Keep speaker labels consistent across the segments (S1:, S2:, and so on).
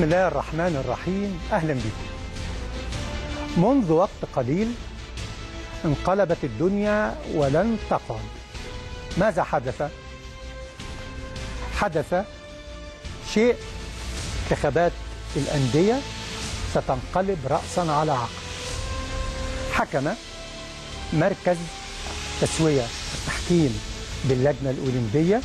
S1: الله الرحمن الرحيم أهلا بكم منذ وقت قليل انقلبت الدنيا ولن تقعد ماذا حدث؟ حدث شيء انتخابات الأندية ستنقلب رأسا على عقب حكم مركز تسوية التحكيم باللجنة الأولمبية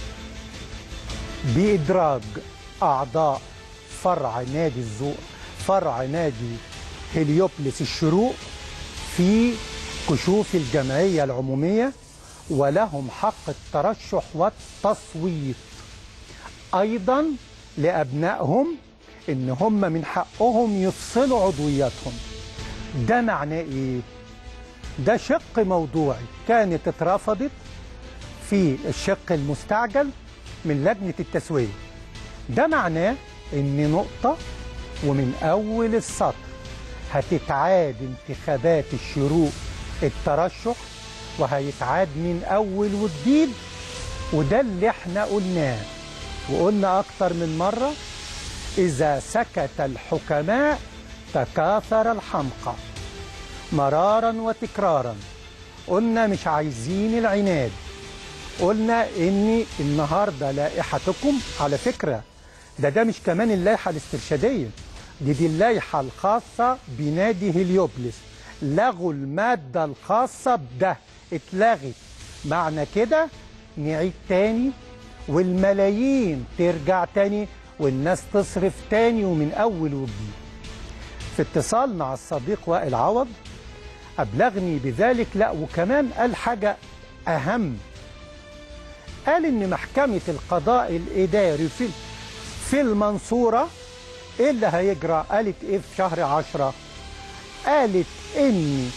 S1: بإدراج أعضاء فرع نادي الزو فرع نادي هليوبلس الشروق في كشوف الجمعية العمومية ولهم حق الترشح والتصويت أيضا لأبنائهم إن هم من حقهم يفصلوا عضوياتهم ده معناه إيه؟ ده شق موضوعي كانت اترفضت في الشق المستعجل من لجنة التسوية ده معناه ان نقطة ومن اول السطر هتتعاد انتخابات الشروق الترشح وهيتعاد من اول وجديد وده اللي احنا قلناه وقلنا اكتر من مرة اذا سكت الحكماء تكاثر الحمقى مرارا وتكرارا قلنا مش عايزين العناد قلنا ان النهارده لائحتكم على فكره ده ده مش كمان اللائحه الاسترشاديه دي دي اللائحه الخاصه بنادي هليوبلس لغوا الماده الخاصه بده اتلغت معنى كده نعيد تاني والملايين ترجع تاني والناس تصرف تاني ومن اول وجديد في اتصال مع الصديق وائل عوض ابلغني بذلك لا وكمان قال حاجه اهم قال ان محكمه القضاء الاداري في في المنصوره ايه اللي هيجرى قالت ايه في شهر عشرة قالت ان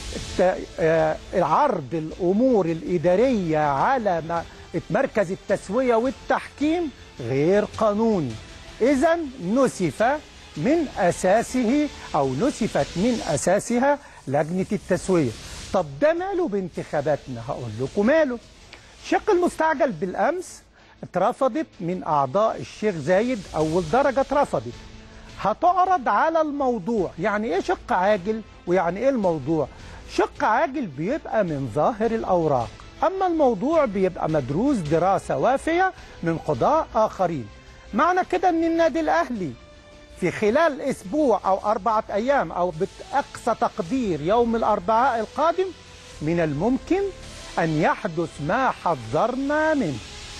S1: عرض الامور الاداريه على مركز التسويه والتحكيم غير قانوني اذا نسف من اساسه او نسفت من اساسها لجنه التسويه طب ده ماله بانتخاباتنا هقول لكم ماله الشق المستعجل بالامس اترفضت من اعضاء الشيخ زايد اول درجه اترفضت هتعرض على الموضوع يعني ايه شق عاجل ويعني ايه الموضوع شق عاجل بيبقى من ظاهر الاوراق اما الموضوع بيبقى مدروس دراسه وافيه من قضاء اخرين معنى كده ان النادي الاهلي في خلال اسبوع او اربعه ايام او باقصى تقدير يوم الاربعاء القادم من الممكن أن يحدث ما حذرنا منه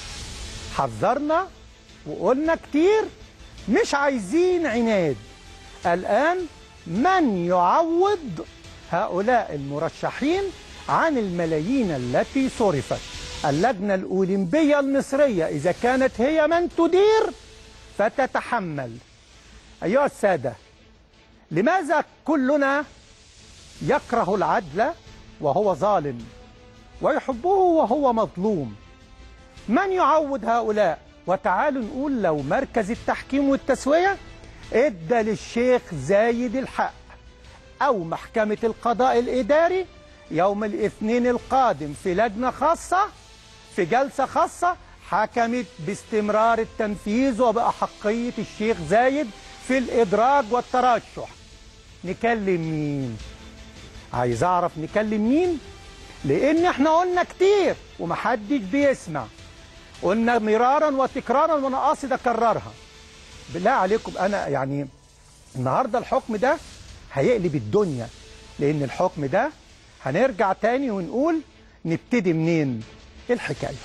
S1: حذرنا وقلنا كتير مش عايزين عناد الآن من يعوض هؤلاء المرشحين عن الملايين التي صرفت اللجنة الأولمبية المصرية إذا كانت هي من تدير فتتحمل أيها السادة لماذا كلنا يكره العدل وهو ظالم ويحبه وهو مظلوم من يعوض هؤلاء وتعالوا نقول لو مركز التحكيم والتسوية ادى للشيخ زايد الحق او محكمة القضاء الاداري يوم الاثنين القادم في لجنة خاصة في جلسة خاصة حكمت باستمرار التنفيذ وبأحقية الشيخ زايد في الإدراج والترشح نكلم مين عايز أعرف نكلم مين لان احنا قلنا كتير ومحدش بيسمع قلنا مرارا وتكرارا وانا قاصد اكررها بالله عليكم انا يعني النهارده الحكم ده هيقلب الدنيا لان الحكم ده هنرجع تاني ونقول نبتدي منين ايه الحكايه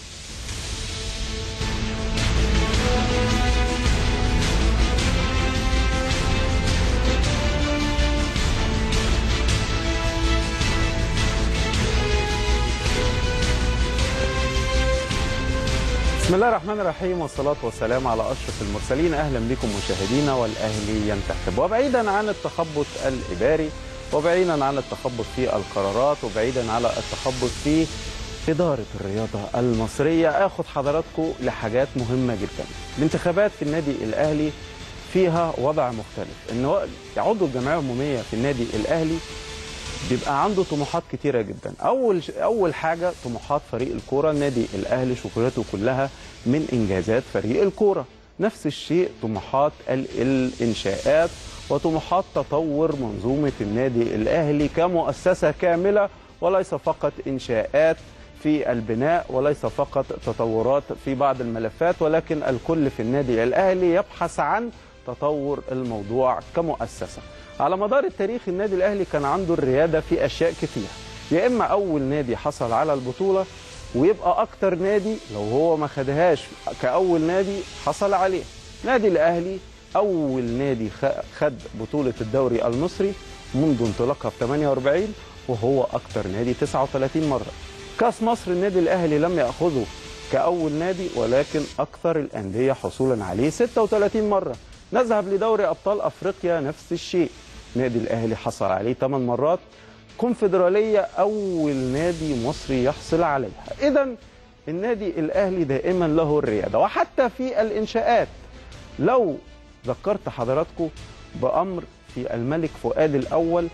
S2: بسم الله الرحمن الرحيم والصلاة والسلام على أشرف المرسلين أهلا بكم مشاهدينا والأهلي ينتخب وبعيدا عن التخبط الإداري وبعيدا عن التخبط في القرارات وبعيدا على التخبط في إدارة الرياضة المصرية أخذ حضراتكم لحاجات مهمة جدا الانتخابات في النادي الأهلي فيها وضع مختلف إن عضو الجمعية العمومية في النادي الأهلي بيبقى عنده طموحات كتيره جدا اول اول حاجه طموحات فريق الكوره النادي الاهلي شكرته كلها من انجازات فريق الكوره نفس الشيء طموحات ال- الإنشاءات وطموحات تطور منظومة النادي الأهلي كمؤسسة كاملة وليس فقط إنشاءات في البناء وليس فقط تطورات في بعض الملفات ولكن الكل في النادي الأهلي يبحث عن تطور الموضوع كمؤسسة على مدار التاريخ النادي الأهلي كان عنده الريادة في أشياء كثيرة يا إما أول نادي حصل على البطولة ويبقى أكتر نادي لو هو ما خدهاش كأول نادي حصل عليه نادي الأهلي أول نادي خ- خد بطولة الدوري المصري منذ انطلاقها في 48 وهو أكتر نادي 39 مرة كاس مصر النادي الأهلي لم يأخذه كأول نادي ولكن أكثر الأندية حصولا عليه 36 مرة نذهب لدوري أبطال أفريقيا نفس الشيء نادي الأهلي حصل عليه 8 مرات كونفدرالية أول نادي مصري يحصل عليها إذا النادي الأهلي دائما له الريادة وحتى في الإنشاءات لو ذكرت حضراتكم بأمر في الملك فؤاد الأول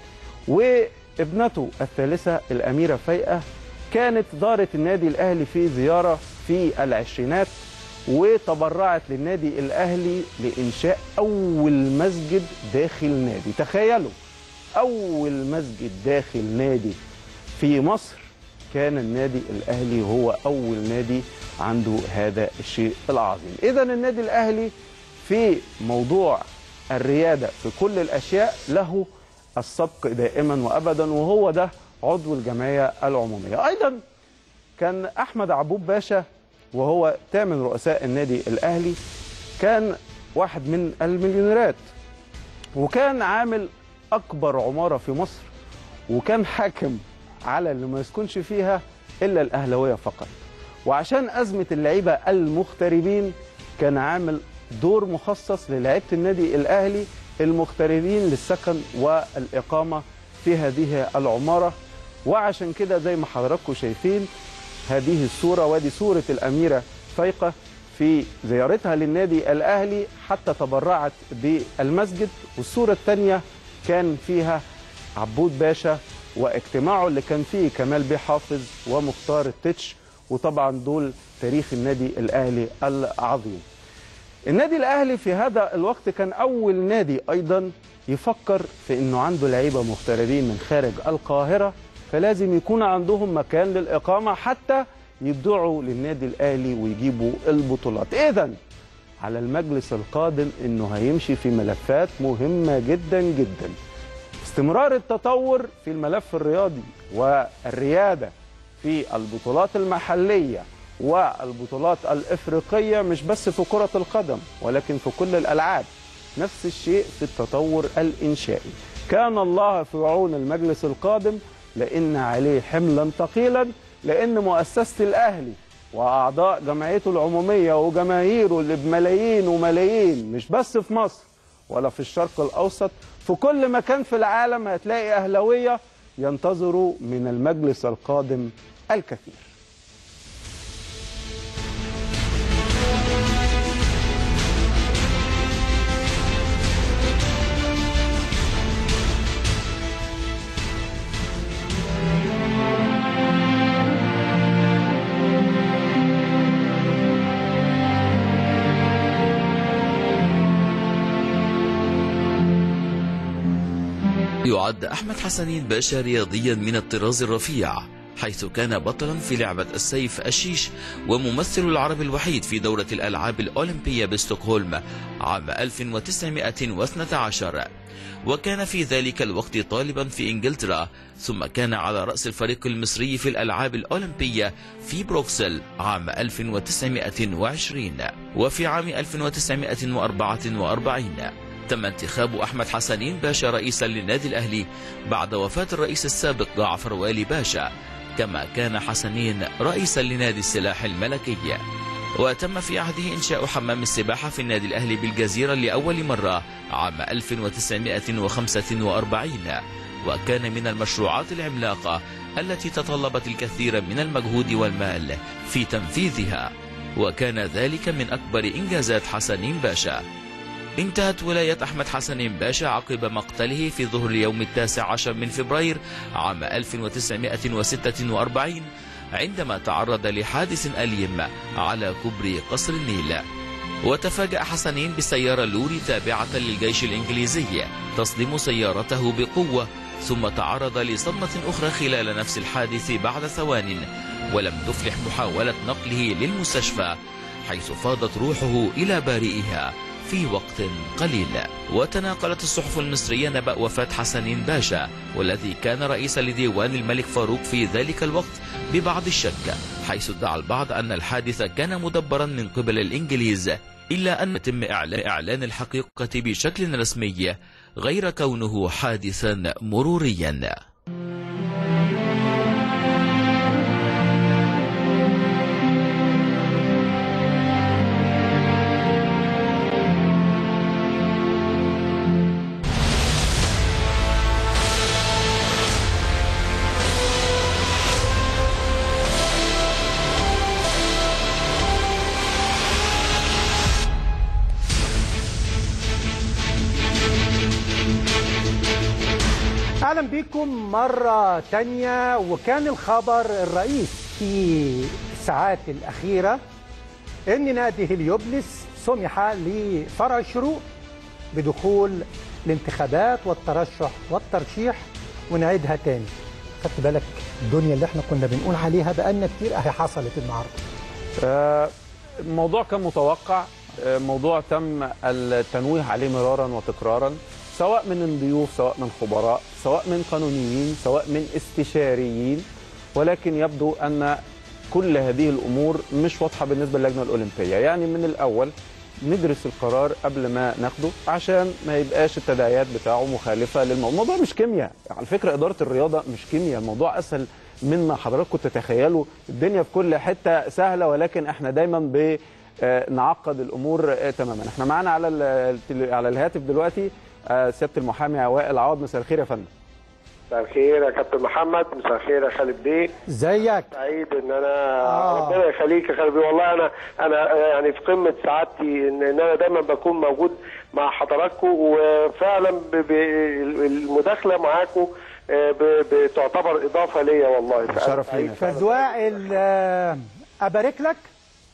S2: وابنته الثالثة الأميرة فايقة كانت دارت النادي الأهلي في زيارة في العشرينات وتبرعت للنادي الأهلي لإنشاء أول مسجد داخل نادي تخيلوا أول مسجد داخل نادي في مصر كان النادي الأهلي هو أول نادي عنده هذا الشيء العظيم إذا النادي الأهلي في موضوع الريادة في كل الأشياء له السبق دائما وأبدا وهو ده عضو الجمعية العمومية أيضا كان أحمد عبود باشا وهو ثامن رؤساء النادي الأهلي كان واحد من المليونيرات وكان عامل أكبر عمارة في مصر وكان حاكم على اللي ما يسكنش فيها إلا الأهلوية فقط وعشان أزمة اللعيبة المغتربين كان عامل دور مخصص للعيبة النادي الأهلي المغتربين للسكن والإقامة في هذه العمارة وعشان كده زي ما حضراتكم شايفين هذه الصورة وادي صورة الأميرة فايقة في زيارتها للنادي الأهلي حتى تبرعت بالمسجد والصورة الثانية كان فيها عبود باشا واجتماعه اللي كان فيه كمال بيه حافظ ومختار التتش وطبعا دول تاريخ النادي الأهلي العظيم النادي الأهلي في هذا الوقت كان أول نادي أيضا يفكر في أنه عنده لعيبة مغتربين من خارج القاهرة فلازم يكون عندهم مكان للإقامة حتى يبدعوا للنادي الأهلي ويجيبوا البطولات إذا على المجلس القادم أنه هيمشي في ملفات مهمة جدا جدا استمرار التطور في الملف الرياضي والريادة في البطولات المحلية والبطولات الإفريقية مش بس في كرة القدم ولكن في كل الألعاب نفس الشيء في التطور الإنشائي كان الله في عون المجلس القادم لأن عليه حملا ثقيلا لأن مؤسسة الأهلي وأعضاء جمعيته العمومية وجماهيره اللي بملايين وملايين مش بس في مصر ولا في الشرق الأوسط في كل مكان في العالم هتلاقي أهلوية ينتظروا من المجلس القادم الكثير
S3: يعد أحمد حسنين باشا رياضيا من الطراز الرفيع حيث كان بطلا في لعبة السيف الشيش وممثل العرب الوحيد في دورة الألعاب الأولمبية بستوكهولم عام 1912 وكان في ذلك الوقت طالبا في إنجلترا ثم كان على رأس الفريق المصري في الألعاب الأولمبية في بروكسل عام 1920 وفي عام 1944 تم انتخاب أحمد حسنين باشا رئيسا للنادي الأهلي بعد وفاة الرئيس السابق جعفر والي باشا كما كان حسنين رئيسا لنادي السلاح الملكي وتم في عهده إنشاء حمام السباحة في النادي الأهلي بالجزيرة لأول مرة عام 1945 وكان من المشروعات العملاقة التي تطلبت الكثير من المجهود والمال في تنفيذها وكان ذلك من أكبر إنجازات حسنين باشا انتهت ولاية أحمد حسن باشا عقب مقتله في ظهر اليوم التاسع عشر من فبراير عام 1946 عندما تعرض لحادث أليم على كبري قصر النيل وتفاجأ حسنين بسيارة لوري تابعة للجيش الإنجليزي تصدم سيارته بقوة ثم تعرض لصدمة أخرى خلال نفس الحادث بعد ثوان ولم تفلح محاولة نقله للمستشفى حيث فاضت روحه إلى بارئها في وقت قليل وتناقلت الصحف المصرية نبأ وفاة حسنين باشا والذي كان رئيسا لديوان الملك فاروق في ذلك الوقت ببعض الشك حيث ادعى البعض أن الحادث كان مدبرا من قبل الإنجليز إلا أن يتم إعلان إعلان الحقيقة بشكل رسمي غير كونه حادثا مروريا
S1: اهلا بكم مرة تانية وكان الخبر الرئيس في الساعات الأخيرة إن نادي هليوبلس سمح لفرع الشروق بدخول الانتخابات والترشح والترشيح ونعيدها تاني خدت بالك الدنيا اللي احنا كنا بنقول عليها بقالنا كتير اهي حصلت النهارده
S2: آه، الموضوع كان متوقع آه، موضوع تم التنويه عليه مرارا وتكرارا سواء من الضيوف سواء من خبراء سواء من قانونيين سواء من استشاريين ولكن يبدو ان كل هذه الامور مش واضحه بالنسبه للجنه الاولمبيه يعني من الاول ندرس القرار قبل ما ناخده عشان ما يبقاش التداعيات بتاعه مخالفه للموضوع الموضوع مش كيمياء على فكره اداره الرياضه مش كيمياء الموضوع اسهل مما حضراتكم تتخيلوا الدنيا في كل حته سهله ولكن احنا دايما ب آه، نعقد الامور آه، تماما احنا معانا على ال- التل- على الهاتف دلوقتي آه، سياده المحامي وائل عوض مساء الخير يا فندم
S4: مساء الخير يا كابتن محمد مساء الخير يا خالد بيه
S1: ازيك
S4: سعيد ان انا
S1: آه.
S4: ربنا يخليك يا خالد بيه والله انا انا يعني في قمه سعادتي ان ان انا دايما بكون موجود مع حضراتكم وفعلا ب- ب- المداخله معاكم آه، ب- بتعتبر اضافه ليا والله فأنا
S2: شرف
S4: سعيد.
S2: لينا.
S1: فزوائل آه، ابارك لك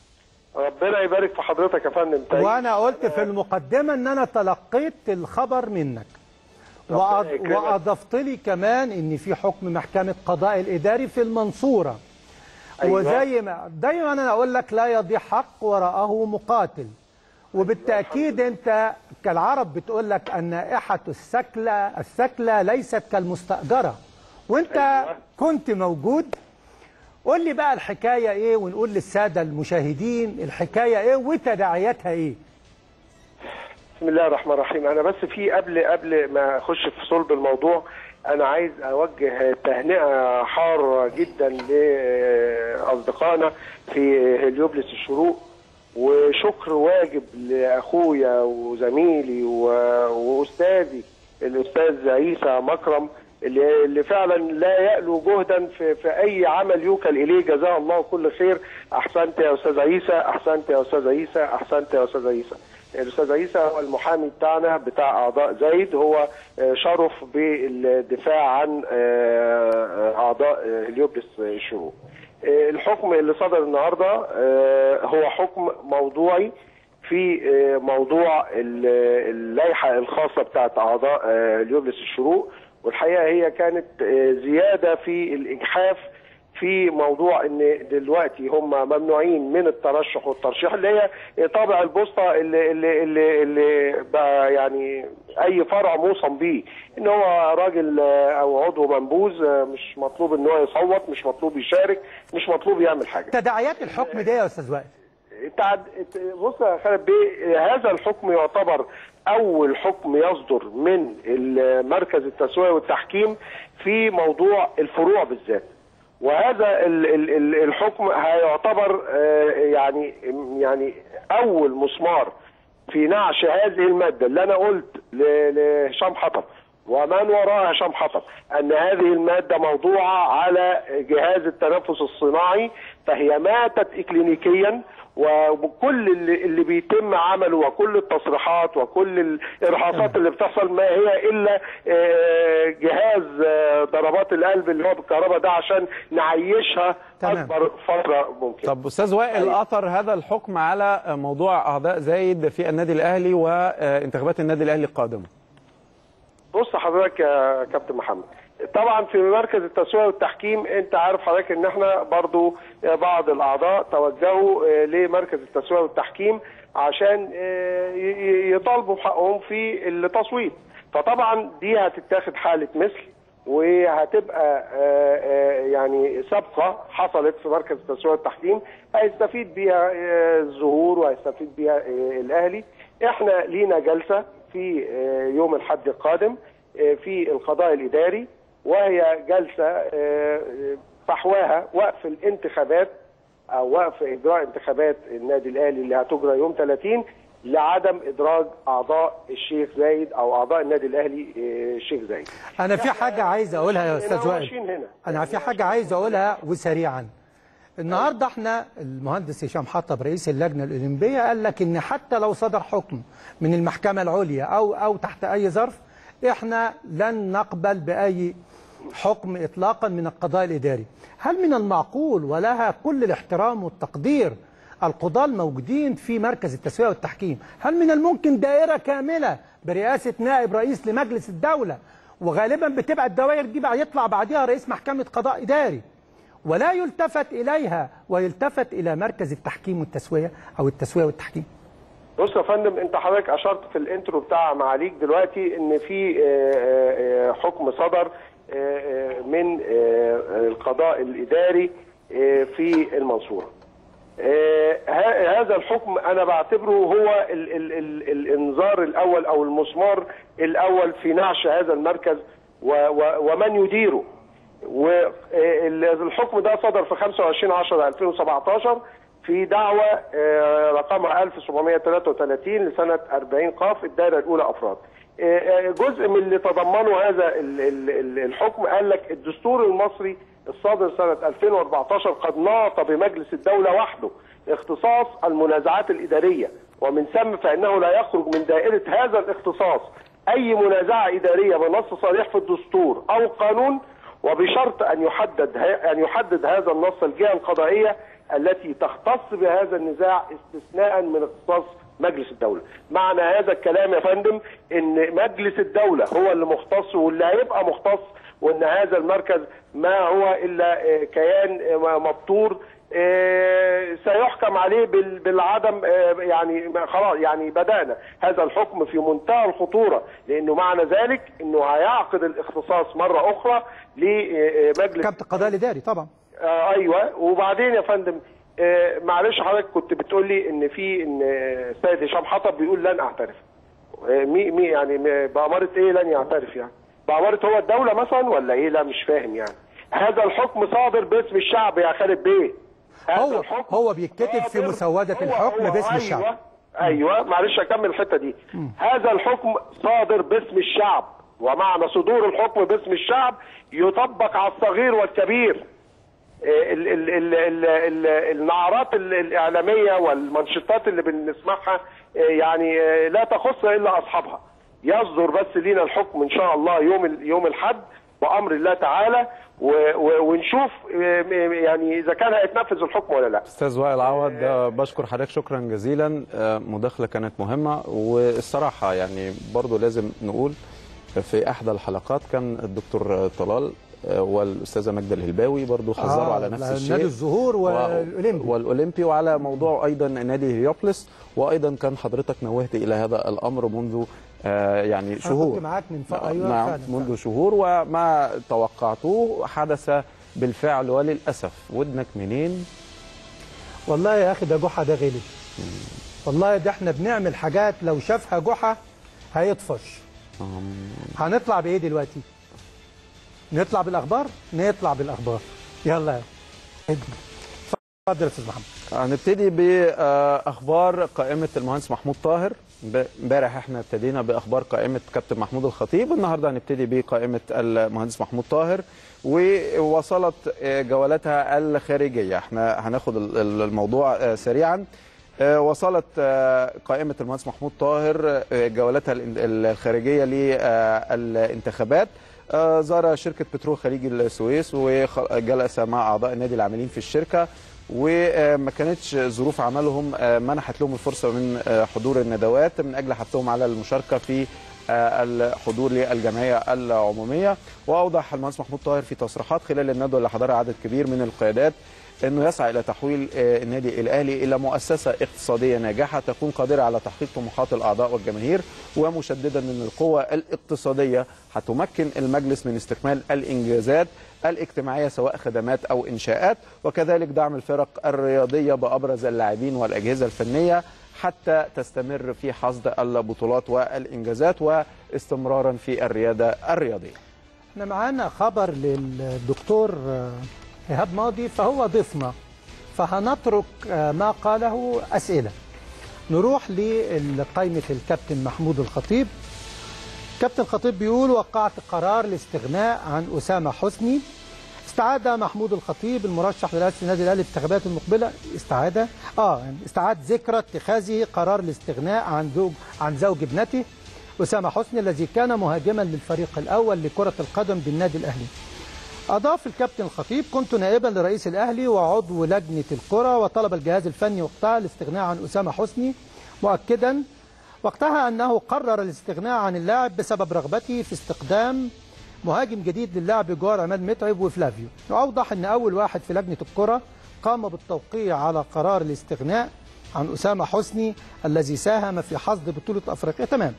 S4: ربنا يبارك في حضرتك يا فندم تعيش.
S1: وانا قلت في المقدمه ان انا تلقيت الخبر منك وأض...
S4: يكرمك.
S1: واضفت لي كمان ان في حكم محكمه قضاء الاداري في المنصوره
S4: أيوة.
S1: وزي ما دايما انا اقول لك لا يضيع حق وراءه مقاتل وبالتاكيد انت كالعرب بتقول لك النائحه السكله السكله ليست كالمستاجره وانت
S4: أيوة.
S1: كنت موجود قول لي بقى الحكايه ايه ونقول للساده المشاهدين الحكايه ايه وتداعياتها ايه
S4: بسم الله الرحمن الرحيم انا بس في قبل قبل ما اخش في صلب الموضوع انا عايز اوجه تهنئه حاره جدا لاصدقائنا في هليوبلس الشروق وشكر واجب لاخويا وزميلي و- واستاذي الاستاذ عيسى مكرم اللي اللي فعلا لا يألو جهدا في, في اي عمل يوكل اليه جزاه الله كل خير احسنت يا استاذ عيسى احسنت يا استاذ عيسى احسنت يا استاذ عيسى الاستاذ عيسى هو المحامي بتاعنا بتاع اعضاء زايد هو آه، شرف بالدفاع عن آه، اعضاء آه، هليوبلس الشروق آه، الحكم اللي صدر النهارده آه، هو حكم موضوعي في آه، موضوع ال- اللائحه الخاصه بتاعت اعضاء آه، هليوبلس الشروق والحقيقه هي كانت آه، زياده في الاجحاف في موضوع ان دلوقتي هم ممنوعين من الترشح والترشيح اللي هي طابع البوسطه اللي اللي اللي, اللي بقى يعني اي فرع موصم بيه ان هو راجل آه، او عضو منبوذ آه، مش مطلوب ان هو يصوت مش مطلوب يشارك مش مطلوب يعمل حاجه
S1: تداعيات الحكم ده يا استاذ وائل
S4: تعد... بص يا خالد بيه هذا الحكم يعتبر اول حكم يصدر من مركز التسويه والتحكيم في موضوع الفروع بالذات وهذا ل- ال- ال- الحكم هيعتبر آه، يعني يعني اول مسمار في نعش هذه الماده اللي انا قلت ل- لهشام حطب ومن وراء هشام حطب ان هذه الماده موضوعه على جهاز التنفس الصناعي فهي ماتت اكلينيكيا وكل اللي, اللي بيتم عمله وكل التصريحات وكل الارهاصات اللي بتحصل ما هي الا آه، جهاز آه، ضربات القلب اللي هو بالكهرباء ده عشان نعيشها
S1: تمام.
S4: اكبر فتره ممكن
S2: طب استاذ وائل
S4: أيوة.
S2: اثر هذا الحكم على موضوع اعضاء زايد في النادي الاهلي وانتخابات النادي الاهلي القادمه
S4: بص حضرتك يا كابتن محمد طبعا في مركز التسوية والتحكيم انت عارف حضرتك ان احنا برضو بعض الاعضاء توجهوا آه، لمركز التسوية والتحكيم عشان آه، ي- ي- يطالبوا بحقهم في التصويت فطبعا دي هتتاخد حالة مثل وهتبقى آه، آه، يعني سابقة حصلت في مركز التسوية والتحكيم هيستفيد بيها آه، الظهور وهيستفيد بيها آه، الاهلي احنا لينا جلسة في آه، يوم الحد القادم آه، في القضاء الإداري وهي جلسة آه، فحواها وقف الانتخابات أو وقف إجراء انتخابات النادي الأهلي اللي هتجرى يوم 30 لعدم إدراج أعضاء الشيخ زايد أو أعضاء النادي الأهلي آه، الشيخ زايد
S1: انا في حاجه عايز اقولها يا استاذ
S4: هنا
S1: وائل
S4: وماشيين هنا.
S1: انا في حاجه عايز اقولها وسريعا النهارده احنا المهندس هشام حطب رئيس اللجنه الاولمبيه قال لك ان حتى لو صدر حكم من المحكمه العليا او او تحت اي ظرف احنا لن نقبل باي حكم اطلاقا من القضاء الاداري هل من المعقول ولها كل الاحترام والتقدير القضاة الموجودين في مركز التسوية والتحكيم هل من الممكن دائرة كاملة برئاسة نائب رئيس لمجلس الدولة وغالبا بتبقى الدوائر دي بقى يطلع بعدها رئيس محكمة قضاء إداري ولا يلتفت إليها ويلتفت إلى مركز التحكيم والتسوية أو التسوية والتحكيم
S4: بص يا فندم انت حضرتك اشرت في الانترو بتاع معاليك دلوقتي ان في آه، آه، حكم صدر آه، آه، من آه، القضاء الاداري آه، في المنصوره. آه، ه- هذا الحكم انا بعتبره هو ال ال ال الانذار الاول او المسمار الاول في نعش هذا المركز و و ومن يديره. والحكم ده صدر في 25 10 2017 في دعوة آه، رقمها 1733 لسنة 40 قاف الدائرة الأولى أفراد. آه، آه، جزء من اللي تضمنه هذا ال- ال- ال- الحكم قال لك الدستور المصري الصادر سنة 2014 قد ناط بمجلس الدولة وحده اختصاص المنازعات الإدارية ومن ثم فإنه لا يخرج من دائرة هذا الاختصاص أي منازعة إدارية بنص صريح في الدستور أو قانون وبشرط ان يحدد ان يحدد هذا النص الجهه القضائيه التي تختص بهذا النزاع استثناء من اختصاص مجلس الدوله. معنى هذا الكلام يا فندم ان مجلس الدوله هو اللي مختص واللي هيبقى مختص وان هذا المركز ما هو الا آه، كيان آه، مبتور آه، سيحكم عليه بال- بالعدم آه، يعني ما- خلاص يعني بدأنا هذا الحكم في منتهى الخطورة لأنه معنى ذلك أنه هيعقد الاختصاص مرة أخرى لمجلس
S1: محكمة القضاء الإداري طبعا
S4: آه ايوه وبعدين يا فندم آه معلش حضرتك كنت بتقول لي ان في ان آه، السيد هشام حطب بيقول لن اعترف آه مي مي يعني م- بأمارة ايه لن يعترف يعني بأمارة هو الدولة مثلا ولا ايه لا مش فاهم يعني هذا الحكم صادر باسم الشعب يا خالد بيه هذا
S1: هو-
S4: الحكم
S1: هو بيتكتب في
S4: صادر-
S1: مسودة
S4: هو-
S1: الحكم
S4: هو-
S1: باسم
S4: أيوة
S1: الشعب.
S4: ايوه معلش اكمل الحته دي هذا الحكم صادر باسم الشعب ومعنى صدور الحكم باسم الشعب يطبق على الصغير والكبير ال ال ال ال ال النعرات ال- الاعلاميه والمنشطات اللي بنسمعها آه، يعني آه، لا تخص الا اصحابها يصدر بس لينا الحكم ان شاء الله يوم ال- يوم الحد بامر الله تعالى و- و- ونشوف آه، يعني اذا كان هيتنفذ الحكم ولا لا
S2: استاذ وائل عوض آه، بشكر حضرتك شكرا جزيلا آه، مداخله كانت مهمه والصراحه يعني برضو لازم نقول في احدى الحلقات كان الدكتور طلال آه، والاستاذه ماجده الهلباوي برضو حذروا
S1: آه،
S2: على نفس
S1: نادي
S2: الشيء
S1: الزهور
S2: و-
S1: والأولمبي.
S2: والاولمبي وعلى موضوع ايضا نادي هليوبلس وايضا كان حضرتك نوهت الى هذا الامر منذ آه، يعني
S1: أنا
S2: شهور
S1: كنت معاك من ف... أيوة
S2: نعم
S1: فعلا
S2: منذ شهور وما توقعته حدث بالفعل وللاسف ودنك منين
S1: والله يا اخي ده جحا ده غلب والله ده احنا بنعمل حاجات لو شافها جحا هيطفش هنطلع بايه دلوقتي نطلع بالاخبار نطلع بالاخبار يلا يا اتفضل يا استاذ محمد
S2: هنبتدي باخبار قائمه المهندس محمود طاهر ب- امبارح احنا ابتدينا باخبار قائمه كابتن محمود الخطيب النهارده هنبتدي بقائمه المهندس محمود طاهر ووصلت آه، جولاتها الخارجيه احنا هناخد ال- ال- الموضوع آه، سريعا آه، وصلت آه، قائمه المهندس محمود طاهر آه، جولاتها الان- الخارجيه للانتخابات آه، زار شركه بترول خليج السويس وجلس مع اعضاء النادي العاملين في الشركه وما كانتش ظروف عملهم آه، منحت لهم الفرصه من آه، حضور الندوات من اجل حثهم على المشاركه في آه، الحضور للجمعيه العموميه واوضح المهندس محمود طاهر في تصريحات خلال الندوه اللي حضرها عدد كبير من القيادات انه يسعى الى تحويل آه، النادي الاهلي الى مؤسسه اقتصاديه ناجحه تكون قادره على تحقيق طموحات الاعضاء والجماهير ومشددا ان القوه الاقتصاديه هتمكن المجلس من استكمال الانجازات الاجتماعيه سواء خدمات او انشاءات وكذلك دعم الفرق الرياضيه بابرز اللاعبين والاجهزه الفنيه حتى تستمر في حصد البطولات والانجازات واستمرارا في الرياده الرياضيه.
S1: احنا معانا خبر للدكتور آه، ايهاب ماضي فهو ضيفنا فهنترك آه، ما قاله اسئله نروح لقائمه الكابتن محمود الخطيب كابتن الخطيب بيقول وقعت قرار الاستغناء عن اسامه حسني استعاد محمود الخطيب المرشح لرئاسه النادي الاهلي في الانتخابات المقبله استعاد اه يعني استعاد ذكرى اتخاذه قرار الاستغناء عن زوج عن زوج ابنته اسامه حسني الذي كان مهاجما للفريق الاول لكره القدم بالنادي الاهلي. اضاف الكابتن الخطيب كنت نائبا لرئيس الاهلي وعضو لجنه الكره وطلب الجهاز الفني وقتها الاستغناء عن اسامه حسني مؤكدا وقتها انه قرر الاستغناء عن اللاعب بسبب رغبته في استقدام مهاجم جديد للاعب بجوار عماد متعب وفلافيو واوضح ان اول واحد في لجنه الكره قام بالتوقيع على قرار الاستغناء عن اسامه حسني الذي ساهم في حصد بطوله افريقيا تمام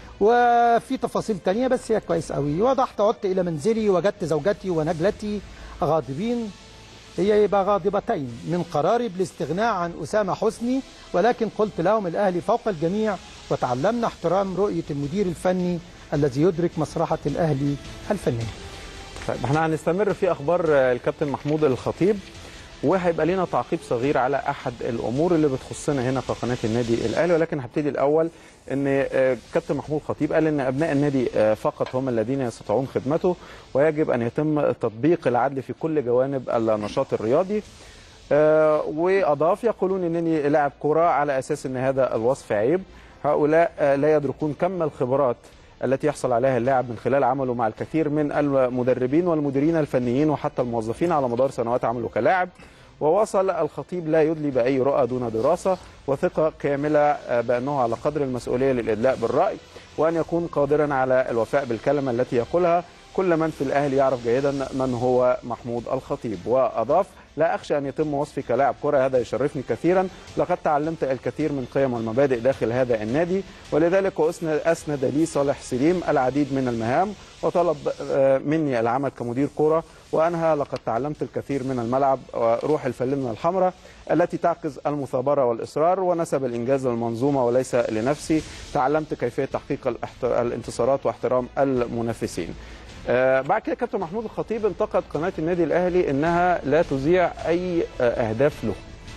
S1: وفي تفاصيل تانية بس هي كويس قوي وضحت عدت الى منزلي وجدت زوجتي ونجلتي غاضبين هي يبقى غاضبتين من قراري بالاستغناء عن أسامة حسني ولكن قلت لهم الأهلي فوق الجميع وتعلمنا احترام رؤية المدير الفني الذي يدرك مسرحة الأهلي الفنية
S2: طيب احنا هنستمر في اخبار آه، الكابتن محمود الخطيب وهيبقى لنا تعقيب صغير على احد الامور اللي بتخصنا هنا في قناه النادي الاهلي ولكن هبتدي الاول ان آه، كابتن محمود الخطيب قال ان ابناء النادي آه، فقط هم الذين يستطيعون خدمته ويجب ان يتم تطبيق العدل في كل جوانب النشاط الرياضي آه، واضاف يقولون انني لاعب كره على اساس ان هذا الوصف عيب هؤلاء آه، لا يدركون كم الخبرات التي يحصل عليها اللاعب من خلال عمله مع الكثير من المدربين والمديرين الفنيين وحتى الموظفين على مدار سنوات عمله كلاعب ووصل الخطيب لا يدلي بأي رؤى دون دراسة وثقة كاملة آه، بأنه على قدر المسؤولية للإدلاء بالرأي وأن يكون قادرا على الوفاء بالكلمة التي يقولها كل من في الأهلي يعرف جيدا من هو محمود الخطيب وأضاف لا أخشى أن يتم وصفي كلاعب كرة هذا يشرفني كثيرا لقد تعلمت الكثير من قيم والمبادئ داخل هذا النادي ولذلك أسند- أسند لي صالح سليم العديد من المهام وطلب آه، مني العمل كمدير كرة وأنها لقد تعلمت الكثير من الملعب وروح الفلمة الحمراء التي تعكس المثابرة والإصرار ونسب الإنجاز للمنظومة وليس لنفسي تعلمت كيفية تحقيق الاحت- الانتصارات واحترام المنافسين آه، بعد كده كابتن محمود الخطيب انتقد قناه النادي الاهلي انها لا تذيع اي آه، اهداف له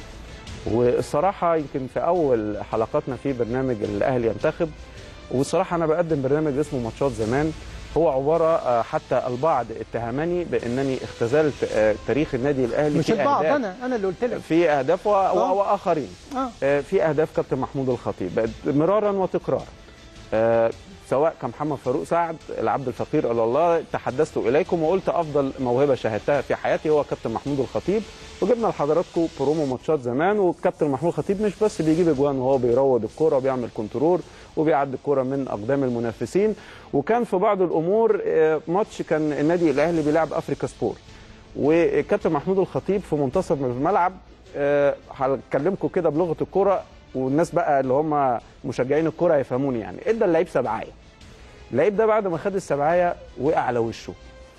S2: والصراحه يمكن في اول حلقاتنا في برنامج الاهلي ينتخب والصراحه انا بقدم برنامج اسمه ماتشات زمان هو عباره آه، حتى البعض اتهمني بانني اختزلت آه، تاريخ النادي الاهلي
S1: مش
S2: في
S1: البعض
S2: أهداف
S1: أنا أنا اللي قلت لك
S2: في اهداف و-
S1: آه.
S2: و- واخرين
S1: آه.
S2: آه، في اهداف كابتن محمود الخطيب مرارا وتكرارا آه، سواء كمحمد فاروق سعد العبد الفقير الى الله تحدثت اليكم وقلت افضل موهبه شاهدتها في حياتي هو كابتن محمود الخطيب وجبنا لحضراتكم برومو ماتشات زمان والكابتن محمود الخطيب مش بس بيجيب اجوان وهو بيروض الكوره وبيعمل كنترول وبيعدي الكوره من اقدام المنافسين وكان في بعض الامور آه، ماتش كان النادي الاهلي بيلعب افريكا سبور وكابتن محمود الخطيب في منتصف الملعب آه، هكلمكم كده بلغه الكوره والناس بقى اللي هم مشجعين الكوره يفهموني يعني ادى اللعيب سبعايه اللعيب ده بعد ما خد السبعايه وقع على وشه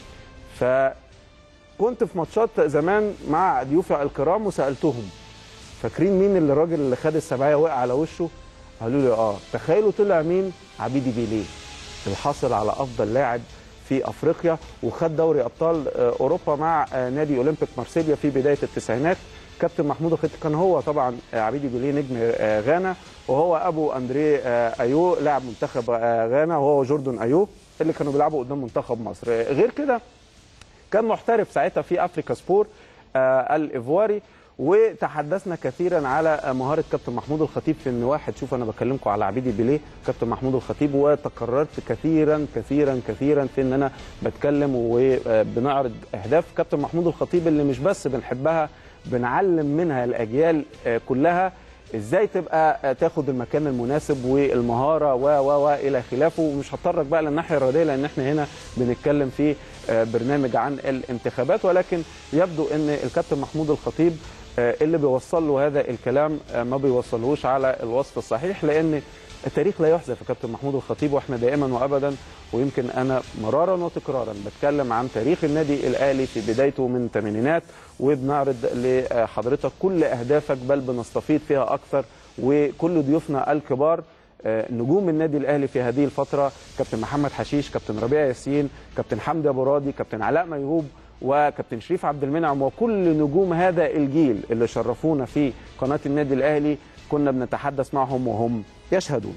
S2: فكنت في ماتشات زمان مع ضيوفي الكرام وسالتهم فاكرين مين اللي الراجل اللي خد السبعايه وقع على وشه قالوا لي اه تخيلوا طلع مين عبيدي بيليه الحاصل على افضل لاعب في افريقيا وخد دوري ابطال آه، اوروبا مع آه، نادي اولمبيك مارسيليا في بدايه التسعينات كابتن محمود الخطيب كان هو طبعا آه، عبيدي بيليه نجم آه، غانا وهو ابو اندريه آه، ايو لاعب منتخب آه، غانا وهو جوردن ايو اللي كانوا بيلعبوا قدام منتخب مصر آه، غير كده كان محترف ساعتها في افريكا سبور آه الايفواري وتحدثنا كثيرا على مهاره كابتن محمود الخطيب في ان واحد شوف انا بكلمكم على عبيدي بيليه كابتن محمود الخطيب وتكررت كثيرا كثيرا كثيرا في ان انا بتكلم وبنعرض اهداف كابتن محمود الخطيب اللي مش بس بنحبها بنعلم منها الاجيال آه، كلها ازاي تبقى آه، تاخد المكان المناسب والمهاره و و و الى خلافه ومش هتطرق بقى للناحيه الرياضيه لان احنا هنا بنتكلم في آه، برنامج عن الانتخابات ولكن يبدو ان الكابتن محمود الخطيب آه، اللي بيوصل له هذا الكلام آه، ما بيوصلهوش على الوصف الصحيح لان التاريخ لا يحذف يا كابتن محمود الخطيب واحنا دائما وابدا ويمكن انا مرارا وتكرارا بتكلم عن تاريخ النادي الاهلي في بدايته من الثمانينات وبنعرض لحضرتك كل اهدافك بل بنستفيد فيها اكثر وكل ضيوفنا الكبار آه، نجوم النادي الاهلي في هذه الفتره كابتن محمد حشيش كابتن ربيع ياسين كابتن حمدي ابو راضي كابتن علاء ميهوب وكابتن شريف عبد المنعم وكل نجوم هذا الجيل اللي شرفونا في قناه النادي الاهلي كنا بنتحدث معهم وهم يشهدون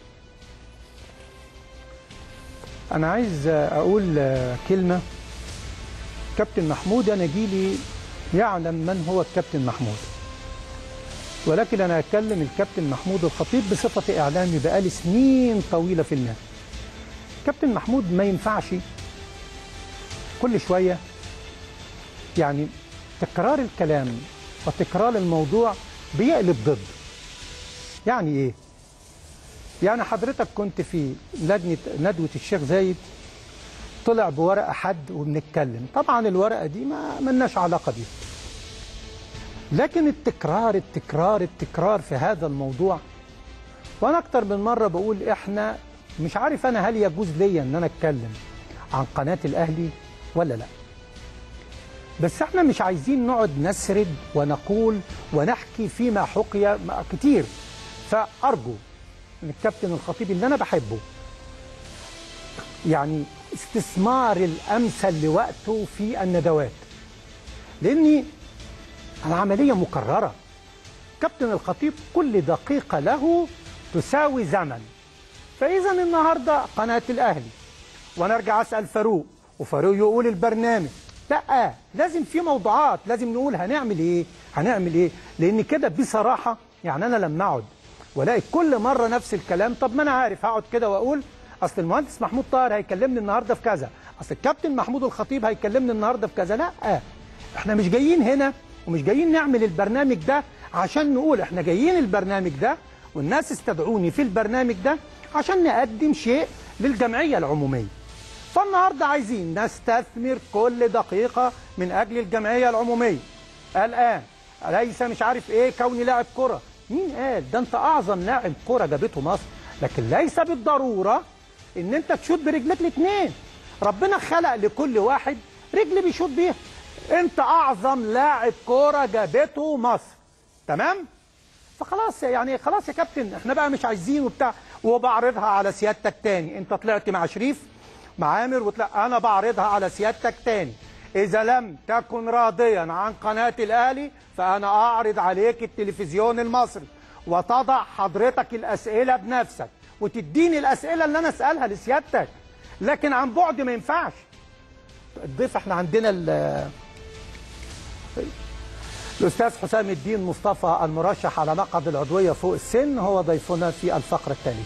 S1: أنا عايز أقول كلمة كابتن محمود أنا جيلي يعلم من هو الكابتن محمود ولكن أنا أتكلم الكابتن محمود الخطيب بصفة إعلامي بقالي سنين طويلة في النادي كابتن محمود ما ينفعش كل شوية يعني تكرار الكلام وتكرار الموضوع بيقلب ضد يعني إيه؟ يعني حضرتك كنت في لجنة ندوة الشيخ زايد طلع بورقة حد وبنتكلم طبعا الورقة دي ما ملناش علاقة بيها لكن التكرار التكرار التكرار في هذا الموضوع وانا اكتر من مرة بقول احنا مش عارف انا هل يجوز ليا ان انا اتكلم عن قناة الاهلي ولا لا بس احنا مش عايزين نقعد نسرد ونقول ونحكي فيما حكي كتير فارجو من الكابتن الخطيب اللي انا بحبه يعني استثمار الامثل لوقته في الندوات لاني العمليه مكرره كابتن الخطيب كل دقيقه له تساوي زمن فاذا النهارده قناه الاهلي وانا ارجع اسال فاروق وفاروق يقول البرنامج لا لازم في موضوعات لازم نقول هنعمل ايه هنعمل ايه لان كده بصراحه يعني انا لما اقعد والاقي كل مره نفس الكلام طب ما انا عارف هقعد كده واقول اصل المهندس محمود طاهر هيكلمني النهارده في كذا اصل الكابتن محمود الخطيب هيكلمني النهارده في كذا لا احنا مش جايين هنا ومش جايين نعمل البرنامج ده عشان نقول احنا جايين البرنامج ده والناس استدعوني في البرنامج ده عشان نقدم شيء للجمعيه العموميه فالنهارده عايزين نستثمر كل دقيقه من اجل الجمعيه العموميه الان ليس مش عارف ايه كوني لاعب كره مين قال ده انت اعظم لاعب كره جابته مصر لكن ليس بالضروره ان انت تشوط برجلك الاثنين ربنا خلق لكل واحد رجل بيشوط بيها انت اعظم لاعب كوره جابته مصر تمام فخلاص يعني خلاص يا كابتن احنا بقى مش عايزين وبتاع وبعرضها على سيادتك تاني انت طلعت مع شريف مع عامر وطلع انا بعرضها على سيادتك تاني اذا لم تكن راضيا عن قناه الاهلي فانا اعرض عليك التلفزيون المصري وتضع حضرتك الاسئله بنفسك وتديني الاسئله اللي انا اسالها لسيادتك لكن عن بعد ما ينفعش الضيف احنا عندنا ال- الاستاذ حسام الدين مصطفى المرشح على مقعد العضويه فوق السن هو ضيفنا في الفقره التاليه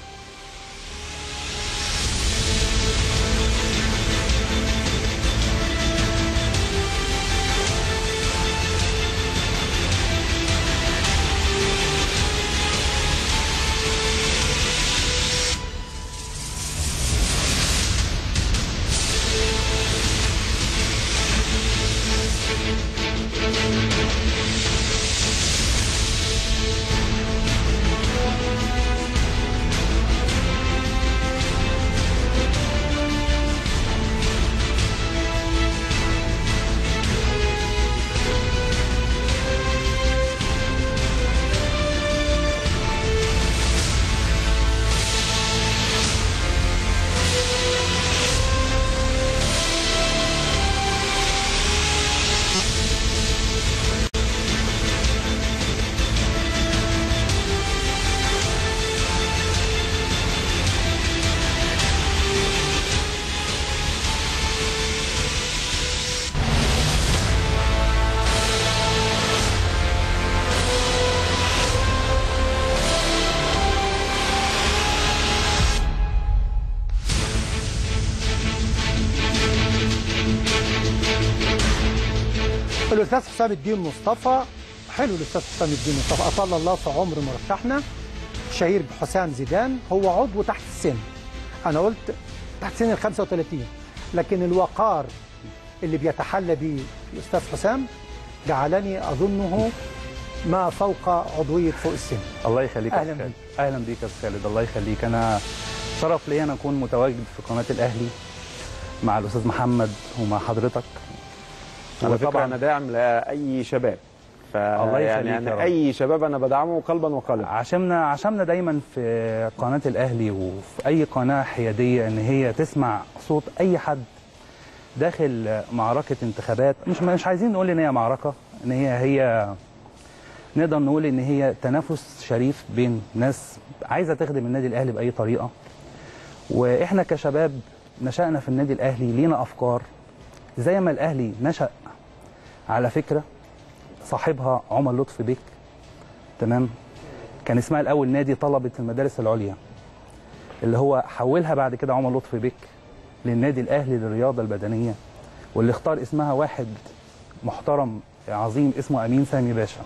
S1: الاستاذ حسام الدين مصطفى حلو الاستاذ حسام الدين مصطفى اطال الله في عمر مرشحنا شهير بحسام زيدان هو عضو تحت السن انا قلت تحت سن ال 35 لكن الوقار اللي بيتحلى به الاستاذ حسام جعلني اظنه ما فوق عضويه فوق السن
S5: الله يخليك يا
S1: أهلاً
S5: أستاذ
S1: بيك.
S5: خالد. اهلا بيك يا أستاذ خالد الله يخليك انا شرف لي انا اكون متواجد في قناه الاهلي مع الاستاذ محمد ومع حضرتك
S2: على فكره
S5: وطبعاً-
S2: انا داعم لاي شباب ف
S5: الله
S2: يعني
S5: يخليك يا
S2: أنا
S5: رب.
S2: اي شباب انا بدعمه قلبا وقالبا
S5: عشمنا عشمنا دايما في قناه الاهلي وفي اي قناه حياديه ان هي تسمع صوت اي حد داخل معركه انتخابات مش مش عايزين نقول ان هي معركه ان هي هي نقدر نقول ان هي تنافس شريف بين ناس عايزه تخدم النادي الاهلي باي طريقه واحنا كشباب نشأنا في النادي الاهلي لينا افكار زي ما الاهلي نشأ على فكره صاحبها عمر لطفي بيك تمام كان اسمها الاول نادي طلبه المدارس العليا اللي هو حولها بعد كده عمر لطفي بيك للنادي الاهلي للرياضه البدنيه واللي اختار اسمها واحد محترم عظيم اسمه امين سامي باشا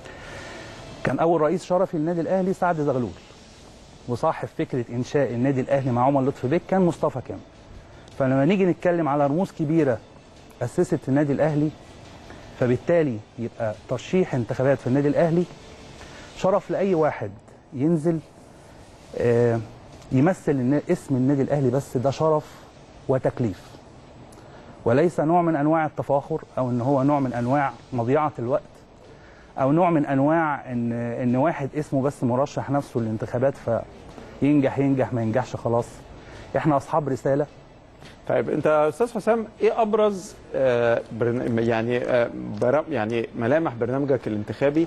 S5: كان اول رئيس شرفي للنادي الاهلي سعد زغلول وصاحب فكره انشاء النادي الاهلي مع عمر لطفي بيك كان مصطفى كامل فلما نيجي نتكلم على رموز كبيره اسست النادي الاهلي فبالتالي يبقى ترشيح انتخابات في النادي الاهلي شرف لاي واحد ينزل آه، يمثل النا- اسم النادي الاهلي بس ده شرف وتكليف وليس نوع من انواع التفاخر او ان هو نوع من انواع مضيعه الوقت او نوع من انواع ان ان واحد اسمه بس مرشح نفسه للانتخابات فينجح ينجح ما ينجحش خلاص احنا اصحاب رساله
S2: طيب انت يا استاذ حسام ايه ابرز آه، برن... يعني آه، برا... يعني ملامح برنامجك الانتخابي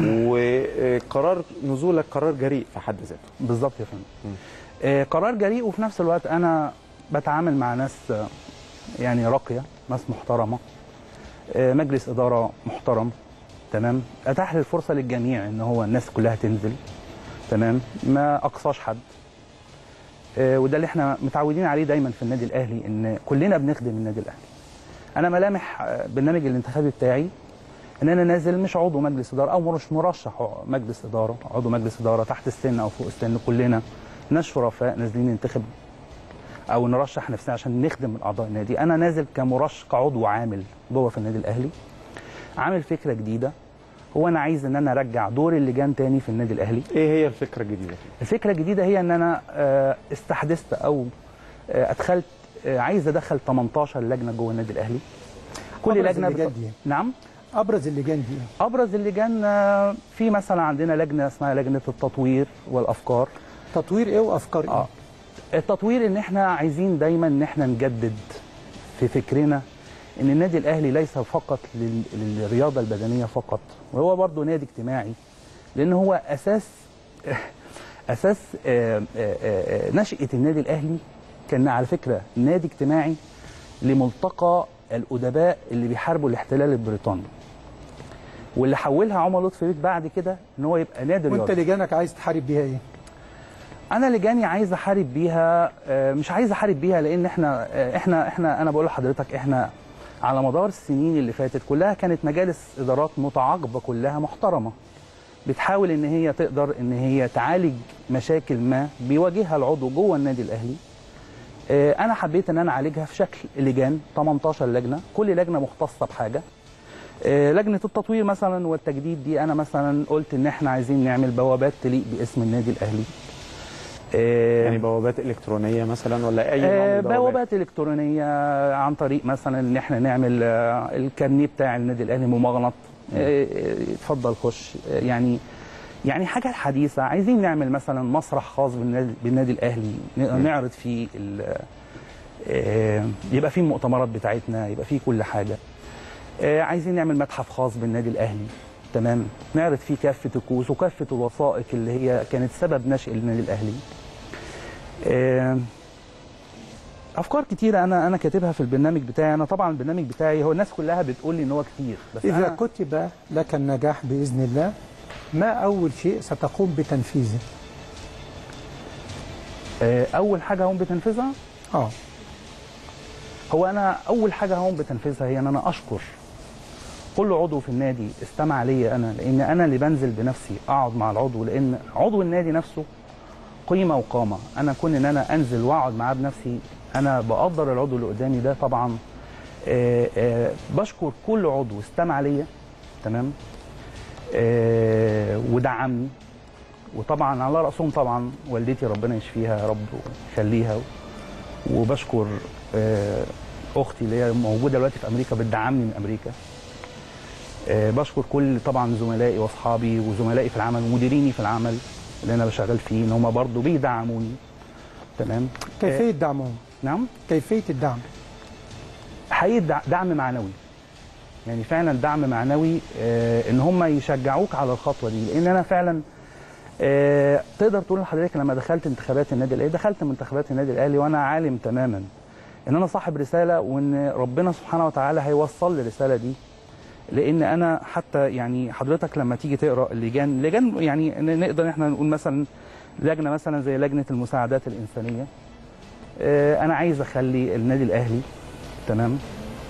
S2: وقرار نزولك قرار جريء في حد ذاته
S5: بالظبط يا فندم آه قرار جريء وفي نفس الوقت انا بتعامل مع ناس آه، يعني راقيه ناس محترمه آه مجلس اداره محترم تمام اتاح لي الفرصه للجميع ان هو الناس كلها تنزل تمام ما اقصاش حد آه وده اللي احنا متعودين عليه دايما في النادي الاهلي ان كلنا بنخدم النادي الاهلي انا ملامح آه، برنامج الانتخابي بتاعي ان انا نازل مش عضو مجلس اداره او مش مرشح مجلس اداره عضو مجلس اداره تحت السن او فوق السن كلنا ناس شرفاء نازلين ننتخب او نرشح نفسنا عشان نخدم اعضاء النادي انا نازل كمرشح كعضو عامل جوه في النادي الاهلي عامل فكره جديده هو انا عايز ان انا ارجع دور اللجان تاني في النادي الاهلي
S2: ايه هي الفكره الجديده
S5: الفكره الجديده هي ان انا آه، استحدثت او آه، ادخلت آه، عايز ادخل 18 لجنه جوه النادي الاهلي كل
S1: أبرز
S5: لجنه
S1: اللجان
S5: بت...
S1: دي.
S5: نعم
S1: ابرز اللجان دي
S5: ابرز اللجان آه، في مثلا عندنا لجنه اسمها لجنه التطوير والافكار
S1: تطوير ايه وافكار ايه
S5: اه التطوير ان احنا عايزين دايما ان احنا نجدد في فكرنا ان النادي الاهلي ليس فقط لل- للرياضه البدنيه فقط وهو برضه نادي اجتماعي لان هو اساس اساس آه، آه، آه، نشاه النادي الاهلي كان على فكره نادي اجتماعي لملتقى الادباء اللي بيحاربوا الاحتلال البريطاني واللي حولها عمر لطفي بيك بعد كده ان هو يبقى نادي
S1: وانت
S5: رياضي
S1: لجانك عايز تحارب بيها ايه
S5: انا لجاني عايز احارب بيها آه، مش عايز احارب بيها لان احنا آه، احنا احنا انا بقول لحضرتك احنا على مدار السنين اللي فاتت كلها كانت مجالس ادارات متعاقبه كلها محترمه بتحاول ان هي تقدر ان هي تعالج مشاكل ما بيواجهها العضو جوه النادي الاهلي آه، انا حبيت ان انا اعالجها في شكل لجان 18 لجنه كل لجنه مختصه بحاجه آه، لجنه التطوير مثلا والتجديد دي انا مثلا قلت ان احنا عايزين نعمل بوابات تليق باسم النادي الاهلي آه،
S2: يعني بوابات الكترونيه مثلا ولا اي نوع
S5: آه،
S2: من البوابات
S5: بوابات الكترونيه عن طريق مثلا ان احنا نعمل آه، الكارنيه بتاع النادي الاهلي ممغنط آه، آه، اتفضل خش آه، يعني يعني حاجه حديثه عايزين نعمل مثلا مسرح خاص بالنادي, بالنادي الاهلي ن- نعرض فيه ال- آه، يبقى فيه المؤتمرات بتاعتنا يبقى فيه كل حاجه آه، عايزين نعمل متحف خاص بالنادي الاهلي تمام نعرض فيه كافه الكؤوس وكافه الوثائق اللي هي كانت سبب نشأ النادي الاهلي آه، افكار كتيره انا انا كاتبها في البرنامج بتاعي انا طبعا البرنامج بتاعي هو الناس كلها بتقول لي ان هو كتير بس
S1: اذا
S5: أنا
S1: كتب لك النجاح باذن الله ما اول شيء ستقوم بتنفيذه
S5: آه، اول حاجه هقوم بتنفيذها
S1: اه
S5: هو انا اول حاجه هقوم بتنفيذها هي ان انا اشكر كل عضو في النادي استمع ليا انا لان انا اللي بنزل بنفسي اقعد مع العضو لان عضو النادي نفسه قيمه وقامه انا كون ان انا انزل واقعد معاه بنفسي انا بقدر العضو اللي قدامي ده طبعا آه، آه، بشكر كل عضو استمع ليا تمام آه، ودعمني وطبعا على راسهم طبعا والدتي ربنا يشفيها يا رب ويخليها وبشكر آه، اختي اللي هي موجوده دلوقتي في امريكا بتدعمني من امريكا آه، بشكر كل طبعا زملائي واصحابي وزملائي في العمل ومديريني في العمل اللي انا بشتغل فيه ان هم برضه بيدعموني تمام
S1: كيفيه دعمهم
S5: نعم
S1: كيفيه الدعم
S5: حقيقه دع- دعم معنوي يعني فعلا دعم معنوي آه، ان هم يشجعوك على الخطوه دي لان انا فعلا آه، تقدر تقول لحضرتك لما دخلت انتخابات النادي الاهلي دخلت من انتخابات النادي الاهلي وانا عالم تماما ان انا صاحب رساله وان ربنا سبحانه وتعالى هيوصل لي الرساله دي لان انا حتى يعني حضرتك لما تيجي تقرا اللجان لجان يعني ن- نقدر ان احنا نقول مثلا لجنه مثلا زي لجنه المساعدات الانسانيه آه، انا عايز اخلي النادي الاهلي تمام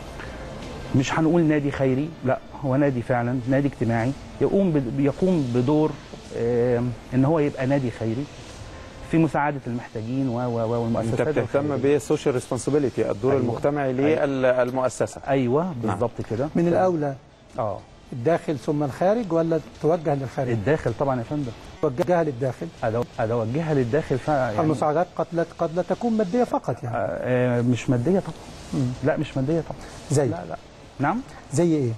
S5: مش هنقول نادي خيري لا هو نادي فعلا نادي اجتماعي يقوم ب- يقوم بدور آه، ان هو يبقى نادي خيري في مساعده المحتاجين و و و
S2: انت
S5: والمؤسسات
S2: بتهتم
S5: الخيرية.
S2: بالسوشيال ريسبونسبيلتي الدور
S5: أيوة.
S2: المجتمعي
S5: أيوة.
S2: للمؤسسه
S5: ايوه بالظبط كده
S1: من الاولى
S5: اه
S1: الداخل ثم الخارج ولا توجه للخارج
S5: الداخل طبعا يا فندم
S1: توجهها للداخل
S5: أدو- ادوجهها للداخل فعلا يعني
S1: المساعدات قد لا قد لا تكون ماديه فقط يعني
S5: آه، مش ماديه طبعا
S1: مم.
S5: لا مش ماديه طبعا
S1: زي
S5: لا لا نعم
S1: زي ايه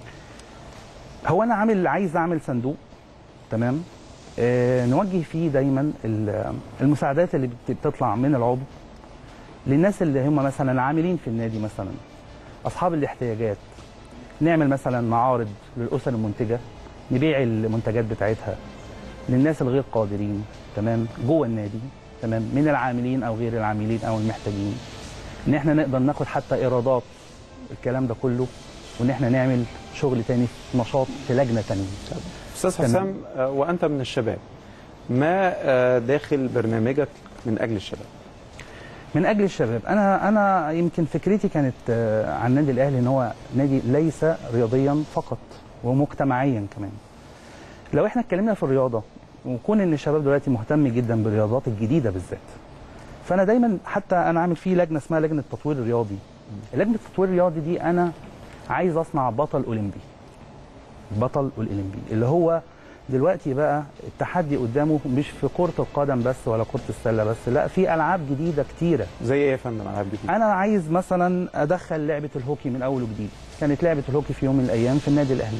S5: هو انا عامل عايز اعمل صندوق تمام آه نوجه فيه دايما ال- المساعدات اللي بت- بتطلع من العضو للناس اللي هم مثلا عاملين في النادي مثلا اصحاب الاحتياجات نعمل مثلا معارض للاسر المنتجه نبيع المنتجات بتاعتها للناس الغير قادرين تمام جوه النادي تمام من العاملين او غير العاملين او المحتاجين ان احنا نقدر ناخد حتى ايرادات الكلام ده كله وان احنا نعمل شغل تاني في نشاط في لجنه تانيه
S2: استاذ
S5: تمام.
S2: حسام آه، وانت من الشباب ما آه، داخل برنامجك من اجل الشباب
S5: من اجل الشباب انا انا يمكن فكرتي كانت آه، عن النادي الاهلي ان هو نادي ليس رياضيا فقط ومجتمعيا كمان لو احنا اتكلمنا في الرياضه وكون ان الشباب دلوقتي مهتم جدا بالرياضات الجديده بالذات فانا دايما حتى انا عامل فيه لجنه اسمها لجنه التطوير الرياضي لجنه التطوير الرياضي دي انا عايز اصنع بطل اولمبي بطل الاولمبي اللي هو دلوقتي بقى التحدي قدامه مش في كره القدم بس ولا كره السله بس لا في العاب جديده كتيره
S2: زي ايه يا فندم العاب جديده
S5: انا عايز مثلا ادخل لعبه الهوكي من اول وجديد كانت لعبه الهوكي في يوم من الايام في النادي الاهلي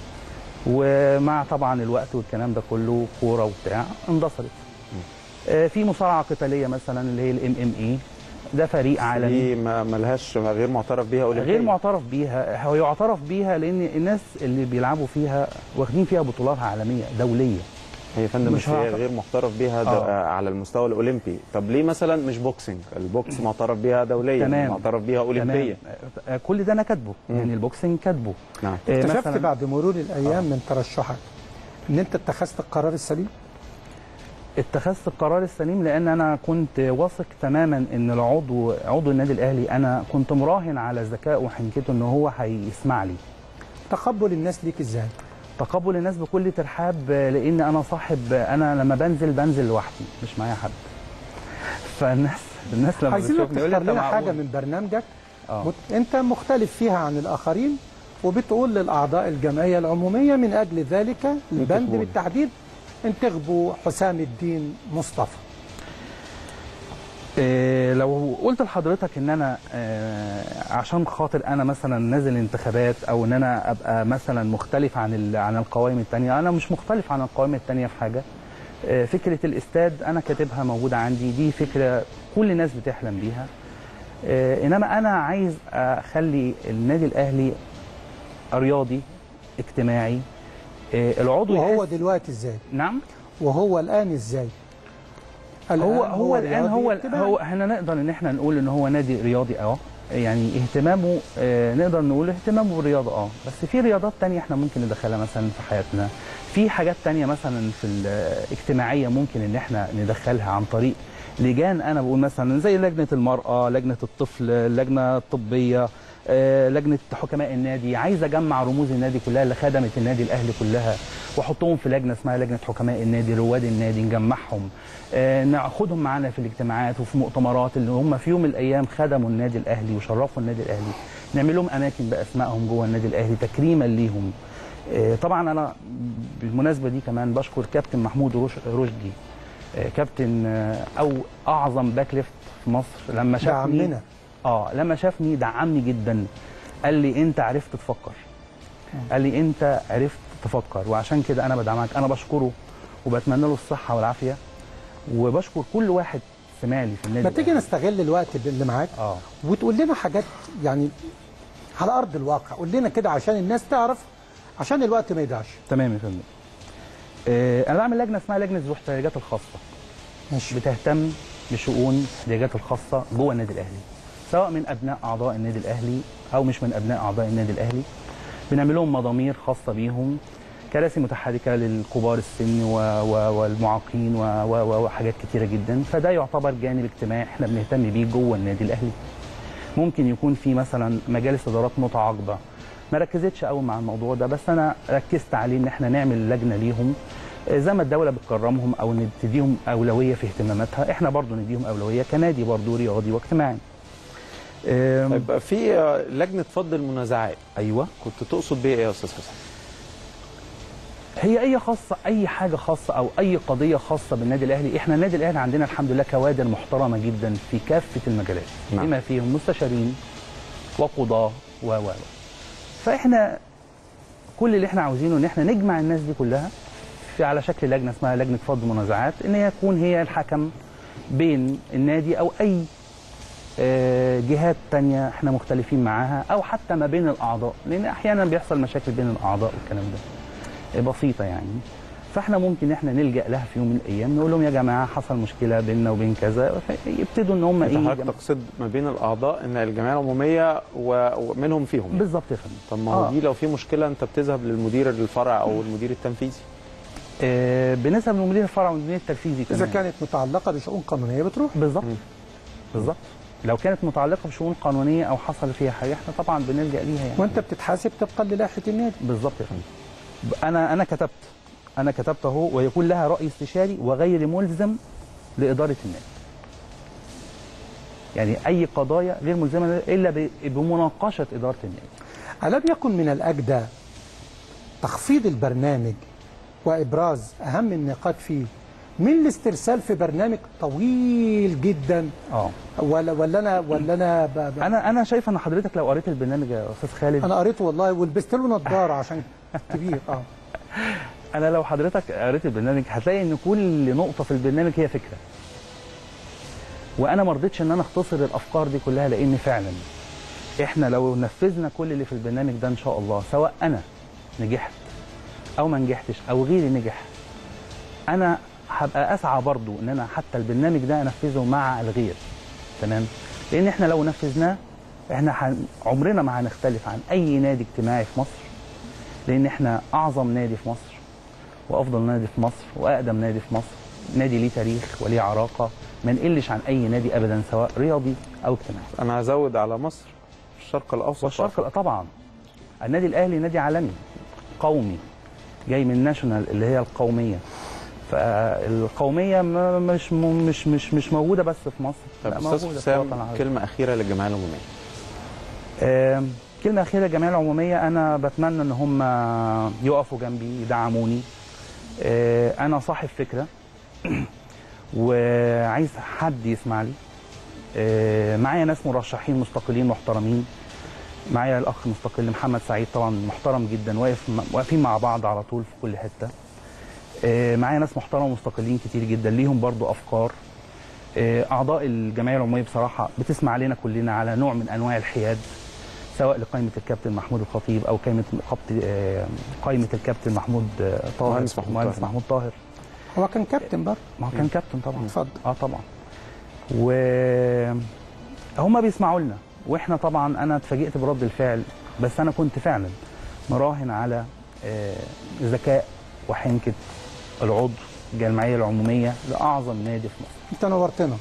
S5: ومع طبعا الوقت والكلام ده كله كوره وبتاع اندثرت آه، في مصارعه قتاليه مثلا اللي هي الام ام اي ده فريق عالمي
S2: دي ما ملهاش غير معترف بيها أولمبيا.
S5: غير معترف بيها هو يعترف بيها لان الناس اللي بيلعبوا فيها واخدين فيها بطولات عالميه دوليه
S2: هي يا فندم
S5: مش
S2: مش هي
S5: هعرف-
S2: غير معترف بيها
S5: آه.
S2: آه. على المستوى الاولمبي طب ليه مثلا مش بوكسنج البوكس معترف بيها دوليا
S5: تمام.
S2: معترف بيها اولمبيا
S5: تمام آه، كل ده انا كاتبه
S2: مم.
S5: يعني البوكسنج كاتبه
S2: نعم
S5: آه،
S1: اكتشفت
S5: مثلاً-
S1: بعد مرور الايام من ترشحك ان انت اتخذت القرار السليم
S5: اتخذت القرار السليم لان انا كنت واثق تماما ان العضو عضو النادي الاهلي انا كنت مراهن على ذكائه وحنكته ان هو هيسمع لي
S1: تقبل الناس ليك ازاي
S5: تقبل الناس بكل ترحاب لان انا صاحب انا لما بنزل بنزل لوحدي مش معايا حد فالناس الناس لما
S1: عايزينك
S5: بتشوفني يقول لي
S1: تختار
S5: انت
S1: لنا حاجه
S5: معقول
S1: من برنامجك
S5: اه
S1: مت... انت مختلف فيها عن الاخرين وبتقول للاعضاء الجمعيه العموميه من اجل ذلك البند
S2: انتخبوني.
S1: بالتحديد انتخبوا حسام الدين مصطفى
S5: إيه لو قلت لحضرتك ان انا آه عشان خاطر انا مثلا نازل انتخابات او ان انا ابقى مثلا مختلف عن ال- عن القوائم الثانيه انا مش مختلف عن القوائم الثانيه في حاجه آه فكره الاستاد انا كاتبها موجوده عندي دي فكره كل الناس بتحلم بيها آه انما انا عايز اخلي النادي الاهلي رياضي اجتماعي آه العضو
S1: وهو
S5: يحس-
S1: دلوقتي ازاي
S5: نعم
S1: وهو الان ازاي الآن
S5: هو هو الان
S1: رياضي
S5: هو
S1: اجتماعي.
S5: هو احنا نقدر ان احنا نقول ان هو نادي رياضي اه يعني اهتمامه آه نقدر نقول اهتمامه بالرياضه اه بس في رياضات تانية احنا ممكن ندخلها مثلا في حياتنا في حاجات تانية مثلا في الاجتماعيه ممكن ان احنا ندخلها عن طريق لجان انا بقول مثلا زي لجنه المراه لجنه الطفل اللجنه الطبيه آه، لجنه حكماء النادي عايز اجمع رموز النادي كلها اللي خدمت النادي الاهلي كلها واحطهم في لجنه اسمها لجنه حكماء النادي رواد النادي نجمعهم آه، ناخدهم معانا في الاجتماعات وفي مؤتمرات اللي هم في يوم من الايام خدموا النادي الاهلي وشرفوا النادي الاهلي نعمل لهم اماكن باسمائهم جوه النادي الاهلي تكريما ليهم آه، طبعا انا بالمناسبه دي كمان بشكر كابتن محمود رش- رشدي آه، كابتن آه، او اعظم باك ليفت في مصر لما
S1: ده
S5: شافني
S1: عمنا
S5: اه لما شافني دعمني جدا قال لي انت عرفت تفكر قال لي انت عرفت تفكر وعشان كده انا بدعمك انا بشكره وبتمنى له الصحه والعافيه وبشكر كل واحد سمالي في النادي
S1: ما تيجي
S5: الأهلي.
S1: نستغل الوقت اللي معاك
S5: اه
S1: وتقول لنا حاجات يعني على ارض الواقع قول لنا كده عشان الناس تعرف عشان الوقت ما يضيعش
S5: تمام يا فندم آه انا بعمل لجنه اسمها لجنه ذو احتياجات الخاصه
S1: ماشي
S5: بتهتم بشؤون الاحتياجات الخاصه جوه النادي الاهلي سواء من ابناء اعضاء النادي الاهلي او مش من ابناء اعضاء النادي الاهلي بنعمل لهم مضامير خاصه بيهم كراسي متحركه للكبار السن و... و... والمعاقين و... و... وحاجات كتيره جدا فده يعتبر جانب اجتماعي احنا بنهتم بيه جوه النادي الاهلي ممكن يكون في مثلا مجالس ادارات متعاقبه ما ركزتش قوي مع الموضوع ده بس انا ركزت عليه ان احنا نعمل لجنه ليهم آه، زي ما الدوله بتكرمهم او نديهم اولويه في اهتماماتها احنا برضو نديهم اولويه كنادي برضو رياضي واجتماعي آم،
S2: يبقى في آه، لجنه فض المنازعات
S5: ايوه
S2: كنت تقصد بيه ايه يا استاذ حسام؟
S5: هي اي خاصه اي حاجه خاصه او اي قضيه خاصه بالنادي الاهلي احنا النادي الاهلي عندنا الحمد لله كوادر محترمه جدا في كافه المجالات
S2: نعم.
S5: بما فيهم مستشارين وقضاه و و و. فاحنا كل اللي احنا عاوزينه ان احنا نجمع الناس دي كلها في على شكل لجنه اسمها لجنه فض منازعات ان هي تكون هي الحكم بين النادي او اي آه، جهات تانية احنا مختلفين معاها او حتى ما بين الاعضاء لان احيانا بيحصل مشاكل بين الاعضاء والكلام ده بسيطه يعني فاحنا ممكن احنا نلجا لها في يوم من الايام نقول لهم يا جماعه حصل مشكله بيننا وبين كذا يبتدوا ان هم
S2: انت
S5: ايه
S2: حضرتك تقصد ما بين الاعضاء ان الجمعيه العموميه و- ومنهم فيهم يعني.
S5: بالظبط يا فندم
S2: طب ما هو
S5: آه.
S2: دي لو في مشكله انت بتذهب للمدير الفرع او المدير التنفيذي
S5: آه بنسب من مدير الفرع والمدير التنفيذي
S1: اذا
S5: كمان
S1: كانت متعلقه بشؤون قانونيه بتروح
S5: بالظبط
S2: مم.
S5: بالظبط لو كانت متعلقه بشؤون قانونيه او حصل فيها حاجه احنا طبعا بنلجا ليها يعني
S1: وانت بتتحاسب طبقا للائحه النادي
S5: بالظبط يا فندم انا انا كتبت انا كتبت اهو ويكون لها راي استشاري وغير ملزم لاداره النادي يعني اي قضايا غير ملزمه الا ب- بمناقشه اداره النادي
S1: ألم يكن من الأجدى تخفيض البرنامج وإبراز أهم النقاط فيه من الاسترسال في برنامج طويل جدا
S5: اه
S1: ولا ولا انا ولا انا ب... ب...
S5: انا انا شايف ان حضرتك لو قريت البرنامج يا استاذ خالد
S1: انا قريته والله ولبست له نظاره عشان كبير اه
S5: انا لو حضرتك قريت البرنامج هتلاقي ان كل نقطه في البرنامج هي فكره وانا ما رضيتش ان انا اختصر الافكار دي كلها لان فعلا احنا لو نفذنا كل اللي في البرنامج ده ان شاء الله سواء انا نجحت او ما نجحتش او غيري نجح انا هبقى اسعى برضو ان انا حتى البرنامج ده انفذه مع الغير تمام لان احنا لو نفذناه احنا هن... عمرنا ما هنختلف عن اي نادي اجتماعي في مصر لان احنا اعظم نادي في مصر وافضل نادي في مصر واقدم نادي في مصر نادي ليه تاريخ وليه عراقه ما نقلش عن اي نادي ابدا سواء رياضي او اجتماعي
S2: انا هزود على مصر الشرق الاوسط
S5: والشرق طبعا النادي الاهلي نادي عالمي قومي جاي من ناشونال اللي هي القوميه فالقوميه ما- مش مش مش مش موجوده بس في مصر
S2: طب
S5: لا،
S2: استاذ
S5: موجودة في
S2: حسام
S5: الوطن العربي.
S2: كلمه اخيره للجمعيه العموميه
S5: آم، كلمة أخيرة للجمعية العمومية أنا بتمنى إن هم يقفوا جنبي يدعموني آه، أنا صاحب فكرة وعايز حد يسمع لي آه، معايا ناس مرشحين مستقلين محترمين معايا الأخ مستقل محمد سعيد طبعا محترم جدا واقف واقفين مع بعض على طول في كل حتة آه، معايا ناس محترمة مستقلين كتير جدا ليهم برضو أفكار آه، أعضاء الجمعية العمومية بصراحة بتسمع علينا كلنا على نوع من أنواع الحياد سواء لقائمة الكابتن محمود الخطيب أو قائمة قبط- آه، قائمة الكابتن محمود آه، طاهر
S2: مهندس محمود
S5: مهندس
S2: طاهر.
S5: محمود طاهر
S1: هو كان كابتن برضه
S5: ما هو كان كابتن طبعا
S1: اتفضل
S5: اه طبعا و هم بيسمعوا لنا واحنا طبعا انا اتفاجئت برد الفعل بس انا كنت فعلا مراهن على آه، ذكاء وحنكه العضو الجمعيه العموميه لاعظم نادي في مصر
S1: انت نورتنا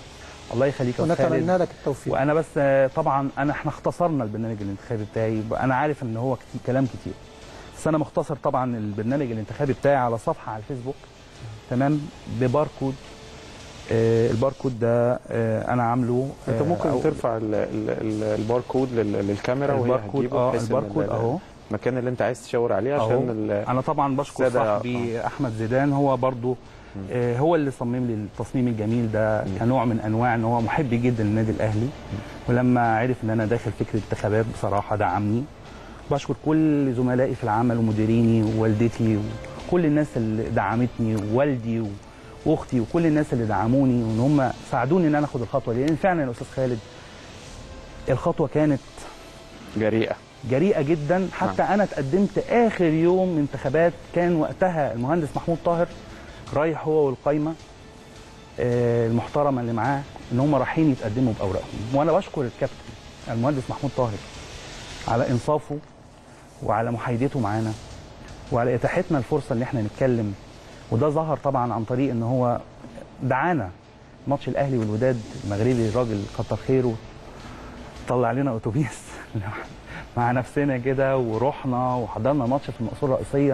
S5: الله يخليك يا أستاذ خالد.
S1: ونتمنى لك التوفيق
S5: وانا بس آه، طبعا انا احنا اختصرنا البرنامج الانتخابي بتاعي انا عارف ان هو كتير كلام كتير بس انا مختصر طبعا البرنامج الانتخابي بتاعي على صفحه على الفيسبوك تمام بباركود آه الباركود ده آه انا عامله
S2: انت
S5: آه،
S2: ممكن
S5: أو-
S2: ترفع ال- ال- ال- الباركود لل- للكاميرا وهي
S5: الباركود
S2: هتجيبه
S5: اه
S2: بحيث إن
S5: الباركود
S2: ال-
S5: اهو
S2: المكان اللي انت عايز تشاور عليه
S5: أهو.
S2: عشان ال-
S5: انا طبعا بشكر
S2: السادة-
S5: صاحبي احمد زيدان هو برضو آه هو اللي صمم لي التصميم الجميل ده كنوع من انواع ان هو محب جدا للنادي الاهلي ولما عرف ان انا داخل فكره انتخابات بصراحه دعمني بشكر كل زملائي في العمل ومديريني ووالدتي وكل الناس اللي دعمتني ووالدي و- واختي وكل الناس اللي دعموني وان هم ساعدوني ان انا اخد الخطوه دي لان فعلا يا استاذ خالد الخطوه كانت
S2: جريئه
S5: جريئه جدا حتى انا اتقدمت اخر يوم انتخابات كان وقتها المهندس محمود طاهر رايح هو والقايمه آه، المحترمه اللي معاه ان هم رايحين يتقدموا باوراقهم وانا بشكر الكابتن المهندس محمود طاهر على انصافه وعلى محايدته معانا وعلى اتاحتنا الفرصه ان احنا نتكلم وده ظهر طبعا عن طريق ان هو دعانا ماتش الاهلي والوداد المغربي الراجل كتر خيره طلع لنا اتوبيس مع نفسنا كده ورحنا وحضرنا ماتش في المقصوره الرئيسيه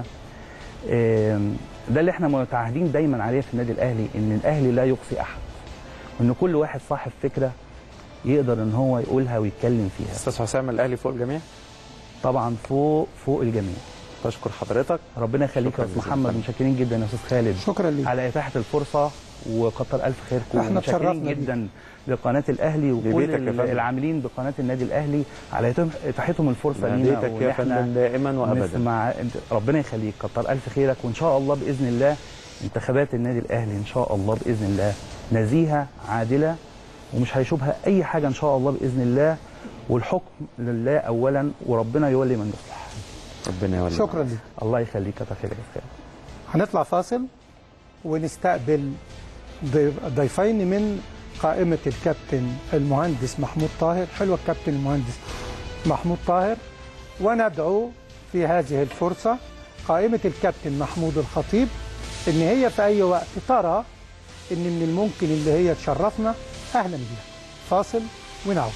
S5: آم، ده اللي احنا متعهدين دايما عليه في النادي الاهلي ان الاهلي لا يقصي احد وان كل واحد صاحب فكره يقدر ان هو يقولها ويتكلم فيها
S2: استاذ حسام الاهلي فوق الجميع
S5: طبعا فوق فوق الجميع
S2: بشكر حضرتك
S5: ربنا يخليك
S2: شكراً
S5: يا استاذ
S2: جزيلاً.
S5: محمد متشكرين جدا يا استاذ خالد
S1: شكرا ليك
S5: على اتاحه الفرصه وكتر الف خيركم
S1: احنا
S5: ومتشكرين
S1: اتشرفنا بيك.
S5: جدا لقناه الاهلي وكل
S2: ببيتك يا
S5: ال-
S2: فندم.
S5: العاملين بقناه النادي الاهلي على إتاح- اتاحتهم الفرصه لينا
S2: بيتك
S5: وإن
S2: يا
S5: إحنا
S2: فندم دائما وابدا
S5: نسمع انت- ربنا يخليك كتر الف خيرك وان شاء الله باذن الله انتخابات النادي الاهلي ان شاء الله باذن الله نزيهه عادله ومش هيشوبها اي حاجه ان شاء الله باذن الله والحكم لله اولا وربنا يولي من يصلح
S2: ربنا يولي
S1: شكرا ليك
S5: الله يخليك كتر خيرك يا خير
S1: هنطلع فاصل ونستقبل ضي- ضيفين من قائمة الكابتن المهندس محمود طاهر حلوة الكابتن المهندس محمود طاهر وندعو في هذه الفرصة قائمة الكابتن محمود الخطيب إن هي في أي وقت ترى إن من الممكن اللي هي تشرفنا أهلا بها فاصل ونعود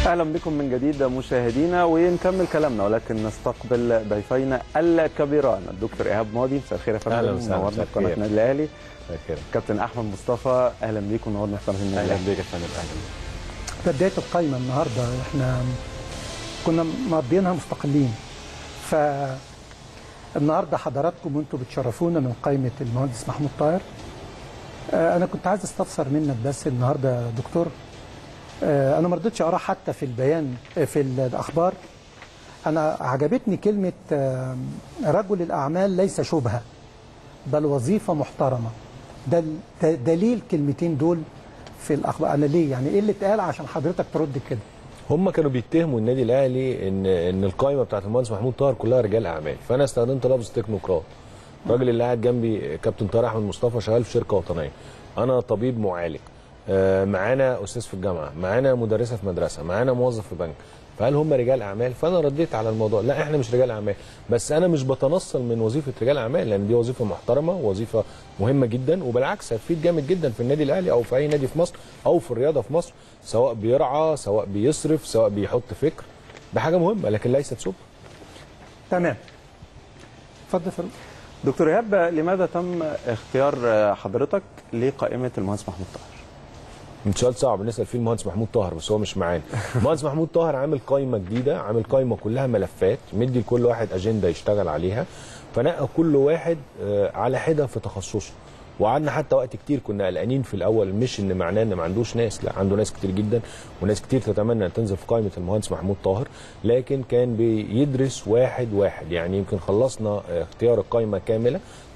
S2: اهلا بكم من جديد مشاهدينا ونكمل كلامنا ولكن نستقبل ضيفينا الكبيران الدكتور ايهاب ماضي مساء الخير يا فندم
S6: أهلا وسهلا،
S2: نورنا
S6: مساء
S2: في قناه
S6: الخير.
S2: النادي الاهلي
S6: خير
S2: كابتن احمد مصطفى اهلا بيكم ونورنا في قناه النادي
S6: اهلا
S2: الاهلي
S6: بيك يا فندم اهلا بيك.
S1: ده بدايه القايمه النهارده احنا كنا مقضيينها مستقلين ف النهارده حضراتكم وانتم بتشرفونا من قائمه المهندس محمود طاهر آه، انا كنت عايز استفسر منك بس النهارده يا دكتور آه، انا ما رضيتش اقرا حتى في البيان آه، في الاخبار انا عجبتني كلمه آه، رجل الاعمال ليس شبهه بل وظيفه محترمه ده ال- ده دليل كلمتين دول في الاخبار انا ليه يعني ايه اللي اتقال عشان حضرتك ترد كده
S6: هم كانوا بيتهموا النادي الاهلي ان ان القائمه بتاعت المهندس محمود طاهر كلها رجال اعمال فانا استخدمت لفظ تكنوقراط الراجل اللي قاعد جنبي كابتن طارق احمد مصطفى شغال في شركه وطنيه انا طبيب معالج آه، معانا استاذ في الجامعه معانا مدرسه في مدرسه معانا موظف في بنك فهل هم رجال اعمال فانا رديت على الموضوع لا احنا مش رجال اعمال بس انا مش بتنصل من وظيفه رجال اعمال لان دي وظيفه محترمه وظيفه مهمه جدا وبالعكس هتفيد جامد جدا في النادي الاهلي او في اي نادي في مصر او في الرياضه في مصر سواء بيرعى سواء بيصرف سواء بيحط فكر ده حاجه مهمه لكن ليست سب
S1: تمام اتفضل يا فاروق
S2: دكتور ايهاب لماذا تم اختيار حضرتك لقائمه المهندس محمود طاهر
S6: من سؤال صعب نسال فيه المهندس محمود طاهر بس هو مش معانا المهندس محمود طاهر عامل قائمه جديده عامل قائمه كلها ملفات مدي لكل واحد اجنده يشتغل عليها فنقى كل واحد آه، على حده في تخصصه وقعدنا حتى وقت كتير كنا قلقانين في الاول مش ان معناه ان ما عندوش ناس لا عنده ناس كتير جدا وناس كتير تتمنى ان تنزل في قائمه المهندس محمود طاهر لكن كان بيدرس واحد واحد يعني يمكن خلصنا آه، اختيار القائمه كامله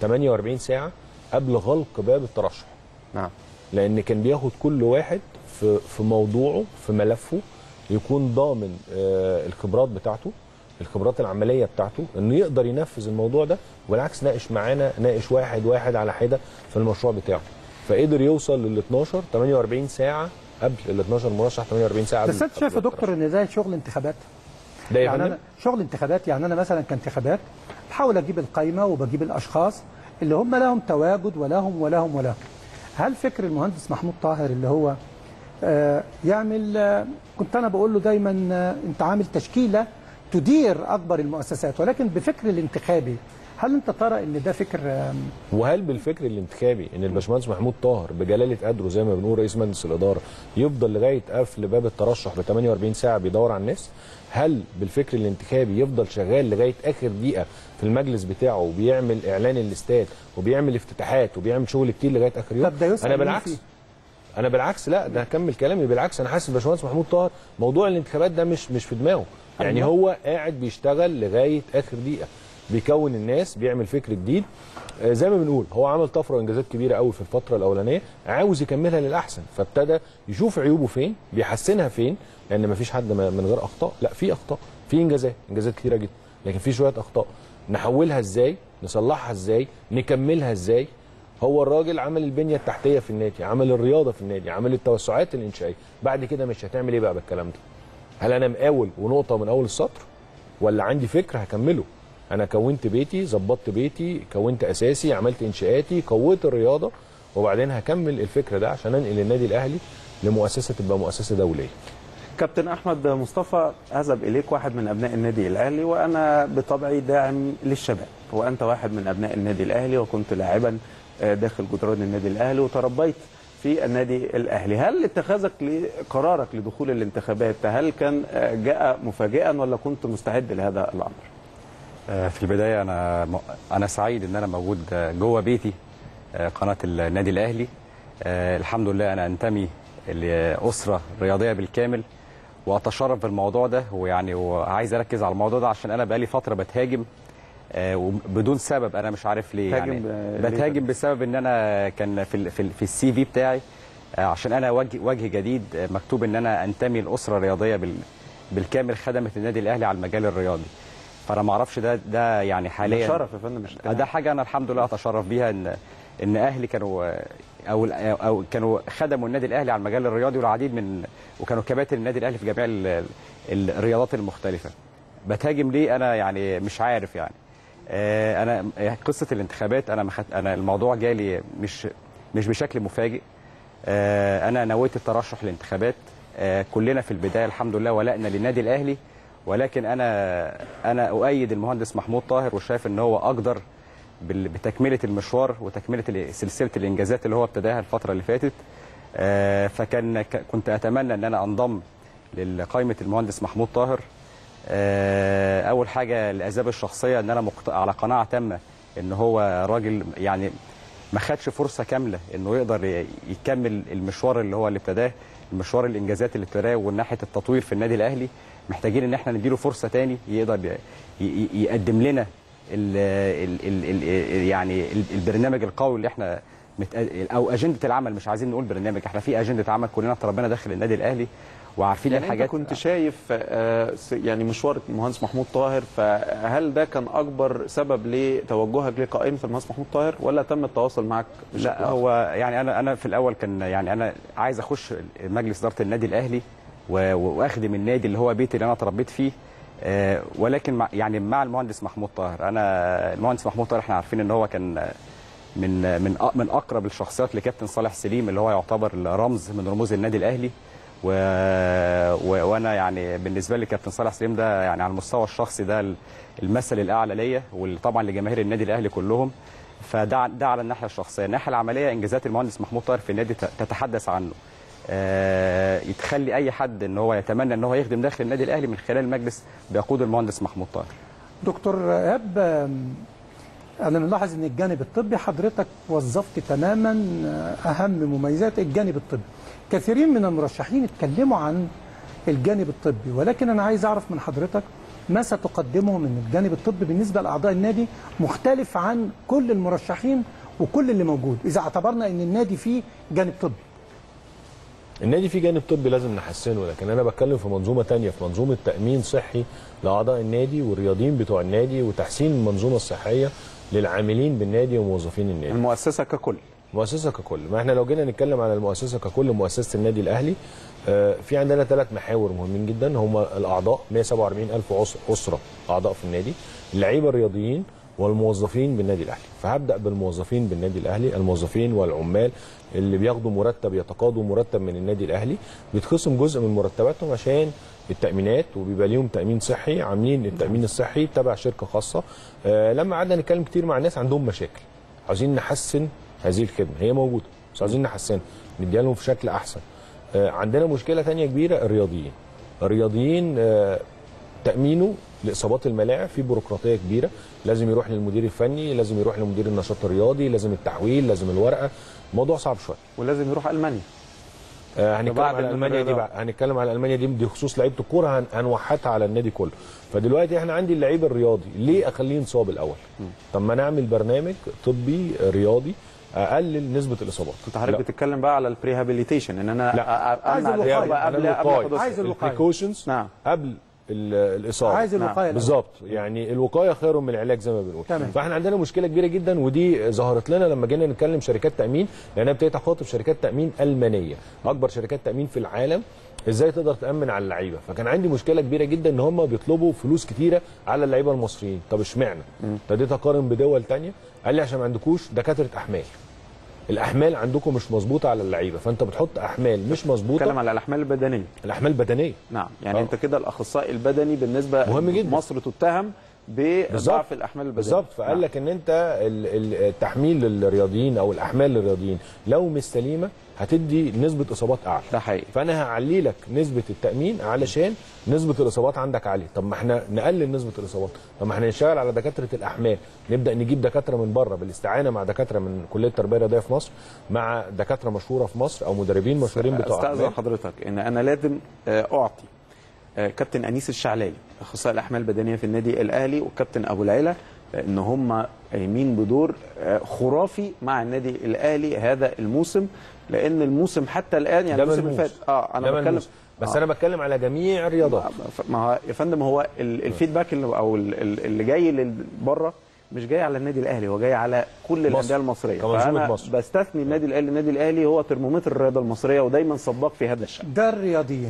S6: 48 ساعه قبل غلق باب الترشح
S2: نعم
S6: لان كان بياخد كل واحد في في موضوعه في ملفه يكون ضامن آه، الخبرات بتاعته الخبرات العمليه بتاعته انه يقدر ينفذ الموضوع ده والعكس ناقش معانا ناقش واحد واحد على حده في المشروع بتاعه فقدر يوصل لل 12 48 ساعه قبل ال 12 مرشح 48 ساعه قبل
S1: بس انت شايف يا
S6: قبل
S1: دكتور ان ده شغل انتخابات
S6: ده يا
S1: يعني
S6: فندم
S1: انا شغل انتخابات يعني انا مثلا كانتخابات بحاول اجيب القايمه وبجيب الاشخاص اللي هم لهم تواجد ولهم ولهم ولهم هل فكر المهندس محمود طاهر اللي هو آه يعمل آه كنت انا بقول له دايما آه انت عامل تشكيله تدير اكبر المؤسسات ولكن بفكر الانتخابي هل انت ترى ان ده فكر آه
S6: وهل بالفكر الانتخابي ان الباشمهندس محمود طاهر بجلاله قدره زي ما بنقول رئيس مجلس الاداره يفضل لغايه قفل باب الترشح ب 48 ساعه بيدور على الناس؟ هل بالفكر الانتخابي يفضل شغال لغايه اخر دقيقه في المجلس بتاعه وبيعمل اعلان الاستاد وبيعمل افتتاحات وبيعمل شغل كتير لغايه اخر يوم؟
S1: طب ده يسأل
S6: انا
S1: مين
S6: بالعكس
S1: فيه؟
S6: انا بالعكس لا ده هكمل كلامي بالعكس انا حاسس باشمهندس محمود طاهر موضوع الانتخابات ده مش مش في دماغه يعني
S1: أيوة.
S6: هو قاعد بيشتغل لغايه اخر دقيقه بيكون الناس بيعمل فكر جديد آه، زي ما بنقول هو عمل طفره وانجازات كبيره قوي في الفتره الاولانيه عاوز يكملها للاحسن فابتدى يشوف عيوبه فين بيحسنها فين لان مفيش حد ما- من غير اخطاء لا في اخطاء في انجازات انجازات كتيره جدا لكن في شويه اخطاء نحولها ازاي نصلحها ازاي نكملها ازاي هو الراجل عمل البنيه التحتيه في النادي عمل الرياضه في النادي عمل التوسعات الانشائيه بعد كده مش هتعمل ايه بقى بالكلام ده هل انا مقاول ونقطه من اول السطر ولا عندي فكر هكمله انا كونت بيتي ظبطت بيتي كونت اساسي عملت انشاءاتي قويت الرياضه وبعدين هكمل الفكر ده عشان انقل النادي الاهلي لمؤسسه تبقى مؤسسه دوليه
S2: كابتن احمد مصطفى اذهب اليك واحد من ابناء النادي الاهلي وانا بطبعي داعم للشباب وانت واحد من ابناء النادي الاهلي وكنت لاعبا آه، داخل جدران النادي الاهلي وتربيت في النادي الاهلي هل اتخاذك لقرارك لدخول الانتخابات هل كان آه، جاء مفاجئا ولا كنت مستعد لهذا الامر
S7: آه، في البدايه انا م- انا سعيد ان انا موجود آه، جوه بيتي آه، قناه النادي الاهلي آه، الحمد لله انا انتمي لاسره رياضيه بالكامل واتشرف بالموضوع ده ويعني وعايز اركز على الموضوع ده عشان انا بقالي فتره بتهاجم آه، وبدون سبب انا مش عارف ليه
S2: بتهاجم
S7: يعني
S2: ب- ليه
S7: بتهاجم
S2: طيب؟
S7: بسبب ان انا كان في ال- في, ال- في السي في بتاعي آه، عشان انا وجه وجه جديد آه، مكتوب ان انا انتمي لاسره رياضيه بال بالكامل خدمت النادي الاهلي على المجال الرياضي فانا ما اعرفش ده ده يعني حاليا
S2: شرف يا فندم مش
S7: ده حاجه انا الحمد لله اتشرف بيها ان ان اهلي كانوا او او كانوا خدموا النادي الاهلي على المجال الرياضي والعديد من وكانوا كباتن النادي الاهلي في جميع ال- ال- الرياضات المختلفه بتهاجم ليه انا يعني مش عارف يعني آه، انا قصه الانتخابات انا مخت... انا الموضوع جالي مش مش بشكل مفاجئ آه، انا نويت الترشح للانتخابات آه، كلنا في البدايه الحمد لله ولائنا للنادي الاهلي ولكن انا انا اؤيد المهندس محمود طاهر وشايف ان هو اقدر بال- بتكمله المشوار وتكمله ال- سلسله الانجازات اللي هو ابتداها الفتره اللي فاتت آه، فكان ك- كنت اتمنى ان انا انضم لقائمه المهندس محمود طاهر آه، اول حاجه الاسباب الشخصيه ان انا مقت... على قناعه تامه ان هو راجل يعني ما خدش فرصه كامله انه يقدر ي- يكمل المشوار اللي هو اللي ابتداه المشوار الانجازات اللي ابتداه وناحيه التطوير في النادي الاهلي محتاجين ان احنا نديله فرصه تاني يقدر ي- ي- يقدم لنا ال ال ال ال يعني ال- البرنامج القوي اللي احنا مت... او اجنده العمل مش عايزين نقول برنامج احنا في اجنده عمل كلنا اتربينا داخل النادي الاهلي وعارفين
S2: يعني
S7: الحاجات
S2: انت كنت شايف آه، س- يعني مشوار المهندس محمود طاهر فهل ده كان اكبر سبب لتوجهك لقائمه المهندس محمود طاهر ولا تم التواصل معك بشكل
S7: لا
S2: آخر؟
S7: هو يعني انا انا في الاول كان يعني انا عايز اخش مجلس اداره النادي الاهلي و- و- واخدم النادي اللي هو بيتي اللي انا اتربيت فيه آه، ولكن مع يعني مع المهندس محمود طاهر انا المهندس محمود طاهر احنا عارفين ان هو كان من من أ- من اقرب الشخصيات لكابتن صالح سليم اللي هو يعتبر رمز من رموز النادي الاهلي و... و... وانا يعني بالنسبه لي كابتن صالح سليم ده يعني على المستوى الشخصي ده المثل الاعلى ليا وطبعا لجماهير النادي الاهلي كلهم فده ده على الناحيه الشخصيه الناحيه العمليه انجازات المهندس محمود طاهر في النادي ت- تتحدث عنه آه، يتخلي اي حد ان هو يتمنى ان هو يخدم داخل النادي الاهلي من خلال المجلس بيقود المهندس محمود طاهر
S1: دكتور ايهاب آم، انا ملاحظ ان الجانب الطبي حضرتك وظفت تماما آه، اهم مميزات الجانب الطبي كثيرين من المرشحين اتكلموا عن الجانب الطبي ولكن انا عايز اعرف من حضرتك ما ستقدمه من الجانب الطبي بالنسبه لاعضاء النادي مختلف عن كل المرشحين وكل اللي موجود اذا اعتبرنا ان النادي فيه جانب طبي
S6: النادي فيه جانب طبي لازم نحسنه لكن انا بتكلم في منظومه تانية في منظومه تامين صحي لاعضاء النادي والرياضيين بتوع النادي وتحسين المنظومه الصحيه للعاملين بالنادي وموظفين النادي
S2: المؤسسه ككل
S6: مؤسسه ككل ما احنا لو جينا نتكلم على المؤسسه ككل مؤسسه النادي الاهلي آه، في عندنا ثلاث محاور مهمين جدا هم الاعضاء 147 الف عس- اسره اعضاء في النادي اللعيبه الرياضيين والموظفين بالنادي الاهلي فهبدا بالموظفين بالنادي الاهلي الموظفين والعمال اللي بياخدوا مرتب يتقاضوا مرتب من النادي الاهلي بيتخصم جزء من مرتباتهم عشان التامينات وبيبقى ليهم تامين صحي عاملين التامين الصحي تبع شركه خاصه آه، لما قعدنا نتكلم كتير مع الناس عندهم مشاكل عايزين نحسن هذه الخدمه هي موجوده بس عايزين نحسنها نديها لهم في شكل احسن آه، عندنا مشكله تانية كبيره الرياضيين الرياضيين آه، تامينه لاصابات الملاعب في بيروقراطيه كبيره لازم يروح للمدير الفني لازم يروح لمدير النشاط الرياضي لازم التحويل لازم الورقه الموضوع صعب شويه
S2: ولازم يروح المانيا
S6: آه، هنتكلم
S2: بعد
S6: على المانيا دي
S2: الرياضة.
S6: بقى هنتكلم على المانيا دي دي خصوص لعيبه الكوره هن- هنوحدها على النادي كله فدلوقتي احنا عندي اللعيب الرياضي ليه اخليه ينصاب الاول طب ما نعمل برنامج طبي رياضي اقلل نسبه الاصابات
S2: كنت حضرتك
S6: لا.
S2: بتتكلم بقى على البريهابيليتيشن ان انا
S6: لا.
S2: أ- أ-
S1: عايز
S2: امنع
S1: الوقاية.
S2: الإصابة
S6: أنا
S2: قبل قبل
S6: الوقاية.
S2: ما أخد
S1: عايز الوقاية.
S6: البريكوشنز
S2: نعم.
S6: قبل ال- الاصابه
S1: عايز الوقايه الأول.
S6: بالظبط يعني الوقايه خير من العلاج زي ما بنقول
S1: تمام.
S6: فاحنا عندنا مشكله كبيره جدا ودي ظهرت لنا لما جينا نتكلم شركات تامين لانها ابتدت اخاطب شركات تامين المانيه اكبر شركات تامين في العالم ازاي تقدر تامن على اللعيبه فكان عندي مشكله كبيره جدا ان هم بيطلبوا فلوس كتيره على اللعيبه المصريين طب اشمعنى ابتديت اقارن بدول تانية قال لي عشان ما عندكوش دكاتره احمال الاحمال عندكم مش مظبوطه على اللعيبه فانت بتحط احمال مش
S2: بتكلم
S6: مظبوطه
S2: على الاحمال البدنيه
S6: الاحمال بدنيه
S2: نعم يعني
S6: آه.
S2: انت كده الاخصائي البدني بالنسبه
S6: مهم جدا.
S2: مصر تتهم بضعف الاحمال البدنيه
S6: بالظبط فقال لك ان انت ال- ال- التحميل للرياضيين او الاحمال للرياضيين لو مش سليمه هتدي نسبه اصابات اعلى
S2: ده حقيقي
S6: فانا هعلي لك نسبه التامين علشان نسبه الاصابات عندك عاليه طب ما احنا نقلل نسبه الاصابات طب ما احنا نشتغل على دكاتره الاحمال نبدا نجيب دكاتره من بره بالاستعانه مع دكاتره من كليه التربيه الرياضيه في مصر مع دكاتره مشهوره في مصر او مدربين مشهورين بتوع
S2: استاذن
S6: احمال
S2: حضرتك ان انا لازم آه، اعطي آه، كابتن انيس الشعلالي اخصائي الاحمال البدنيه في النادي الاهلي والكابتن ابو العيله ان هم قايمين بدور آه، خرافي مع النادي الاهلي هذا الموسم لان الموسم حتى الان يعني
S6: ده
S2: الموسم اللي
S6: ملموس.
S2: فات اه انا
S6: ده
S2: بتكلم
S6: ملموس. بس
S2: آه.
S6: انا بتكلم على جميع الرياضات
S2: ما هو يا فندم هو ال- الفيدباك اللي او ال- ال- اللي جاي بره مش جاي على النادي الاهلي هو جاي على كل الانديه المصريه
S6: كمنظومة
S2: فانا
S6: مصر.
S2: بستثني النادي الاهلي النادي الاهلي هو ترمومتر الرياضه المصريه ودايما سباق في هذا الشان
S1: ده الرياضيين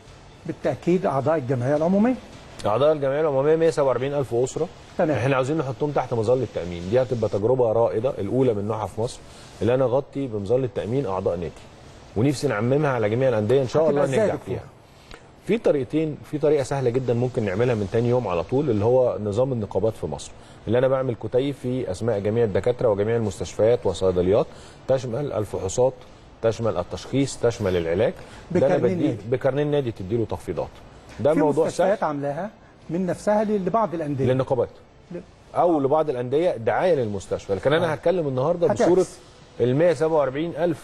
S1: بالتاكيد اعضاء الجمعيه العموميه
S6: اعضاء الجمعيه العموميه 147 الف اسره
S1: تمام.
S6: احنا عاوزين نحطهم تحت مظله التامين دي هتبقى تجربه رائده الاولى من نوعها في مصر اللي انا اغطي بمظله تامين اعضاء نادي ونفسي نعممها على جميع الانديه ان شاء الله
S1: هتبقى إزاي يا
S6: ننجح
S1: دكتور؟
S6: فيها في طريقتين في طريقه سهله جدا ممكن نعملها من تاني يوم على طول اللي هو نظام النقابات في مصر اللي انا بعمل كتيب في اسماء جميع الدكاتره وجميع المستشفيات والصيدليات تشمل الفحوصات تشمل التشخيص تشمل العلاج ده انا
S1: بكارنيه
S6: بديه
S1: النادي.
S6: بكارنيه النادي تديله تخفيضات ده
S1: في
S6: موضوع سهل
S1: مستشفيات عاملاها من نفسها لبعض الانديه
S6: للنقابات
S1: ل-
S6: او لبعض الانديه دعايه للمستشفى لكن انا
S1: آه.
S6: هتكلم النهارده
S1: هتعكس.
S6: بصوره ال 147 الف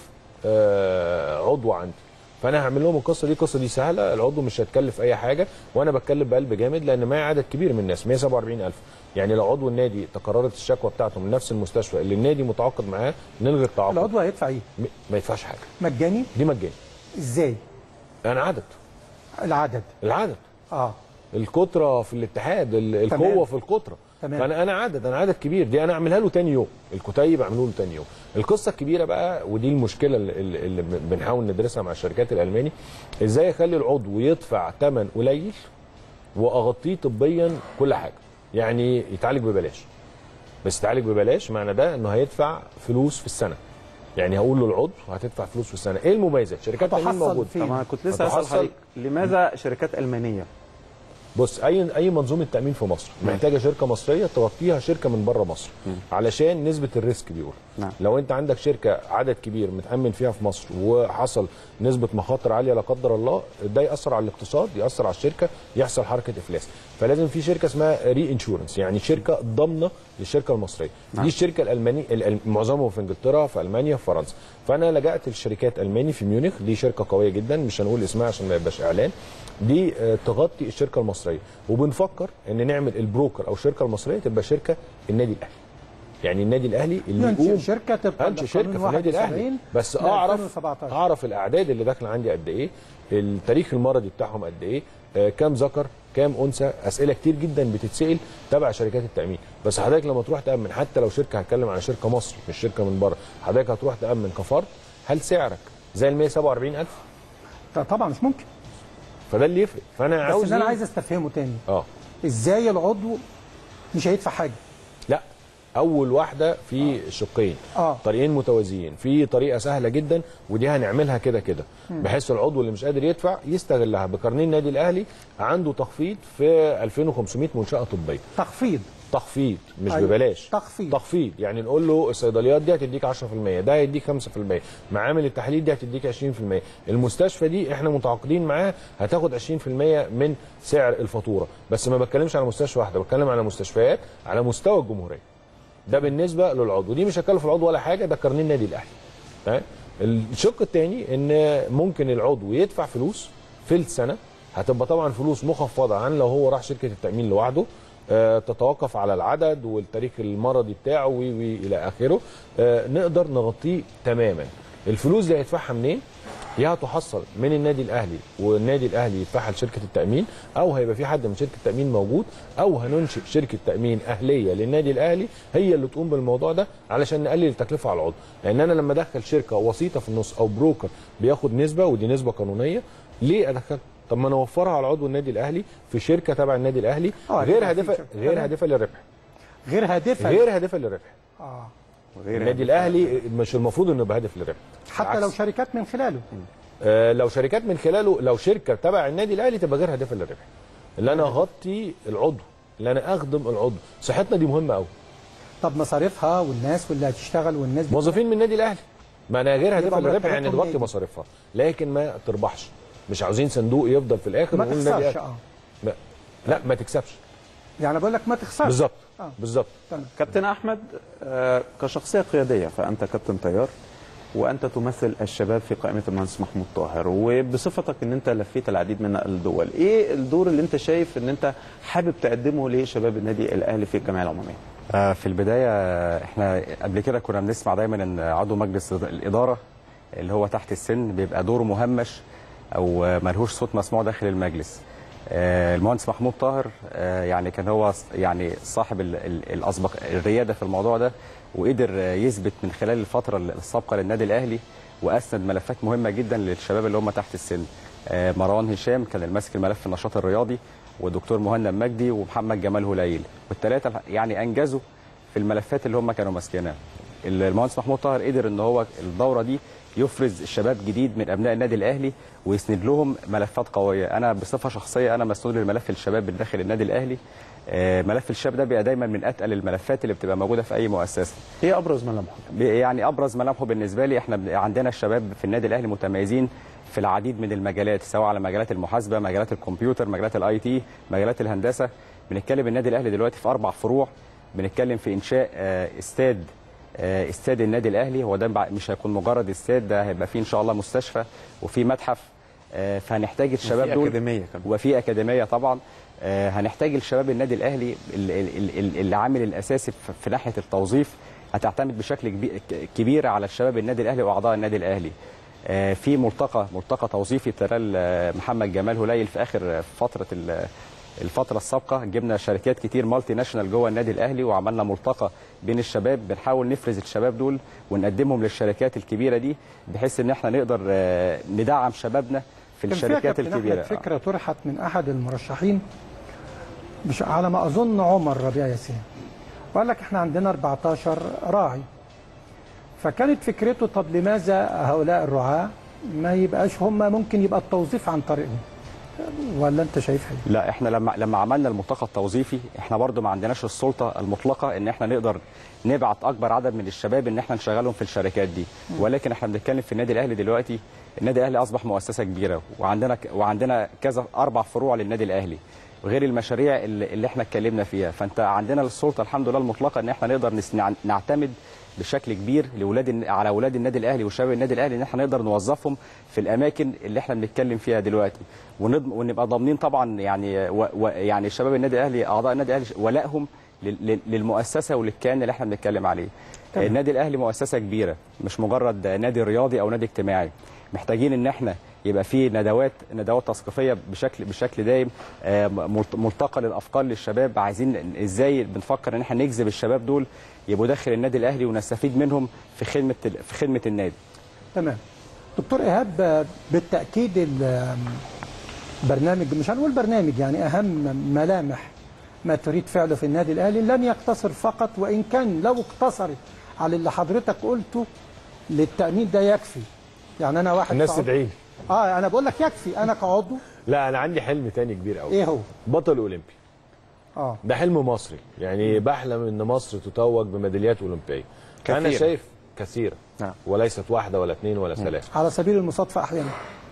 S6: آه، عضو عندي فانا هعمل لهم القصه دي القصه دي سهله العضو مش هتكلف اي حاجه وانا بتكلم بقلب جامد لان معايا عدد كبير من الناس 147 الف يعني لو عضو النادي تكررت الشكوى بتاعته من نفس المستشفى اللي النادي متعاقد معاه نلغي التعاقد
S1: العضو هيدفع ايه؟
S6: م- ما يدفعش حاجه
S1: مجاني
S6: دي مجاني
S1: ازاي؟
S6: انا عدد
S1: العدد
S6: العدد
S1: اه
S6: الكتره في الاتحاد ال-
S1: تمام.
S6: القوه في الكتره
S1: تمام.
S6: فانا انا عدد انا عدد كبير دي انا اعملها له تاني يوم الكتيب اعمله له تاني يوم القصه الكبيره بقى ودي المشكله اللي, اللي بنحاول ندرسها مع الشركات الالماني ازاي اخلي العضو يدفع ثمن قليل واغطيه طبيا كل حاجه يعني يتعالج ببلاش بس يتعالج ببلاش معنى ده انه هيدفع فلوس في السنه يعني هقول له العضو هتدفع فلوس في السنه ايه المميزات شركات تامين
S1: هتحصل
S6: موجوده
S1: فين؟
S2: طب انا كنت لسه اسال
S6: هتحصل-
S2: حضرتك لماذا شركات المانيه؟
S6: بص اي اي منظومه تامين في مصر محتاجه شركه مصريه تغطيها شركه من بره مصر علشان نسبه الريسك بيقول
S2: نعم.
S6: لو انت عندك شركه عدد كبير متامن فيها في مصر وحصل نسبه مخاطر عاليه لا قدر الله ده ياثر على الاقتصاد ياثر على الشركه يحصل حركه افلاس فلازم في شركه اسمها ري انشورنس يعني شركه ضامنه للشركه المصريه دي الشركه الالمانيه الأل- معظمهم في انجلترا في المانيا في فرنسا فانا لجأت لشركات الماني في ميونخ دي شركه قويه جدا مش هنقول اسمها عشان ما يبقاش اعلان دي آه، تغطي الشركه المصريه وبنفكر ان نعمل البروكر او الشركه المصريه تبقى شركه النادي الاهلي يعني النادي الاهلي اللي
S1: ينشئ
S6: يقوم
S1: شركه تبقى
S6: انشئ شركه في النادي الاهلي بس اعرف اعرف الاعداد اللي داخله عندي قد ايه التاريخ المرضي بتاعهم قد ايه آه، كام ذكر كام انثى اسئله كتير جدا بتتسال تبع شركات التامين بس حضرتك لما تروح تامن حتى لو شركه هتكلم على شركه مصر مش شركه من بره حضرتك هتروح تامن كفرد هل سعرك زي ال 147000
S1: طبعا مش ممكن
S6: فده اللي يفرق فانا
S1: بس
S6: عاوز
S1: اللي انا
S6: إيه؟
S1: عايز استفهمه تاني
S6: اه
S1: ازاي العضو مش هيدفع حاجه
S6: لا اول واحده في شقين
S1: آه.
S6: طريقين متوازيين في طريقه سهله جدا ودي هنعملها كده كده بحيث العضو اللي مش قادر يدفع يستغلها بقرنين النادي الاهلي عنده تخفيض في 2500 منشاه طبيه
S1: تخفيض
S6: تخفيض مش
S1: أيوة.
S6: ببلاش
S1: تخفيض.
S6: تخفيض يعني نقول له الصيدليات دي هتديك 10% ده هيديك 5% معامل التحاليل دي هتديك 20% المستشفى دي احنا متعاقدين معاها هتاخد 20% من سعر الفاتوره بس ما بتكلمش على مستشفى واحده بتكلم على مستشفيات على مستوى الجمهوريه ده بالنسبه للعضو دي مش هتكلف العضو ولا حاجه ده كارنيه النادي الاهلي تمام الشق الثاني ان ممكن العضو يدفع فلوس في السنه هتبقى طبعا فلوس مخفضه عن لو هو راح شركه التامين لوحده آه، تتوقف على العدد والتاريخ المرضي بتاعه و و الى اخره آه، نقدر نغطيه تماما الفلوس دي هيدفعها منين يا هتحصل من النادي الاهلي والنادي الاهلي يدفعها لشركه التامين او هيبقى في حد من شركه التامين موجود او هننشئ شركه تامين اهليه للنادي الاهلي هي اللي تقوم بالموضوع ده علشان نقلل التكلفه على العضو لان انا لما ادخل شركه وسيطه في النص او بروكر بياخد نسبه ودي نسبه قانونيه ليه ادخل طب ما نوفرها على عضو النادي الاهلي في شركه تبع النادي الاهلي
S1: آه،
S6: غير
S1: يبقى في
S6: هادفه
S1: شركة.
S6: غير
S1: تمام.
S6: هادفه للربح
S1: غير هادفه
S6: غير هادفه للربح
S1: آه.
S2: غير
S6: النادي الاهلي مش المفروض انه يبقى هادف للربح
S1: حتى
S6: بالعكس.
S1: لو شركات من خلاله
S6: آه، لو شركات من خلاله لو شركه تبع النادي الاهلي تبقى غير هادفه للربح اللي انا اغطي العضو اللي انا اخدم العضو صحتنا دي مهمه قوي
S1: طب مصاريفها والناس واللي هتشتغل والناس دي
S6: موظفين من النادي الاهلي ما انا غير هادفه
S1: يبقى
S6: للربح يعني
S1: مرتباتهم
S6: تغطي
S1: نادي.
S6: مصاريفها لكن ما تربحش مش عاوزين صندوق يفضل في الاخر
S1: ما
S6: ونقول النادي
S1: تخسرش
S6: الأهلي.
S1: اه
S6: ما- لا ما تكسبش
S1: يعني بقول لك ما تخسرش
S6: بالظبط
S1: آه.
S6: بالظبط
S1: تمام.
S2: كابتن احمد آه، كشخصيه قياديه فانت كابتن طيار وانت تمثل الشباب في قائمه المهندس محمود طاهر وبصفتك ان انت لفيت العديد من الدول ايه الدور اللي انت شايف ان انت حابب تقدمه لشباب النادي الاهلي في الجمعيه العموميه
S7: آه، في البداية آه، احنا قبل كده كنا بنسمع دايما ان عضو مجلس الإدارة اللي هو تحت السن بيبقى دوره مهمش او آه، ملهوش صوت مسموع داخل المجلس. آه، المهندس محمود طاهر آه، يعني كان هو ص- يعني صاحب ال- ال- الاسبق الرياده في الموضوع ده وقدر آه، يثبت من خلال الفتره السابقه للنادي الاهلي واسند ملفات مهمه جدا للشباب اللي هم تحت السن. آه، مروان هشام كان اللي ماسك الملف النشاط الرياضي ودكتور مهند مجدي ومحمد جمال هليل والثلاثه يعني انجزوا في الملفات اللي هم كانوا ماسكينها المهندس محمود طاهر قدر ان هو الدوره دي يفرز شباب جديد من ابناء النادي الاهلي ويسند لهم ملفات قويه انا بصفه شخصيه انا مسؤول لملف الشباب من داخل النادي الاهلي آه، ملف الشباب ده بيبقى دايما من اتقل الملفات اللي بتبقى موجوده في اي مؤسسه
S2: ايه ابرز ملامحه
S7: يعني ابرز ملامحه بالنسبه لي احنا بن- عندنا الشباب في النادي الاهلي متميزين في العديد من المجالات سواء على مجالات المحاسبه مجالات الكمبيوتر مجالات الاي تي مجالات الهندسه بنتكلم النادي الاهلي دلوقتي في اربع فروع بنتكلم في انشاء آه، استاد آه، استاد النادي الاهلي هو ده بع- مش هيكون مجرد استاد ده هيبقى فيه ان شاء الله مستشفى وفي متحف آه، فهنحتاج الشباب
S2: وفي
S7: دول
S2: أكاديمية كمان.
S7: وفي اكاديميه طبعا آه، هنحتاج الشباب النادي الاهلي ال- ال- ال- العامل الاساسي في- في ناحيه التوظيف هتعتمد بشكل كبي- ك- كبير على الشباب النادي الاهلي واعضاء النادي الاهلي آه، في ملتقى ملتقى توظيفي ترى آه، محمد جمال هليل في اخر آه، فتره ال- الفتره السابقه جبنا شركات كتير مالتي ناشونال جوه النادي الاهلي وعملنا ملتقى بين الشباب بنحاول نفرز الشباب دول ونقدمهم للشركات الكبيره دي بحيث ان احنا نقدر آه، ندعم شبابنا في
S1: كان فيها
S7: الشركات
S1: كابتن
S7: الكبيره
S1: أحمد فكره طرحت من احد المرشحين مش على ما اظن عمر ربيع ياسين وقال لك احنا عندنا 14 راعي فكانت فكرته طب لماذا هؤلاء الرعاة ما يبقاش هم ممكن يبقى التوظيف عن طريقهم ولا انت شايف ايه؟
S7: لا احنا لما لما عملنا الملتقى التوظيفي احنا برضو ما عندناش السلطه المطلقه ان احنا نقدر نبعت اكبر عدد من الشباب ان احنا نشغلهم في الشركات دي ولكن احنا بنتكلم في النادي الاهلي دلوقتي النادي الاهلي اصبح مؤسسه كبيره وعندنا وعندنا كذا اربع فروع للنادي الاهلي غير المشاريع اللي, اللي احنا اتكلمنا فيها فانت عندنا السلطه الحمد لله المطلقه ان احنا نقدر نس- نع- نعتمد بشكل كبير لاولاد الن- على اولاد النادي الاهلي وشباب النادي الاهلي ان احنا نقدر نوظفهم في الاماكن اللي احنا بنتكلم فيها دلوقتي ونضم- ونبقى ضامنين طبعا يعني و و يعني شباب النادي الاهلي اعضاء النادي الاهلي ولائهم لل- لل- للمؤسسه وللكيان اللي احنا بنتكلم عليه
S1: تمام.
S7: النادي الاهلي مؤسسه كبيره مش مجرد نادي رياضي او نادي اجتماعي محتاجين ان احنا يبقى في ندوات ندوات تثقيفيه بشكل بشكل دايم آه، ملت- ملتقى للافكار للشباب عايزين ازاي بنفكر ان احنا نجذب الشباب دول يبقوا داخل النادي الاهلي ونستفيد منهم في خدمه في خدمه النادي
S1: تمام دكتور ايهاب آه، بالتاكيد ال- برنامج مش هنقول برنامج يعني اهم ملامح ما تريد فعله في النادي الاهلي لن يقتصر فقط وان كان لو اقتصرت على اللي حضرتك قلته للتامين ده يكفي يعني انا واحد
S6: الناس
S1: كعضو-
S6: تدعي لي
S1: اه انا بقول لك يكفي انا كعضو
S6: لا انا عندي حلم تاني كبير قوي
S1: ايه هو
S6: بطل اولمبي
S1: اه
S6: ده حلم مصري يعني بحلم ان مصر تتوج بميداليات اولمبيه انا
S2: كثيرة.
S6: شايف كثيره
S2: نعم.
S6: وليست واحده ولا اثنين ولا ثلاثه
S1: على سبيل المصادفه احيانا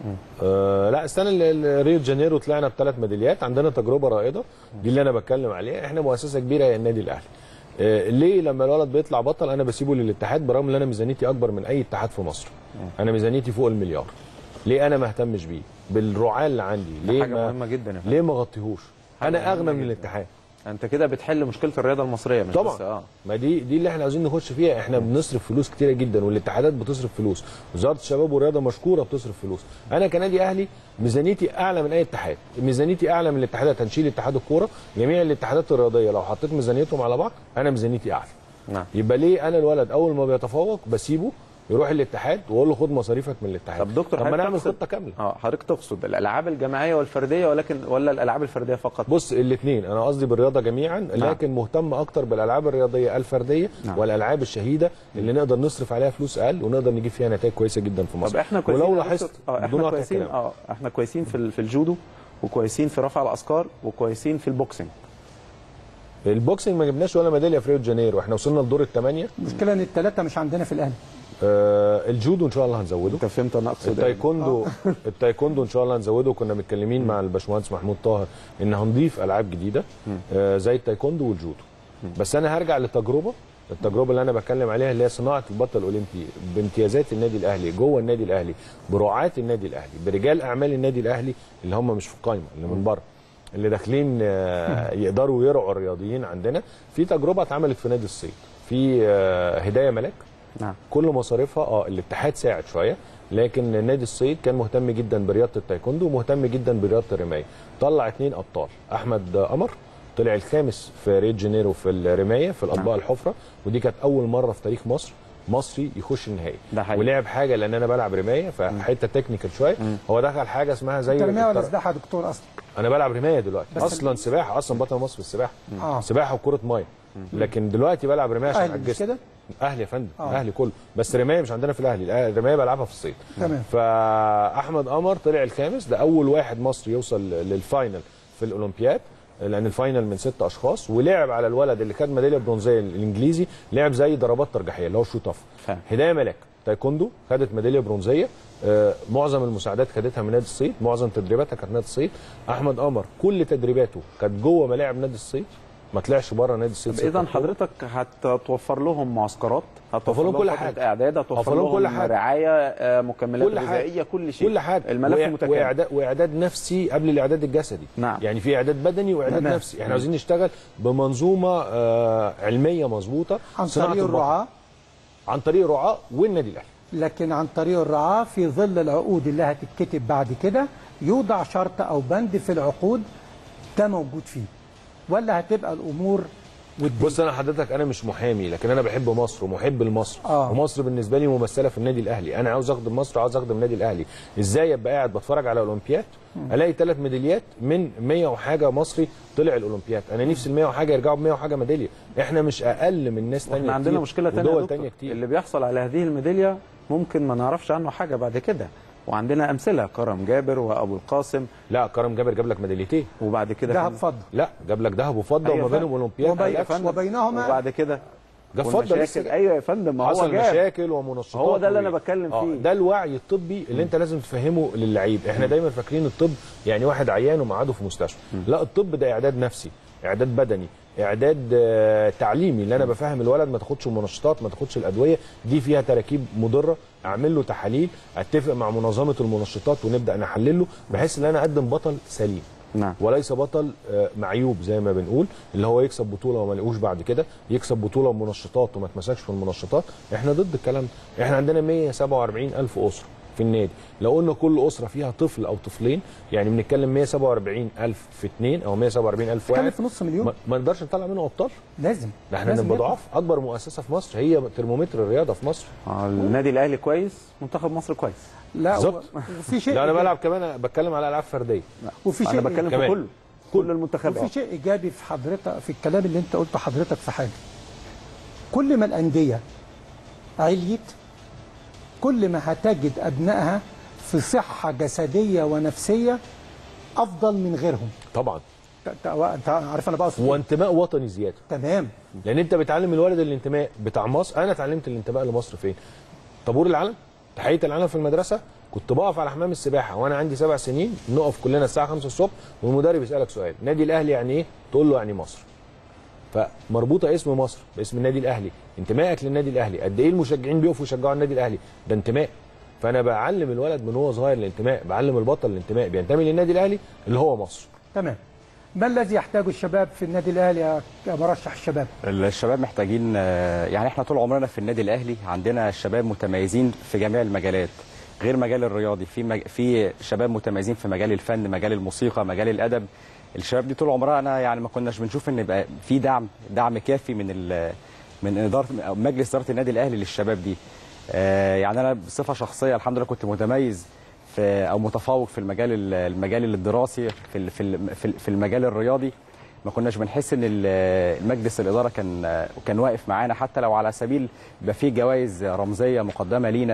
S6: آه لا السنه اللي اللي ريو دي جانيرو طلعنا بثلاث ميداليات عندنا تجربه رائده دي اللي انا بتكلم عليها احنا مؤسسه كبيره هي النادي الاهلي آه ليه لما الولد بيطلع بطل انا بسيبه للاتحاد برغم ان انا ميزانيتي اكبر من اي اتحاد في مصر انا ميزانيتي فوق المليار ليه انا ما اهتمش بيه بالرعاه اللي عندي
S2: ده
S6: ليه
S2: حاجة
S6: ما
S2: مهمة جدا يا فندم.
S6: ليه ما غطيهوش انا
S2: مهمة
S6: اغنى من
S2: جدا.
S6: الاتحاد
S2: انت كده بتحل مشكله الرياضه المصريه مش
S6: طبعا
S2: بس اه
S6: ما دي دي اللي احنا عاوزين نخش فيها احنا بنصرف فلوس كتيره جدا والاتحادات بتصرف فلوس وزاره الشباب والرياضه مشكوره بتصرف فلوس انا كنادي اهلي ميزانيتي اعلى من اي اتحاد ميزانيتي اعلى من الاتحادات هنشيل اتحاد الكوره جميع الاتحادات الرياضيه لو حطيت ميزانيتهم على بعض انا ميزانيتي اعلى
S2: نعم
S6: يبقى ليه انا الولد اول ما بيتفوق بسيبه يروح الاتحاد واقول له خد مصاريفك من الاتحاد
S2: طب دكتور
S6: طب ما
S2: حضرتك
S6: نعمل
S2: تقصد-
S6: خطه كامله
S2: اه حضرتك تقصد الالعاب الجماعيه والفرديه ولكن ولا الالعاب الفرديه فقط
S6: بص الاثنين انا قصدي بالرياضه جميعا لكن مهتم اكتر بالالعاب الرياضيه الفرديه
S2: نعم.
S6: والالعاب الشهيده اللي نقدر نصرف عليها فلوس اقل ونقدر نجيب فيها نتائج كويسه جدا في مصر
S2: طب احنا كويسين
S6: ولو
S2: يا
S6: لاحظت
S2: دكتور- اه
S6: بدون
S2: احنا
S6: قطع
S2: كويسين
S6: كلام
S2: اه احنا كويسين في ال- في الجودو وكويسين في رفع الاثقال وكويسين في البوكسنج
S6: البوكسنج ما جبناش ولا ميداليه في ريو دي جانيرو احنا وصلنا لدور الثمانيه
S1: المشكله ان الثلاثه مش عندنا في الاهلي
S6: آه الجودو ان شاء الله هنزوده
S2: انت فهمت انا اقصد ايه
S6: التايكوندو التايكوندو ان شاء الله هنزوده كنا متكلمين مع الباشمهندس محمود طاهر ان هنضيف العاب جديده آه زي التايكوندو والجودو بس انا هرجع للتجربه التجربه اللي انا بتكلم عليها اللي هي صناعه البطل الاولمبي بامتيازات النادي الاهلي جوه النادي الاهلي برعاه النادي الاهلي برجال اعمال النادي الاهلي اللي هم مش في القايمه اللي من بره اللي داخلين آه، يقدروا يرعوا الرياضيين عندنا في تجربه اتعملت في نادي الصيد في آه، هدايه ملاك
S2: نعم
S6: كل مصاريفها اه الاتحاد ساعد شويه لكن نادي الصيد كان مهتم جدا برياضه التايكوندو ومهتم جدا برياضه الرمايه طلع اثنين ابطال احمد قمر طلع الخامس في ريو دي جانيرو في الرمايه في الاطباق الحفره ودي كانت اول مره في تاريخ مصر مصري يخش النهائي
S2: ده حقيقي.
S6: ولعب حاجه لان انا بلعب رمايه فحته تكنيكال شويه هو دخل حاجه اسمها زي
S1: ترميه ولا
S6: التر-
S1: سباحه يا دكتور اصلا
S6: انا بلعب رمايه دلوقتي
S1: بس
S6: اصلا سباحه اصلا بطل مصر في السباحه
S1: آه.
S6: سباحه وكره ميه لكن دلوقتي بلعب رمايه عشان
S1: اهلي مش
S6: عجزت
S1: كده
S6: اهلي يا فندم
S1: آه.
S6: آه. اهلي كله بس رمايه مش عندنا في الاهلي الأه- الرمايه بلعبها في الصيد
S1: تمام.
S6: فاحمد قمر طلع الخامس ده اول واحد مصري يوصل للفاينل في الاولمبياد لان الفاينل من ست اشخاص ولعب على الولد اللي خد ميداليه برونزيه الانجليزي لعب زي ضربات ترجيحيه اللي هو شوت اوف
S2: فاهم.
S6: هدايه ملاك تايكوندو خدت ميداليه برونزيه آه، معظم المساعدات خدتها من نادي الصيد معظم تدريباتها كانت نادي الصيد احمد قمر كل تدريباته كانت جوه ملاعب نادي الصيد ما طلعش بره نادي الصيد ست
S2: اذا
S6: أشهر.
S2: حضرتك هتوفر لهم معسكرات هتوفر
S6: لهم كل
S2: فترة
S6: حاجة.
S2: اعداد هتوفر
S6: هتوفر لهم
S2: لهم
S6: كل حاجة.
S2: رعايه آه، مكملات
S6: كل حاجة.
S2: غذائيه كل شيء
S6: كل حاجه
S2: الملف
S6: وإع-
S2: متكامل
S6: واعداد واعداد نفسي قبل الاعداد الجسدي
S2: نعم.
S6: يعني في اعداد بدني واعداد
S1: تمام.
S6: نفسي احنا عاوزين نشتغل بمنظومه آه علميه مظبوطه
S1: عن
S6: صناعة
S1: طريق
S6: البطل.
S1: الرعاة
S6: عن طريق الرعاة والنادي الاهلي
S1: لكن عن طريق الرعاة في ظل العقود اللي هتتكتب بعد كده يوضع شرط أو بند في العقود ده موجود فيه ولا هتبقى الأمور ودية
S6: بص انا حضرتك انا مش محامي لكن انا بحب مصر ومحب لمصر
S1: آه.
S6: ومصر بالنسبه لي ممثله في النادي الاهلي انا عاوز اخدم مصر عاوز اخدم النادي الاهلي ازاي ابقى قاعد بتفرج على اولمبياد الاقي ثلاث ميداليات من 100 وحاجه مصري طلع الاولمبياد انا نفسي ال 100 وحاجه يرجعوا ب 100 وحاجه ميداليه احنا مش اقل من ناس ثانيه
S2: احنا عندنا مشكله ثانيه
S6: ودول ثانيه كتير
S2: اللي بيحصل على هذه الميداليه ممكن ما نعرفش عنه حاجه بعد كده وعندنا امثله كرم جابر وابو القاسم
S6: لا كرم جابر جاب لك ميداليتين
S2: وبعد كده
S1: ذهب
S2: كان-
S1: فضة
S6: لا جاب لك ذهب وفضه
S2: أيوة
S6: وما
S2: فندم.
S6: بينهم اولمبياد
S1: وبين-
S2: يا فندم.
S1: وبينهما-
S2: وبعد كده
S6: جاب فضه
S2: والمشاكل.
S6: لسه
S2: ايوه يا فندم ما هو
S6: حصل
S2: جاب
S6: مشاكل ومنشطات
S2: هو ده اللي
S6: و-
S2: أنا بتكلم
S6: آه،
S2: فيه.
S6: ده الوعي الطبي اللي انت لازم تفهمه للعيب احنا دايما فاكرين الطب يعني واحد عيان ومقعده في مستشفى لا الطب ده اعداد نفسي اعداد بدني اعداد آه، تعليمي اللي انا بفهم الولد ما تاخدش المنشطات ما تاخدش الادويه دي فيها تراكيب مضره اعمل له تحاليل اتفق مع منظمه المنشطات ونبدا نحلله بحيث ان انا اقدم بطل سليم
S2: نعم
S6: وليس بطل آه، معيوب زي ما بنقول اللي هو يكسب بطوله وما لقوش بعد كده يكسب بطوله بمنشطات وما اتمسكش في المنشطات احنا ضد الكلام ده احنا عندنا 147 الف اسره في النادي لو قلنا كل اسره فيها طفل او طفلين يعني بنتكلم 147 الف في اثنين او 147 الف
S1: كان
S6: واحد
S1: في نص مليون
S6: ما ما نقدرش نطلع منه ابطال
S1: لازم
S6: ده احنا
S1: لازم
S6: نبقى
S1: يطلع.
S6: ضعاف اكبر مؤسسه في مصر هي ترمومتر الرياضه في مصر
S2: آه، النادي الاهلي كويس منتخب مصر كويس
S1: لا و-
S6: بالظبط.
S1: وفي شيء
S6: لا انا
S1: إيجابي-
S6: بلعب كمان بتكلم على العاب فرديه
S1: وفي
S2: انا
S1: شيء
S2: بتكلم في
S6: كمان.
S2: كله كل المنتخبات
S1: وفي شيء ايجابي في حضرتك في الكلام اللي انت قلته حضرتك في حاجه كل ما الانديه عليت كل ما هتجد ابنائها في صحه جسديه ونفسيه افضل من غيرهم
S6: طبعا
S1: ت- ت- انت عارف انا بقصد إيه؟
S6: وانتماء وطني زياده
S1: تمام
S6: لان انت بتعلم الولد الانتماء بتاع مصر انا اتعلمت الانتماء لمصر فين طابور العلم تحيه العلم في المدرسه كنت بقف على حمام السباحه وانا عندي سبع سنين نقف كلنا الساعه 5 الصبح والمدرب يسالك سؤال نادي الاهلي يعني ايه تقول له يعني مصر فمربوطه اسم مصر باسم النادي الاهلي انتمائك للنادي الاهلي قد ايه المشجعين بيقفوا يشجعوا النادي الاهلي ده انتماء فانا بعلم الولد من هو صغير الانتماء بعلم البطل الانتماء بينتمي للنادي الاهلي اللي هو مصر
S1: تمام ما الذي يحتاجه الشباب في النادي الاهلي يا يا مرشح الشباب
S7: الشباب محتاجين آه، يعني احنا طول عمرنا في النادي الاهلي عندنا شباب متميزين في جميع المجالات غير مجال الرياضي في مج... في شباب متميزين في مجال الفن مجال الموسيقى مجال الادب الشباب دي طول عمرنا يعني ما كناش بنشوف ان يبقى في دعم دعم كافي من ال... من اداره أو مجلس اداره النادي الاهلي للشباب دي آه، يعني انا بصفه شخصيه الحمد لله كنت متميز في او متفوق في المجال ال- المجال الدراسي في ال- في ال- في ال- في المجال الرياضي ما كناش بنحس ان ال- مجلس الاداره كان كان واقف معانا حتى لو على سبيل يبقى في جوائز رمزيه مقدمه لينا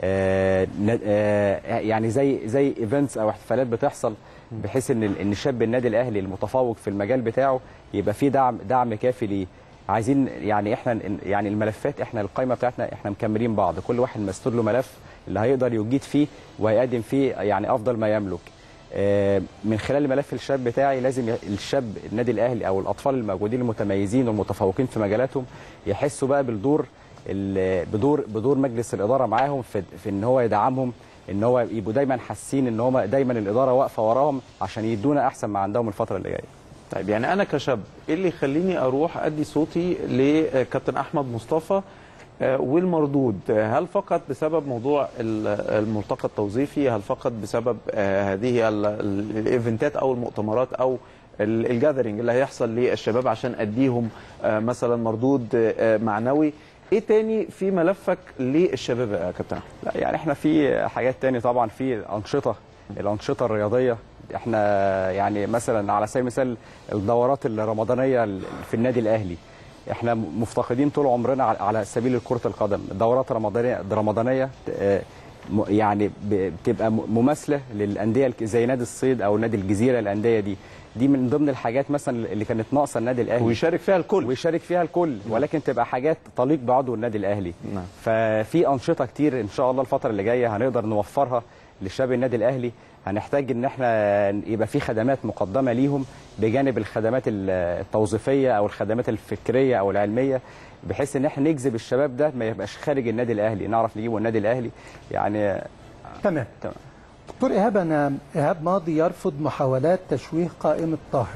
S7: آه، ن- آه، يعني زي زي ايفنتس او احتفالات بتحصل بحيث ان ال- ان شاب النادي الاهلي المتفوق في المجال بتاعه يبقى في دعم دعم كافي ليه عايزين يعني احنا يعني الملفات احنا القائمه بتاعتنا احنا مكملين بعض كل واحد مستور له ملف اللي هيقدر يجيد فيه وهيقدم فيه يعني افضل ما يملك آه، من خلال الملف الشاب بتاعي لازم ي- الشاب النادي الاهلي او الاطفال الموجودين المتميزين والمتفوقين في مجالاتهم يحسوا بقى بالدور ال- بدور بدور مجلس الاداره معاهم في, في ان هو يدعمهم ان هو يبقوا دايما حاسين ان هم دايما الاداره واقفه وراهم عشان يدونا احسن ما عندهم الفتره اللي جايه
S2: طيب يعني انا كشاب ايه اللي يخليني اروح ادي صوتي لكابتن احمد مصطفى آه، والمردود آه، هل فقط بسبب موضوع ال- الملتقى التوظيفي هل فقط بسبب آه، هذه ال- ال- الايفنتات او المؤتمرات او ال- الجاذرينج اللي هيحصل للشباب عشان اديهم آه، مثلا مردود آه، معنوي ايه تاني في ملفك للشباب يا كابتن احمد
S7: لا يعني احنا في حاجات تاني طبعا في انشطه الانشطه الرياضيه احنا يعني مثلا على سبيل المثال الدورات الرمضانيه في النادي الاهلي احنا مفتقدين طول عمرنا على- على سبيل كره القدم دورات رمضانيه رمضانيه آه، م- يعني ب- بتبقى م- مماثله للانديه الك- زي نادي الصيد او نادي الجزيره الانديه دي دي من ضمن الحاجات مثلا اللي كانت ناقصه النادي الاهلي
S2: ويشارك فيها الكل
S7: ويشارك فيها الكل ولكن تبقى حاجات تليق بعضو النادي الاهلي
S2: نعم.
S7: ففي انشطه كتير ان شاء الله الفتره اللي جايه هنقدر نوفرها لشباب النادي الاهلي هنحتاج ان احنا يبقى في خدمات مقدمه ليهم بجانب الخدمات ال- التوظيفيه او الخدمات الفكريه او العلميه بحيث ان احنا نجذب الشباب ده ما يبقاش خارج النادي الاهلي نعرف نجيبه النادي الاهلي يعني
S1: تمام
S7: تمام.
S1: دكتور إيهاب أنا إيهاب ماضي يرفض محاولات تشويه قائمة طاهر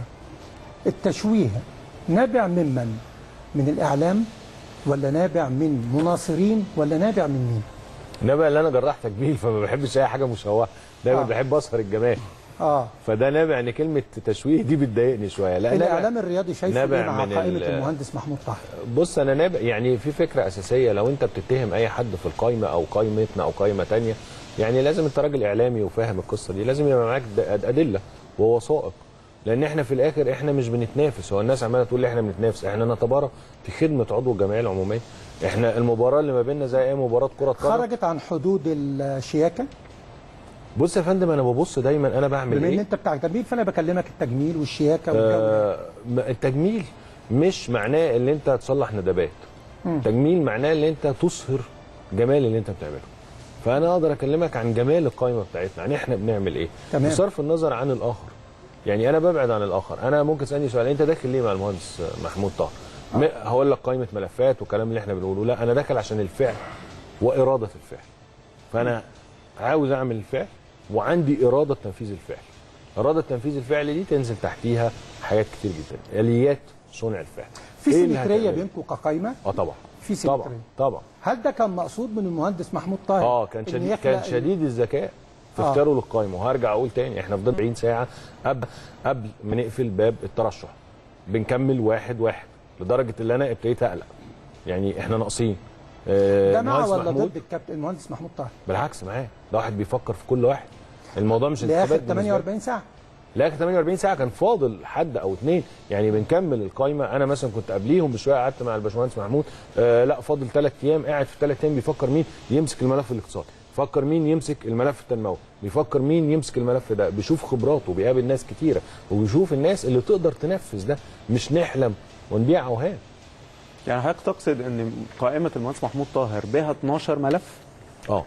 S1: التشويه نابع ممن من الإعلام ولا نابع من مناصرين ولا نابع من مين
S6: انما اللي انا جراح تجميل فما بحبش اي حاجه مشوهه دايما
S1: آه.
S6: آه. بحب اظهر الجمال
S1: آه
S6: فده نابع ان كلمه تشويه دي بتضايقني شويه لا نابع-
S1: الإعلام الرياضي شايفه
S6: نابع
S1: إيه مع
S6: من
S1: قائمة
S6: ال-
S1: المهندس محمود طاهر
S6: بص انا نابع يعني في فكره اساسيه لو انت بتتهم اي حد في القايمه او قايمتنا او قايمه تانية يعني لازم انت راجل اعلامي وفاهم القصه دي لازم يبقى معاك د- ادله ووثائق لان احنا في الاخر احنا مش بنتنافس هو الناس عماله تقول لي احنا بنتنافس احنا نتبارى في خدمه عضو الجمعيه العموميه احنا المباراه اللي ما بيننا زي اي مباراه كره قدم
S1: خرجت عن حدود الشياكة
S6: بص يا فندم انا ببص دايما انا بعمل
S1: بما إن
S6: ايه
S1: أنت بتاع التجميل فأنا بكلمك التجميل والشياكة والجو ده.
S6: آه م- التجميل مش معناه ان انت تصلح ندبات تجميل معناه ان انت تظهر جمال اللي انت بتعمله فانا اقدر اكلمك عن جمال القائمه بتاعتنا عن احنا بنعمل ايه
S1: تمام.
S6: بصرف النظر عن الاخر يعني انا ببعد عن الاخر انا ممكن تسالني سؤال انت داخل ليه مع المهندس محمود طاهر م- هقول لك قائمه ملفات والكلام اللي احنا بنقوله لا انا داخل عشان الفعل واراده الفعل فانا عاوز اعمل الفعل وعندي اراده تنفيذ الفعل اراده تنفيذ الفعل دي تنزل تحتيها حاجات كتير جدا اليات صنع الفعل
S1: في
S6: إيه اللي
S1: سيمترية
S6: هتعمله؟
S1: بينكم كقايمة
S6: اه طبعا
S1: في
S6: طبعا
S1: سيمترية
S6: طبعا
S1: هل ده كان مقصود من المهندس محمود طاهر
S6: اه كان
S1: إن
S6: شديد
S1: يخلق
S6: كان
S1: ال-
S6: شديد الذكاء في
S1: آه.
S6: اختياره للقائمه وهرجع اقول تاني احنا فضلنا 40 ساعه قبل قبل ما نقفل باب الترشح بنكمل واحد واحد لدرجه ان انا ابتديت اقلق يعني احنا ناقصين آه،
S1: ده مع
S6: المهندس
S1: ولا
S6: محمود-
S1: ضد الكابتن المهندس محمود طاهر
S6: بالعكس معاه ده واحد بيفكر في كل واحد الموضوع مش
S1: لاخر
S6: انتخابات بالنسبة له.
S1: 48 ساعه
S6: لا 48 ساعه كان فاضل حد او اثنين يعني بنكمل القايمه انا مثلا كنت قبليهم بشويه قعدت مع الباشمهندس محمود آه لا فاضل ثلاث ايام قاعد في ثلاث ايام بيفكر مين يمسك الملف الاقتصادي بيفكر مين يمسك الملف التنموي بيفكر مين يمسك الملف ده بيشوف خبراته بيقابل ناس كتيره وبيشوف الناس اللي تقدر تنفذ ده مش نحلم ونبيع اوهام
S2: يعني حضرتك تقصد ان قائمه المهندس محمود طاهر بها 12 ملف
S6: اه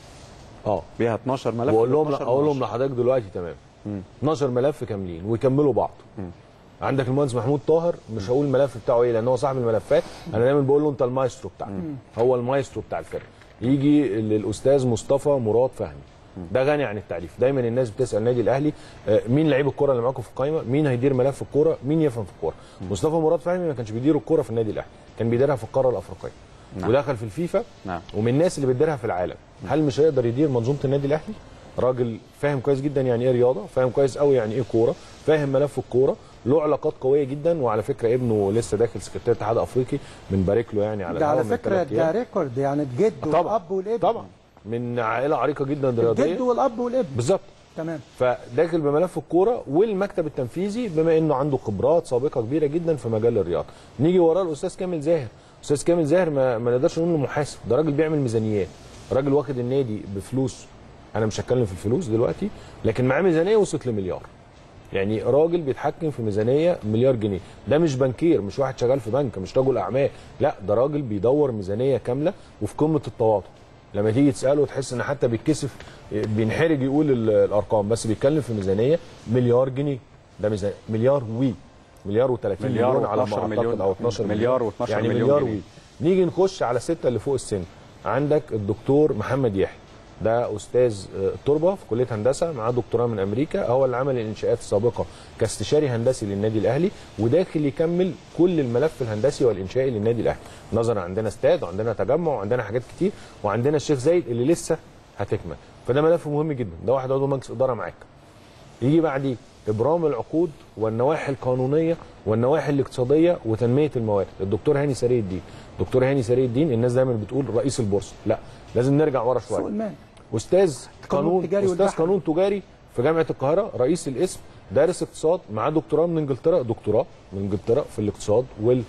S6: اه
S2: بها 12 ملف
S6: واقول لهم
S2: 12
S6: اقول لهم
S2: مناقشة.
S6: لحضرتك دلوقتي تمام 12 ملف كاملين ويكملوا بعض عندك المهندس محمود طاهر مش هقول الملف بتاعه ايه لان هو صاحب الملفات انا دايما بقول له انت المايسترو بتاعنا هو المايسترو بتاع الفرقه يجي للاستاذ مصطفى مراد فهمي ده غني عن التعريف دايما الناس بتسال النادي الاهلي آه، مين لعيب الكوره اللي معاكم في القائمه مين هيدير ملف الكوره مين يفهم في الكوره مصطفى مراد فهمي ما كانش بيدير الكوره في النادي الاهلي كان بيديرها في القاره الافريقيه
S2: نعم.
S6: ودخل في الفيفا
S2: نعم.
S6: ومن الناس اللي بتديرها في العالم هل مش هيقدر يدير منظومه النادي الاهلي راجل فاهم كويس جدا يعني ايه رياضه فاهم كويس قوي يعني ايه كوره فاهم ملف الكوره له علاقات قويه جدا وعلى فكره ابنه لسه داخل سكرتير الاتحاد الافريقي بنبارك له يعني على
S1: ده على
S6: الهوا من
S1: فكره
S6: ثلاث
S1: ده
S6: أيام.
S1: ريكورد يعني الجد
S6: طبعا
S1: والاب والابن
S6: طبعا من عائله عريقه جدا
S1: الجد
S6: رياضيه
S1: والاب والابن
S6: بالظبط
S1: تمام
S6: فداخل بملف الكوره والمكتب التنفيذي بما انه عنده خبرات سابقه كبيره جدا في مجال الرياضه نيجي وراه الاستاذ كامل زاهر استاذ كامل زاهر ما, ما نقدرش نقول انه محاسب ده راجل بيعمل ميزانيات راجل واخد النادي بفلوس انا مش هتكلم في الفلوس دلوقتي لكن معاه ميزانيه وصلت لمليار يعني راجل بيتحكم في ميزانيه مليار جنيه ده مش بنكير مش واحد شغال في بنك مش رجل اعمال لا ده راجل بيدور ميزانيه كامله وفي قمه التواضع لما تيجي تساله تحس ان حتى بيتكسف بينحرج يقول ال- الارقام بس بيتكلم في ميزانيه مليار جنيه ده ميزانيه مليار وي مليار و30
S7: مليار
S6: مليون على ما
S7: و12
S6: اعتقد
S7: مليون.
S6: او 12
S7: مليار و12
S6: يعني
S7: مليون
S6: مليار
S7: جنيه.
S6: وي نيجي نخش على السته اللي فوق السن عندك الدكتور محمد يحيى ده استاذ آه، تربه في كليه هندسه معاه دكتوراه من امريكا هو اللي عمل الانشاءات السابقه كاستشاري هندسي للنادي الاهلي وداخل يكمل كل الملف الهندسي والانشائي للنادي الاهلي نظرا عندنا استاد وعندنا تجمع وعندنا حاجات كتير وعندنا الشيخ زايد اللي لسه هتكمل فده ملف مهم جدا ده واحد عضو مجلس اداره معاك يجي بعديه ابرام العقود والنواحي القانونيه والنواحي الاقتصاديه وتنميه الموارد الدكتور هاني سري الدين دكتور هاني سري الدين الناس دايما بتقول رئيس البورصه لا لازم نرجع ورا
S1: سوق
S6: شويه
S1: المال
S6: استاذ
S1: قانون
S6: قانون
S1: تجاري
S6: استاذ
S1: والبحث.
S6: قانون تجاري في جامعه القاهره رئيس القسم دارس اقتصاد معاه دكتوراه من انجلترا دكتوراه من انجلترا في الاقتصاد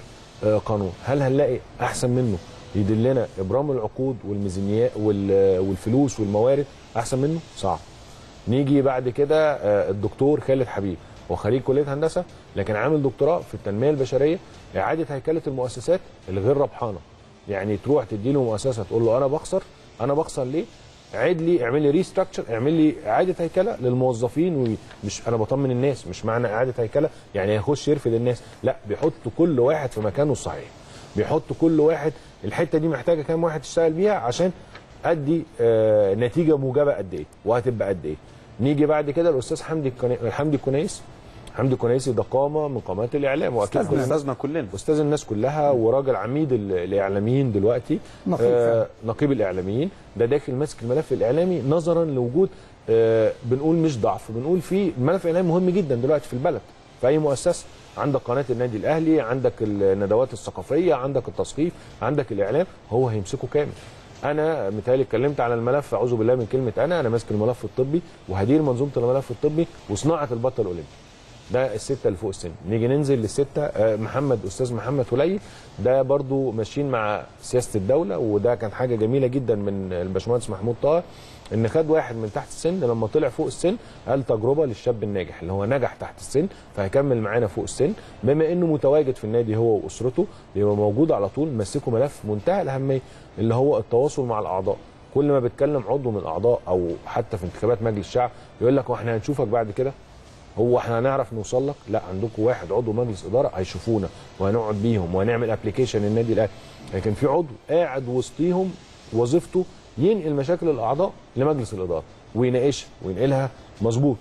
S6: آه، قانون هل هنلاقي احسن منه يدلنا ابرام العقود والميزانيات وال- والفلوس والموارد احسن منه صعب نيجي بعد كده آه، الدكتور خالد حبيب هو خريج كليه هندسه لكن عامل دكتوراه في التنميه البشريه اعاده هيكله المؤسسات الغير ربحانه يعني تروح تدي له مؤسسه تقول له انا بخسر انا بخسر ليه عيد لي اعمل لي ريستراكشر اعمل لي اعاده هيكله للموظفين ومش انا بطمن الناس مش معنى اعاده هيكله يعني هيخش يرفد الناس لا بيحط كل واحد في مكانه الصحيح بيحط كل واحد الحته دي محتاجه كام واحد يشتغل بيها عشان ادي آه نتيجه موجبه قد ايه وهتبقى قد ايه نيجي بعد كده الاستاذ حمدي الكنا- حمدي الكنيس حمدي الكنيسي ده قامه من قامات الاعلام واكيد
S2: أستاذنا.
S6: كلنا
S2: أستاذنا كلنا.
S6: استاذ الناس كلها وراجل عميد ال- الاعلاميين دلوقتي
S1: نقيب فعلا.
S6: نقيب الاعلاميين ده داخل ماسك الملف الاعلامي نظرا لوجود آه بنقول مش ضعف بنقول في الملف الاعلامي مهم جدا دلوقتي في البلد في اي مؤسسه عندك قناه النادي الاهلي عندك الندوات الثقافيه عندك التثقيف عندك الاعلام هو هيمسكه كامل انا متهيألي اتكلمت على الملف اعوذ بالله من كلمه انا انا ماسك الملف الطبي وهدير منظومه الملف الطبي وصناعه البطل الاولمبي ده السته اللي فوق السن نيجي ننزل للسته آه، محمد استاذ محمد هليل ده برضو ماشيين مع سياسه الدوله وده كان حاجه جميله جدا من الباشمهندس محمود طه ان خد واحد من تحت السن لما طلع فوق السن قال تجربه للشاب الناجح اللي هو نجح تحت السن فهيكمل معانا فوق السن بما انه متواجد في النادي هو واسرته يبقى موجود على طول مسكه ملف منتهى الاهميه اللي هو التواصل مع الاعضاء كل ما بيتكلم عضو من الاعضاء او حتى في انتخابات مجلس الشعب يقول لك واحنا هنشوفك بعد كده هو احنا هنعرف نوصل لك لا عندكم واحد عضو مجلس اداره هيشوفونا وهنقعد بيهم وهنعمل ابلكيشن النادي الاهلي لكن في عضو قاعد وسطيهم وظيفته ينقل مشاكل الاعضاء لمجلس الاداره ويناقشها وينقلها مظبوط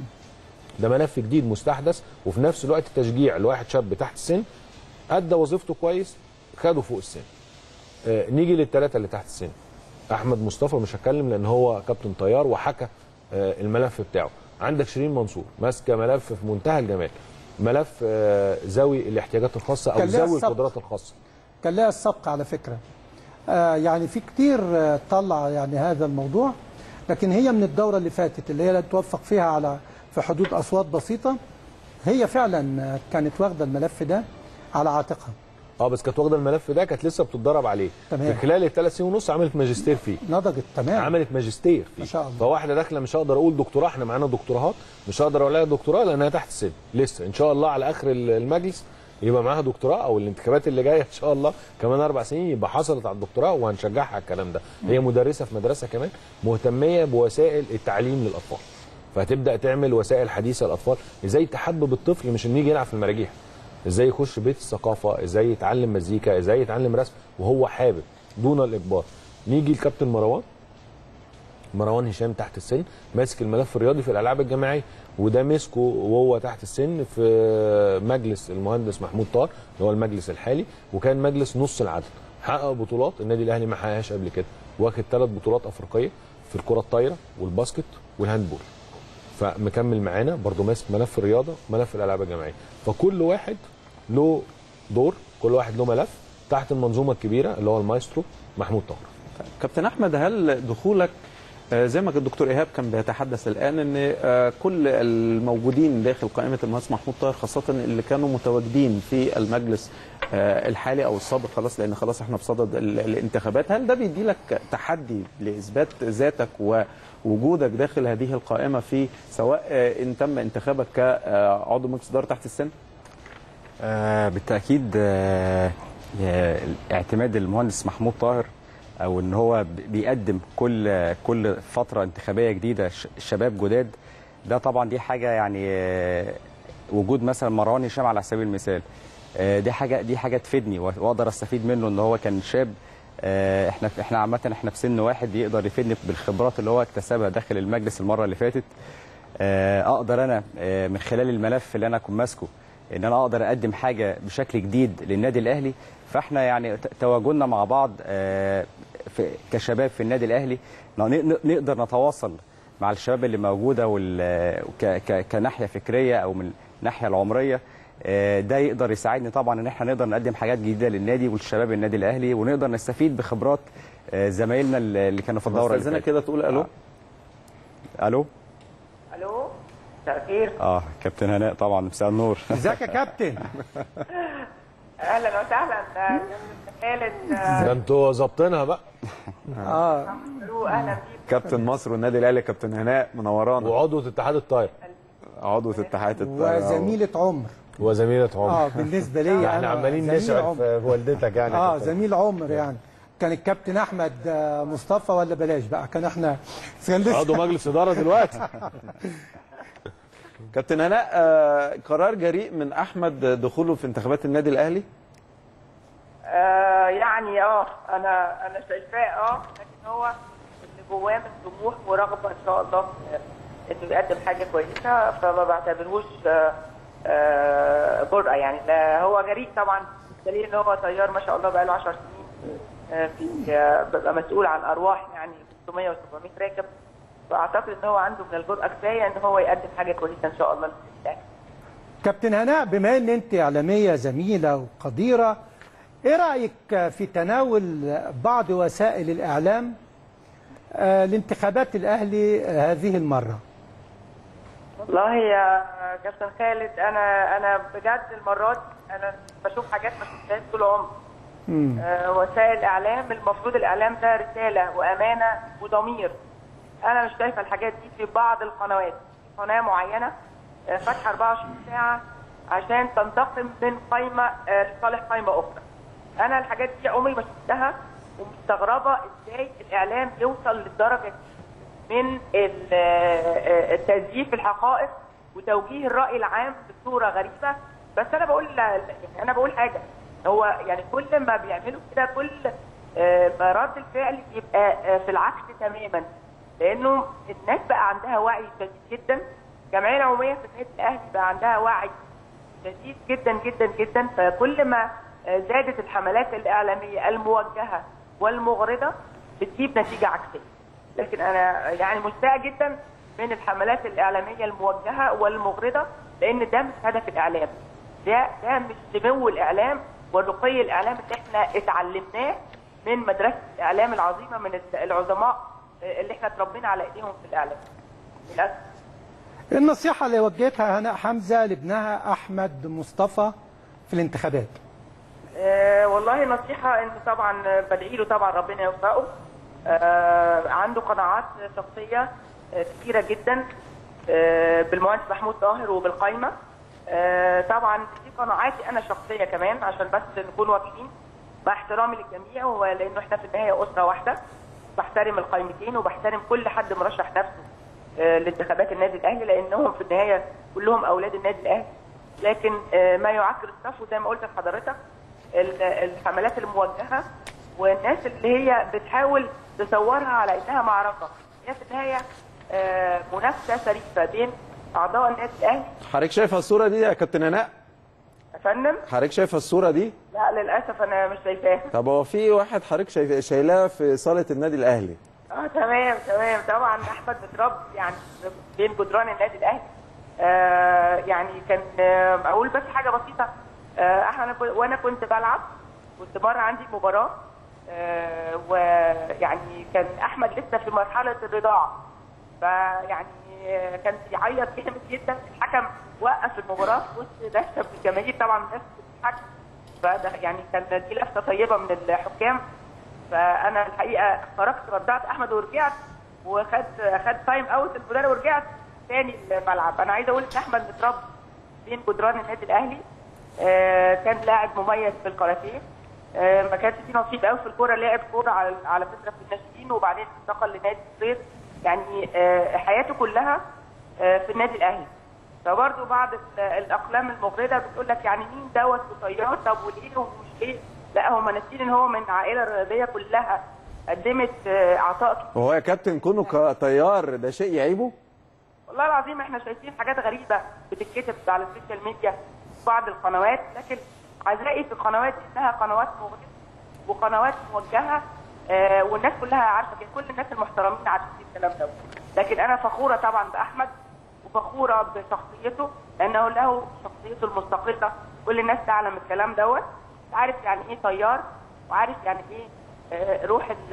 S6: ده ملف جديد مستحدث وفي نفس الوقت تشجيع لواحد شاب تحت السن ادى وظيفته كويس خده فوق السن آه، نيجي للثلاثه اللي تحت السن احمد مصطفى مش هتكلم لان هو كابتن طيار وحكى آه، الملف بتاعه عندك شيرين منصور ماسكه ملف في منتهى الجمال ملف آه، ذوي الاحتياجات الخاصه او
S1: كان لها
S6: ذوي
S1: السبق.
S6: القدرات الخاصه
S1: كان لها السبق على فكرة آه يعني في كتير آه طلع يعني هذا الموضوع لكن هي من الدورة اللي فاتت اللي هي توفق فيها على في حدود أصوات بسيطة هي فعلا آه، كانت واخدة الملف ده على عاتقها
S6: اه بس كانت واخده الملف ده كانت لسه بتتدرب عليه
S1: تمام.
S6: في خلال الثلاث سنين ونص عملت ماجستير فيه
S1: نضجت تمام
S6: عملت ماجستير فيه
S1: ما شاء الله.
S6: فواحده داخله مش هقدر اقول دكتوراه احنا معانا دكتوراهات مش هقدر اقول لها دكتوراه لانها تحت السن لسه ان شاء الله على اخر المجلس يبقى معاها دكتوراه او الانتخابات اللي جايه ان شاء الله كمان اربع سنين يبقى حصلت على الدكتوراه وهنشجعها على الكلام ده هي مدرسه في مدرسه كمان مهتميه بوسائل التعليم للاطفال فهتبدا تعمل وسائل حديثه للاطفال ازاي تحبب الطفل مش انه يجي يلعب في المراجيح ازاي يخش بيت الثقافه ازاي يتعلم مزيكا ازاي يتعلم رسم وهو حابب دون الاجبار نيجي لكابتن مروان مروان هشام تحت السن ماسك الملف الرياضي في الالعاب الجماعيه وده مسكه وهو تحت السن في مجلس المهندس محمود طار اللي هو المجلس الحالي وكان مجلس نص العدد حقق بطولات النادي الاهلي ما حققهاش قبل كده واخد ثلاث بطولات افريقيه في الكره الطايره والباسكت والهاندبول فمكمل معانا برضو ماسك ملف الرياضه ملف الالعاب الجماعيه فكل واحد له دور كل واحد له ملف تحت المنظومه الكبيره اللي هو المايسترو محمود طاهر
S2: كابتن احمد هل دخولك آه، زي ما الدكتور ايهاب كان بيتحدث الان ان آه، كل الموجودين داخل قائمه المهندس محمود طاهر خاصه اللي كانوا متواجدين في المجلس آه، الحالي او السابق خلاص لان خلاص احنا بصدد ال- الانتخابات هل ده بيدي لك تحدي لاثبات ذاتك ووجودك داخل هذه القائمه في سواء آه، ان تم انتخابك كعضو مجلس اداره تحت السن؟
S7: آه بالتاكيد آه يا- اعتماد المهندس محمود طاهر او ان هو ب- بيقدم كل كل فتره انتخابيه جديده ش- شباب جداد ده طبعا دي حاجه يعني آه، وجود مثلا مروان هشام على سبيل المثال آه، دي حاجه دي حاجه تفيدني و- واقدر استفيد منه ان هو كان شاب آه، احنا احنا عامه احنا في سن واحد يقدر يفيدني بالخبرات اللي هو اكتسبها داخل المجلس المره اللي فاتت آه، اقدر انا آه، من خلال الملف اللي انا اكون ماسكه ان انا اقدر اقدم حاجه بشكل جديد للنادي الاهلي فاحنا يعني ت- تواجدنا مع بعض آه، في كشباب في النادي الاهلي ن- ن- نقدر نتواصل مع الشباب اللي موجوده وال- ك- ك- كناحيه فكريه او من الناحيه العمريه آه، ده يقدر يساعدني طبعا ان احنا نقدر نقدم حاجات جديده للنادي والشباب النادي الاهلي ونقدر نستفيد بخبرات آه، زمايلنا اللي اللي كانوا في الدوره اللي
S2: استاذنك
S7: فاتت.
S2: كده تقول الو
S7: الو
S8: الو مساء الخير
S7: اه كابتن هناء طبعا مساء النور
S1: ازيك يا كابتن
S8: اهلا وسهلا آه، خالد آه،
S6: ده انتوا ظابطينها بقى
S1: اه
S8: رو، اهلا بيك
S2: كابتن مصر والنادي الاهلي كابتن هناء منورانا
S6: وعضوة اتحاد الطايرة
S2: عضوة اتحاد الطايرة
S1: وزميلة عمر
S6: وزميلة عمر
S1: اه بالنسبة لي
S6: احنا
S1: أنا
S6: عمالين
S1: زميل
S6: نسعد
S1: عمر.
S6: في والدتك يعني يا
S1: اه
S6: كابتن.
S1: زميل عمر يعني كان الكابتن احمد آه، مصطفى ولا بلاش بقى كان احنا كان لسه-
S6: عضو مجلس اداره دلوقتي
S2: كابتن هناء آه، قرار جريء من احمد دخوله في انتخابات النادي الاهلي
S8: آه يعني اه انا انا شايفاه اه لكن هو اللي جواه من طموح ورغبه ان شاء الله في انه يقدم حاجه كويسه فما بعتبرهوش آه آه جرأه يعني لا هو جريء طبعا دليل ان هو طيار ما شاء الله بقى له 10 سنين آه في آه بيبقى مسؤول عن ارواح يعني 600 و700 راكب فاعتقد ان هو عنده من الجرأه كفايه ان هو يقدم حاجه كويسه ان شاء الله للنادي الأهلي.
S1: كابتن هناء بما ان انت اعلاميه زميله وقديره ايه رايك في تناول بعض وسائل الاعلام آه، لانتخابات الاهلي هذه المره
S8: والله يا كابتن خالد انا انا بجد المرات انا بشوف حاجات ما شفتهاش طول عمري آه، وسائل الاعلام المفروض الاعلام ده رساله وامانه وضمير انا مش شايفه الحاجات دي في بعض القنوات قناه معينه آه، فاتحه 24 ساعه عشان تنتقم من قائمه آه، لصالح قائمه اخرى انا الحاجات دي عمري ما شفتها ومستغربه ازاي الاعلام يوصل للدرجه دي من ال- آه، التزييف الحقائق وتوجيه الراي العام بصوره غريبه بس انا بقول يعني انا بقول حاجه هو يعني كل ما بيعملوا كده كل آه، ما رد الفعل يبقى آه، في العكس تماما لانه الناس بقى عندها وعي شديد جدا الجمعيه العموميه في النادي الاهلي بقى عندها وعي شديد جدا جدا جدا فكل ما آه، زادت الحملات الاعلاميه الموجهه والمغرضه بتجيب نتيجه عكسيه لكن انا يعني مستاء جدا من الحملات الاعلاميه الموجهه والمغرضه لان ده مش هدف الاعلام ده ده مش سمو الاعلام ورقي الاعلام اللي احنا اتعلمناه من مدرسه الاعلام العظيمه من العظماء اللي احنا اتربينا على ايديهم في الاعلام للاسف
S1: النصيحه اللي وجهتها هناء حمزه لابنها احمد مصطفى في الانتخابات
S8: آه والله نصيحة إن طبعا بدعي له طبعا ربنا يوفقه آه عنده قناعات شخصية آه كثيرة جدا آه بالمهندس محمود طاهر وبالقايمة آه طبعا دي قناعاتي أنا شخصية كمان عشان بس نكون واضحين مع احترامي للجميع ولأنه إحنا في النهاية أسرة واحدة بحترم القايمتين وبحترم كل حد مرشح نفسه آه لانتخابات النادي الأهلي لأنهم في النهاية كلهم أولاد النادي الأهلي لكن آه ما يعكر الصف وزي ما قلت لحضرتك ال- الحملات الموجهه والناس اللي هي بتحاول تصورها على انها معركه هي في النهايه آه، منافسه شريفه بين اعضاء النادي الاهلي
S2: حضرتك شايفه الصوره دي يا كابتن هناء
S8: يا فندم
S2: حضرتك شايفه الصوره دي
S8: لا للاسف انا مش شايفاها
S2: طب هو في واحد حضرتك شايف- شايلاه في صاله النادي الاهلي
S8: اه تمام تمام طبعا احمد متربي يعني بين جدران النادي الاهلي آه يعني كان آه اقول بس حاجه بسيطه آه احنا وانا كنت بلعب كنت مره عندي مباراه آه ويعني كان احمد لسه في مرحله الرضاعه فيعني آه، كان بيعيط جامد جدا الحكم وقف المباراه في وسط دهشه من الجماهير طبعا الناس بتضحك فده يعني كان دي لفته طيبه من الحكام فانا الحقيقه خرجت رجعت احمد ورجعت وخد خد تايم اوت المدرب ورجعت تاني الملعب انا عايزه اقول ان احمد متربي بين جدران النادي الاهلي آه، كان لاعب مميز في الكاراتيه آه، ما كانش فيه نصيب قوي في الكوره لعب كوره على على فكره في الناشئين وبعدين انتقل لنادي الصيد يعني آه، حياته كلها آه، في النادي الاهلي فبرضه بعض ال- الاقلام المغرضه بتقول لك يعني مين دوت وطيار طب وليه ومش ليه لا هم ناسيين ان هو من عائله رياضيه كلها قدمت آه، عطاء كتير.
S2: وهو يا كابتن كونه كطيار ده شيء يعيبه
S8: والله العظيم احنا شايفين حاجات غريبه بتتكتب على السوشيال ميديا في بعض القنوات لكن عزائي في القنوات دي انها قنوات مغرضه وقنوات موجهه آه والناس كلها عارفه كده كل الناس المحترمين عارفين الكلام ده لكن انا فخوره طبعا باحمد وفخوره بشخصيته لانه له شخصيته المستقله كل الناس تعلم الكلام دوت عارف يعني ايه طيار وعارف يعني ايه آه، روح ال-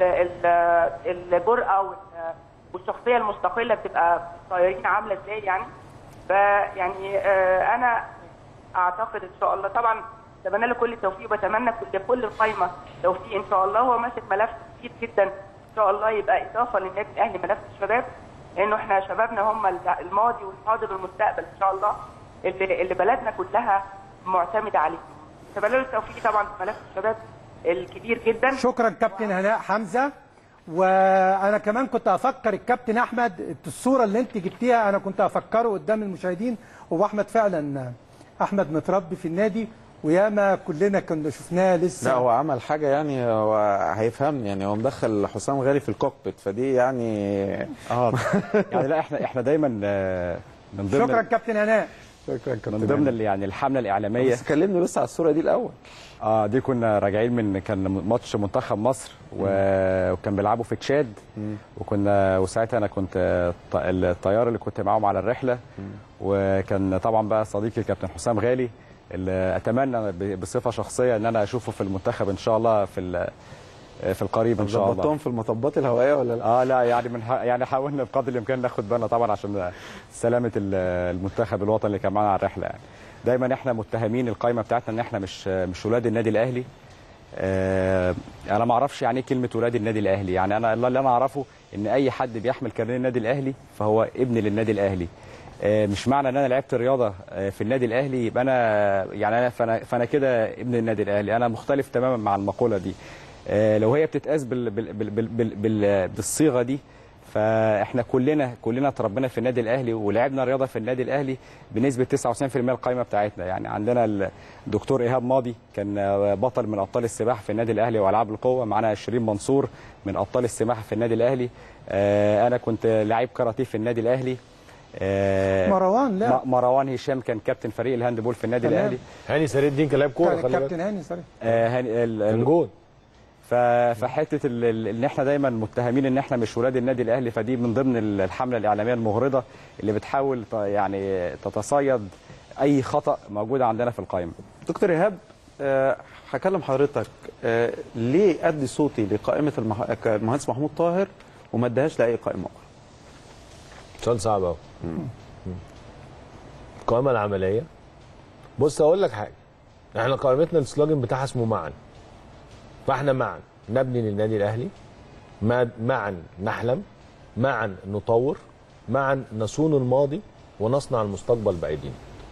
S8: ال- الجرأه وال- والشخصيه المستقله بتبقى في الطيارين عامله ازاي يعني فيعني آه، انا اعتقد ان شاء الله طبعا بتمنى له كل التوفيق وبتمنى كل- لكل القايمه توفيق ان شاء الله هو ماسك ملف كتير جدا ان شاء الله يبقى اضافه للنادي الاهلي ملف الشباب لانه احنا شبابنا هم الج- الماضي والحاضر والمستقبل ان شاء الله اللي, اللي بلدنا كلها معتمده عليه بتمنى له التوفيق طبعا في ملف الشباب الكبير جدا
S1: شكرا كابتن هناء حمزه وانا كمان كنت افكر الكابتن احمد الصوره اللي انت جبتيها انا كنت افكره قدام المشاهدين هو احمد فعلا احمد متربي في النادي وياما كلنا كنا شفناه لسه
S2: لا هو عمل حاجه يعني هو هيفهمني يعني هو مدخل حسام غالي في الكوكبيت فدي يعني
S7: اه يعني لا احنا احنا دايما آه، من ضمن
S1: شكرا كابتن هناء
S2: شكرا
S7: من ضمن ال- يعني الحمله الاعلاميه
S2: بس كلمني بس على الصوره دي الاول
S7: اه دي كنا راجعين من كان ماتش منتخب مصر و- وكان بيلعبوا في تشاد وكنا وساعتها انا كنت آه، الط- الطيار اللي كنت معاهم على الرحله وكان طبعا بقى صديقي الكابتن حسام غالي اللي اتمنى ب- بصفه شخصيه ان انا اشوفه في المنتخب ان شاء الله في ال- في القريب ان شاء الله
S2: ظبطتهم في المطبات الهوائيه ولا لا؟
S7: اه لا يعني من ح- يعني حاولنا بقدر الامكان ناخد بالنا طبعا عشان سلامه ال- المنتخب الوطني اللي كان معانا على الرحله يعني دايما احنا متهمين القائمه بتاعتنا ان احنا مش مش ولاد النادي الاهلي آه انا ما اعرفش يعني ايه كلمه ولاد النادي الاهلي يعني انا اللي انا اعرفه ان اي حد بيحمل كارنيه النادي الاهلي فهو ابن للنادي الاهلي آه، مش معنى ان انا لعبت رياضه آه، في النادي الاهلي يبقى انا يعني انا فانا فانا كده ابن النادي الاهلي انا مختلف تماما مع المقوله دي آه، لو هي بتتقاس بال بال بال بال بال بال بالصيغه دي فاحنا كلنا كلنا اتربينا في النادي الاهلي ولعبنا رياضه في النادي الاهلي بنسبه 99% القائمه بتاعتنا يعني عندنا الدكتور ايهاب ماضي كان آه، بطل من ابطال السباحه في النادي الاهلي والعاب القوه معانا شيرين منصور من ابطال السباحه في النادي الاهلي آه، انا كنت لعيب كاراتيه في النادي الاهلي آه،
S1: مروان لا
S7: م- مروان هشام كان كابتن فريق الهاندبول في النادي
S1: تمام.
S7: الاهلي
S6: هاني سرير الدين كان لاعب كوره
S1: كان
S6: خلي بالك
S1: كابتن هاني سوري
S7: آه، هاني- ال- ال-
S6: كان جون
S7: ف- فحته ال- ال- ان احنا دايما متهمين ان احنا مش ولاد النادي الاهلي فدي من ضمن ال- الحمله الاعلاميه المغرضه اللي بتحاول ت- يعني تتصيد اي خطا موجود عندنا في القائمه
S2: دكتور ايهاب آه، هكلم حضرتك آه، ليه ادي صوتي لقائمه المح... المهندس محمود طاهر وما اديهاش لاي قائمه اخرى
S6: سؤال صعب قوي القائمه العمليه بص اقول لك حاجه احنا قائمتنا السلوجن بتاعها اسمه معا فاحنا معا نبني للنادي الاهلي ما- معا نحلم معا نطور معا نصون الماضي ونصنع المستقبل بايدينا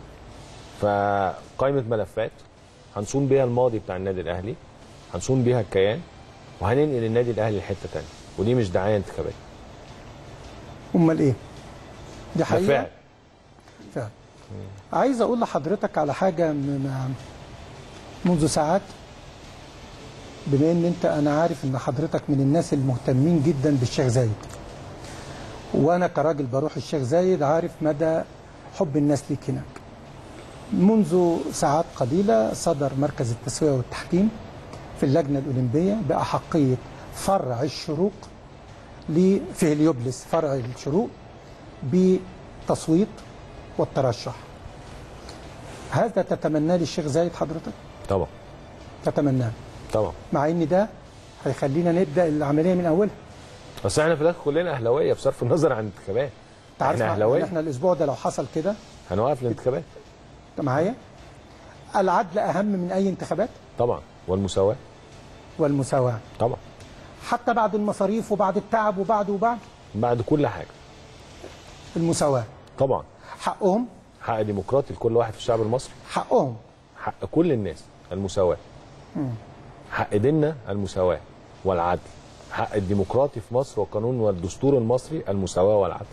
S6: فقائمه ملفات هنصون بيها الماضي بتاع النادي الاهلي هنصون بيها الكيان وهننقل النادي الاهلي لحته تانية ودي مش دعايه انتخابيه
S1: امال ايه دي حقيقه
S6: بالفعل
S1: فعلا عايز اقول لحضرتك على حاجه من منذ ساعات بما ان انت انا عارف ان حضرتك من الناس المهتمين جدا بالشيخ زايد وانا كراجل بروح الشيخ زايد عارف مدى حب الناس ليك هناك منذ ساعات قليله صدر مركز التسويه والتحكيم في اللجنه الاولمبيه باحقيه فرع الشروق ل- في هليوبلس فرع الشروق بتصويت والترشح هذا تتمناه للشيخ زايد حضرتك
S6: طبعا
S1: تتمناه
S6: طبعا
S1: مع ان ده هيخلينا نبدا العمليه من اولها
S6: بس احنا في الاخر كلنا اهلاويه بصرف النظر عن الانتخابات
S1: انت عارف
S6: احنا
S1: إن
S6: اهلاويه
S1: احنا الاسبوع ده لو حصل كده
S6: هنوقف الانتخابات
S1: أنت معايا العدل اهم من اي انتخابات
S6: طبعا والمساواه
S1: والمساواه
S6: طبعا
S1: حتى بعد المصاريف وبعد التعب وبعد وبعد
S6: بعد كل حاجه
S1: المساواه
S6: طبعا
S1: حقهم
S6: حق ديمقراطي لكل واحد في الشعب المصري
S1: حقهم
S6: حق كل الناس المساواه حق ديننا المساواه والعدل حق الديمقراطي في مصر والقانون والدستور المصري المساواه والعدل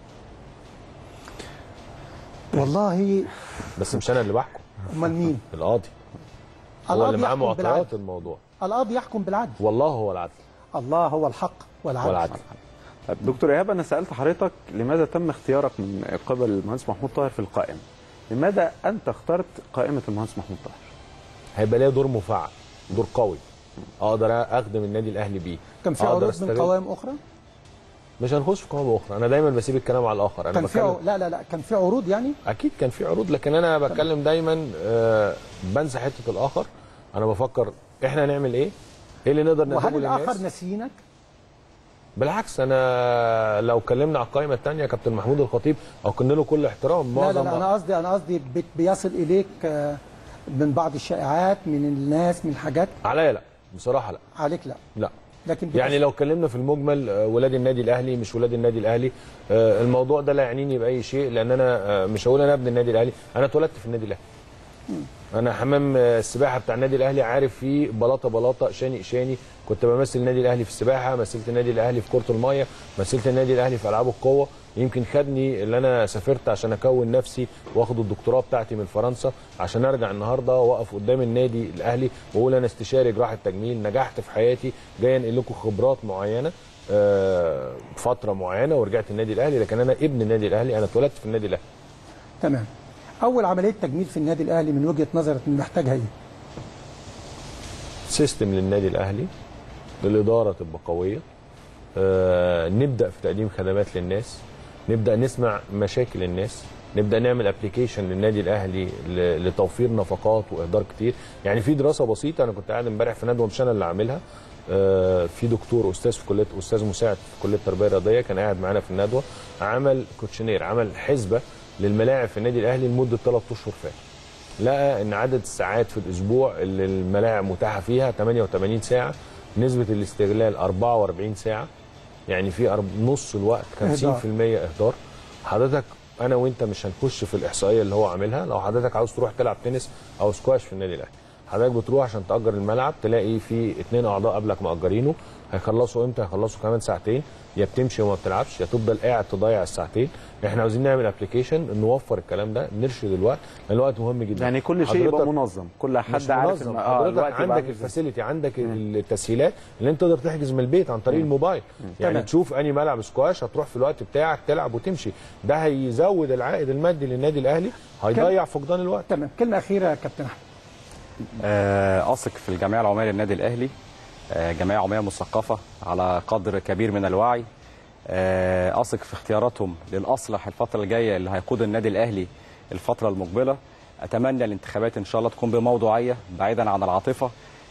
S1: والله
S6: بس مش انا اللي بحكم
S1: امال مين
S6: القاضي هو
S1: القاضي
S6: اللي معاه
S1: يحكم
S6: معطيات
S1: بالعدل
S6: الموضوع
S1: القاضي يحكم بالعدل
S6: والله هو العدل
S1: الله هو الحق والعدل,
S6: والعدل
S2: طيب دكتور ايهاب انا سالت حضرتك لماذا تم اختيارك من قبل المهندس محمود طاهر في القائمه؟ لماذا انت اخترت قائمه المهندس محمود طاهر؟
S6: هيبقى ليا دور مفعل دور قوي اقدر اخدم النادي الاهلي بيه
S1: كان في
S6: أقدر
S1: عروض من
S6: أستغل-
S1: قوائم اخرى
S6: مش هنخش في قوائم اخرى انا دايما بسيب الكلام على الاخر انا
S1: كان في
S6: بتكلم
S1: عو... لا لا لا كان في عروض يعني
S6: اكيد كان في عروض لكن انا بتكلم دايما آه، بنسى حته الاخر انا بفكر احنا هنعمل ايه ايه اللي نقدر
S1: وهل
S6: نقدمه
S1: الاخر
S6: للناس
S1: نسينك
S6: بالعكس انا لو اتكلمنا على القائمه الثانيه كابتن محمود الخطيب او كنا له كل احترام
S1: لا لا
S6: معظم
S1: لا انا قصدي انا قصدي بت- بيصل اليك آه، من بعض الشائعات من الناس من حاجات
S6: عليا لا بصراحه لا
S1: عليك لا
S6: لا
S1: لكن
S6: يعني لو اتكلمنا في المجمل آه، ولاد النادي الاهلي مش ولاد النادي الاهلي آه، الموضوع ده لا يعنيني باي شيء لان انا آه، مش هقول انا ابن النادي الاهلي انا اتولدت في النادي الاهلي انا حمام آه، السباحه بتاع النادي الاهلي عارف فيه بلاطه بلاطه شاني شاني كنت بمثل النادي الاهلي في السباحه مثلت النادي الاهلي في كره الميه مثلت النادي الاهلي في العاب القوه يمكن خدني اللي انا سافرت عشان اكون نفسي واخد الدكتوراه بتاعتي من فرنسا عشان ارجع النهارده واقف قدام النادي الاهلي واقول انا استشاري جراحه تجميل نجحت في حياتي جاي انقل لكم خبرات معينه آه، فتره معينه ورجعت النادي الاهلي لكن انا ابن النادي الاهلي انا اتولدت في النادي الاهلي
S1: تمام اول عمليه تجميل في النادي الاهلي من وجهه نظرك محتاجها ايه
S6: سيستم للنادي الاهلي الاداره تبقى قويه آه، نبدا في تقديم خدمات للناس نبدا نسمع مشاكل الناس نبدا نعمل ابلكيشن للنادي الاهلي ل- لتوفير نفقات واهدار كتير يعني في دراسه بسيطه انا كنت قاعد امبارح في ندوه مش انا اللي عاملها آه، في دكتور استاذ في كليه استاذ مساعد في كليه التربيه الرياضيه كان قاعد معانا في الندوه عمل كوتشنير عمل حسبه للملاعب في النادي الاهلي لمده ثلاث اشهر فات لقى ان عدد الساعات في الاسبوع اللي الملاعب متاحه فيها 88 ساعه نسبه الاستغلال 44 ساعه يعني في أرب- نص الوقت 50% اهدار حضرتك انا وانت مش هنخش في الاحصائيه اللي هو عاملها لو حضرتك عاوز تروح تلعب تنس او سكواش في النادي الاهلي حضرتك بتروح عشان تاجر الملعب تلاقي في اتنين اعضاء قبلك مأجرينه هيخلصوا امتى هيخلصوا كمان ساعتين يا بتمشي وما بتلعبش يا تفضل قاعد تضيع الساعتين احنا عاوزين نعمل ابلكيشن نوفر الكلام ده نرشد الوقت لان الوقت مهم جدا
S2: يعني كل شيء يبقى
S6: حضرتك-
S2: منظم كل
S6: مش
S2: حد عارف
S6: منظم
S2: إن- اه
S6: حضرتك
S2: الوقت يبقى
S6: عندك
S2: عامل إزاي.
S6: الفاسيلتي عندك التسهيلات اللي انت تقدر تحجز من البيت عن طريق الموبايل يعني
S1: تمام.
S6: تشوف انهي ملعب سكواش هتروح في الوقت بتاعك تلعب وتمشي ده هيزود العائد المادي للنادي الاهلي هيضيع فقدان الوقت
S1: تمام كلمه اخيره يا كابتن احمد
S7: آه، أثق في الجمعية العمومية للنادي الأهلي آه، جمعية عمومية مثقفة على قدر كبير من الوعي آه، أثق في اختياراتهم للأصلح الفترة الجاية اللي هيقود النادي الأهلي الفترة المقبلة أتمنى الانتخابات إن شاء الله تكون بموضوعية بعيدا عن العاطفة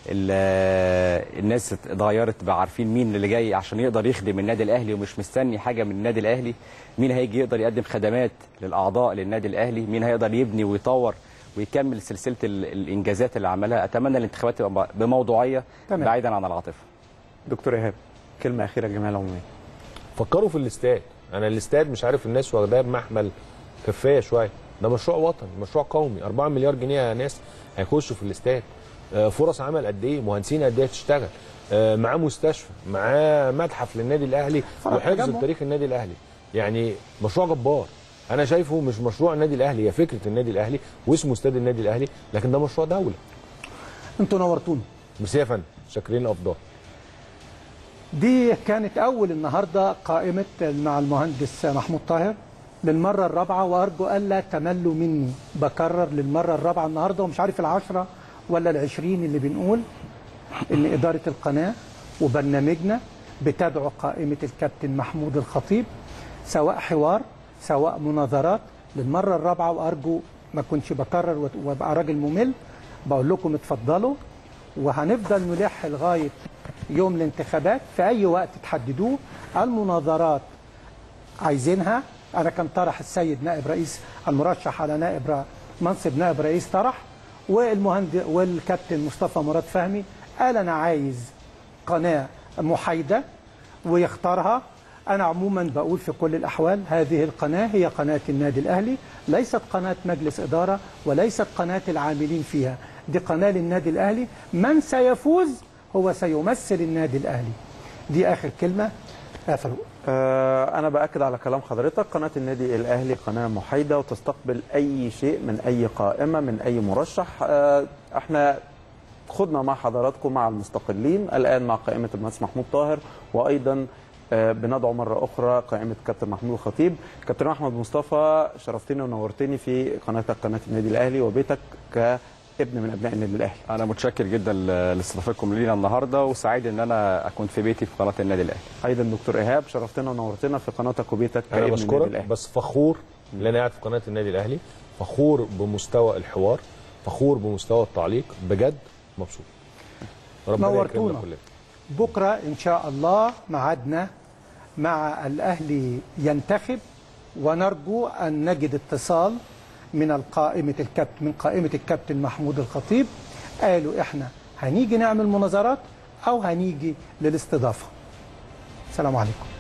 S7: ال- الناس اتغيرت بقى عارفين مين اللي جاي عشان يقدر يخدم النادي الاهلي ومش مستني حاجه من النادي الاهلي مين هيجي يقدر يقدم خدمات للاعضاء للنادي الاهلي مين هيقدر يبني ويطور ويكمل سلسله ال- الانجازات اللي عملها اتمنى الانتخابات تبقى بموضوعيه
S1: تمام.
S7: بعيدا عن العاطفه
S2: دكتور ايهاب كلمه اخيره للجمعيه العموميه
S6: فكروا في الاستاد انا الاستاد مش عارف الناس واخداه بمحمل كفايه شويه ده مشروع وطني مشروع قومي 4 مليار جنيه يا ناس هيخشوا في الاستاد آه، فرص عمل قد ايه مهندسين قد ايه تشتغل آه، معاه مستشفى معاه متحف للنادي الاهلي
S1: فرق
S6: وحفظ
S1: تجمع.
S6: تاريخ النادي الاهلي يعني مشروع جبار انا شايفه مش مشروع النادي الاهلي هي فكره النادي الاهلي واسمه استاد النادي الاهلي لكن ده مشروع دوله
S1: انتوا نورتونا
S6: ميرسي يا فندم شاكرين الافضل
S1: دي كانت أول النهاردة قائمة مع المهندس محمود طاهر للمرة الرابعة وأرجو ألا تملوا مني بكرر للمرة الرابعة النهاردة ومش عارف العشرة ولا العشرين اللي بنقول إن إدارة القناة وبرنامجنا بتدعو قائمة الكابتن محمود الخطيب سواء حوار سواء مناظرات للمرة الرابعة وأرجو ما كنتش بكرر وت- وابقى راجل ممل بقول لكم اتفضلوا وهنفضل نلح لغاية يوم الانتخابات في أي وقت تحددوه المناظرات عايزينها أنا كان طرح السيد نائب رئيس المرشح على نائب ر- منصب نائب رئيس طرح والمهندس والكابتن مصطفى مراد فهمي قال أنا عايز قناة محايدة ويختارها أنا عموما بقول في كل الأحوال هذه القناة هي قناة النادي الأهلي ليست قناة مجلس إدارة وليست قناة العاملين فيها دي قناة للنادي الأهلي من سيفوز هو سيمثل النادي الأهلي دي آخر كلمة يا فاروق
S2: آه، أنا بأكد على كلام حضرتك قناة النادي الأهلي قناة محايدة وتستقبل أي شيء من أي قائمة من أي مرشح آه، احنا خدنا مع حضراتكم مع المستقلين الآن مع قائمة المهندس محمود طاهر وأيضا آه، بندعو مرة أخرى قائمة كابتن محمود الخطيب كابتن أحمد مصطفى شرفتني ونورتني في قناتك قناة النادي الأهلي وبيتك كابن من أبناء النادي الأهلي
S7: انا متشكر جدا ل- لاستضافتكم لينا النهارده وسعيد ان انا اكون في بيتي في قناه النادي الاهلي
S2: أيضا دكتور إيهاب شرفتنا ونورتنا في قناتك وبيتك
S6: انا
S2: كابن النادي
S6: بشكرك
S2: الأهلي
S6: بس فخور ان انا قاعد في قناه النادي الاهلي فخور بمستوى الحوار فخور بمستوى التعليق بجد مبسوط ربنا
S1: نورتونا.
S6: يكرمنا كلنا
S1: بكرة إن شاء الله معادنا مع الأهلي ينتخب ونرجو أن نجد اتصال من القائمة الكابتن من قائمة الكابتن محمود الخطيب قالوا احنا هنيجي نعمل مناظرات او هنيجي للاستضافة السلام عليكم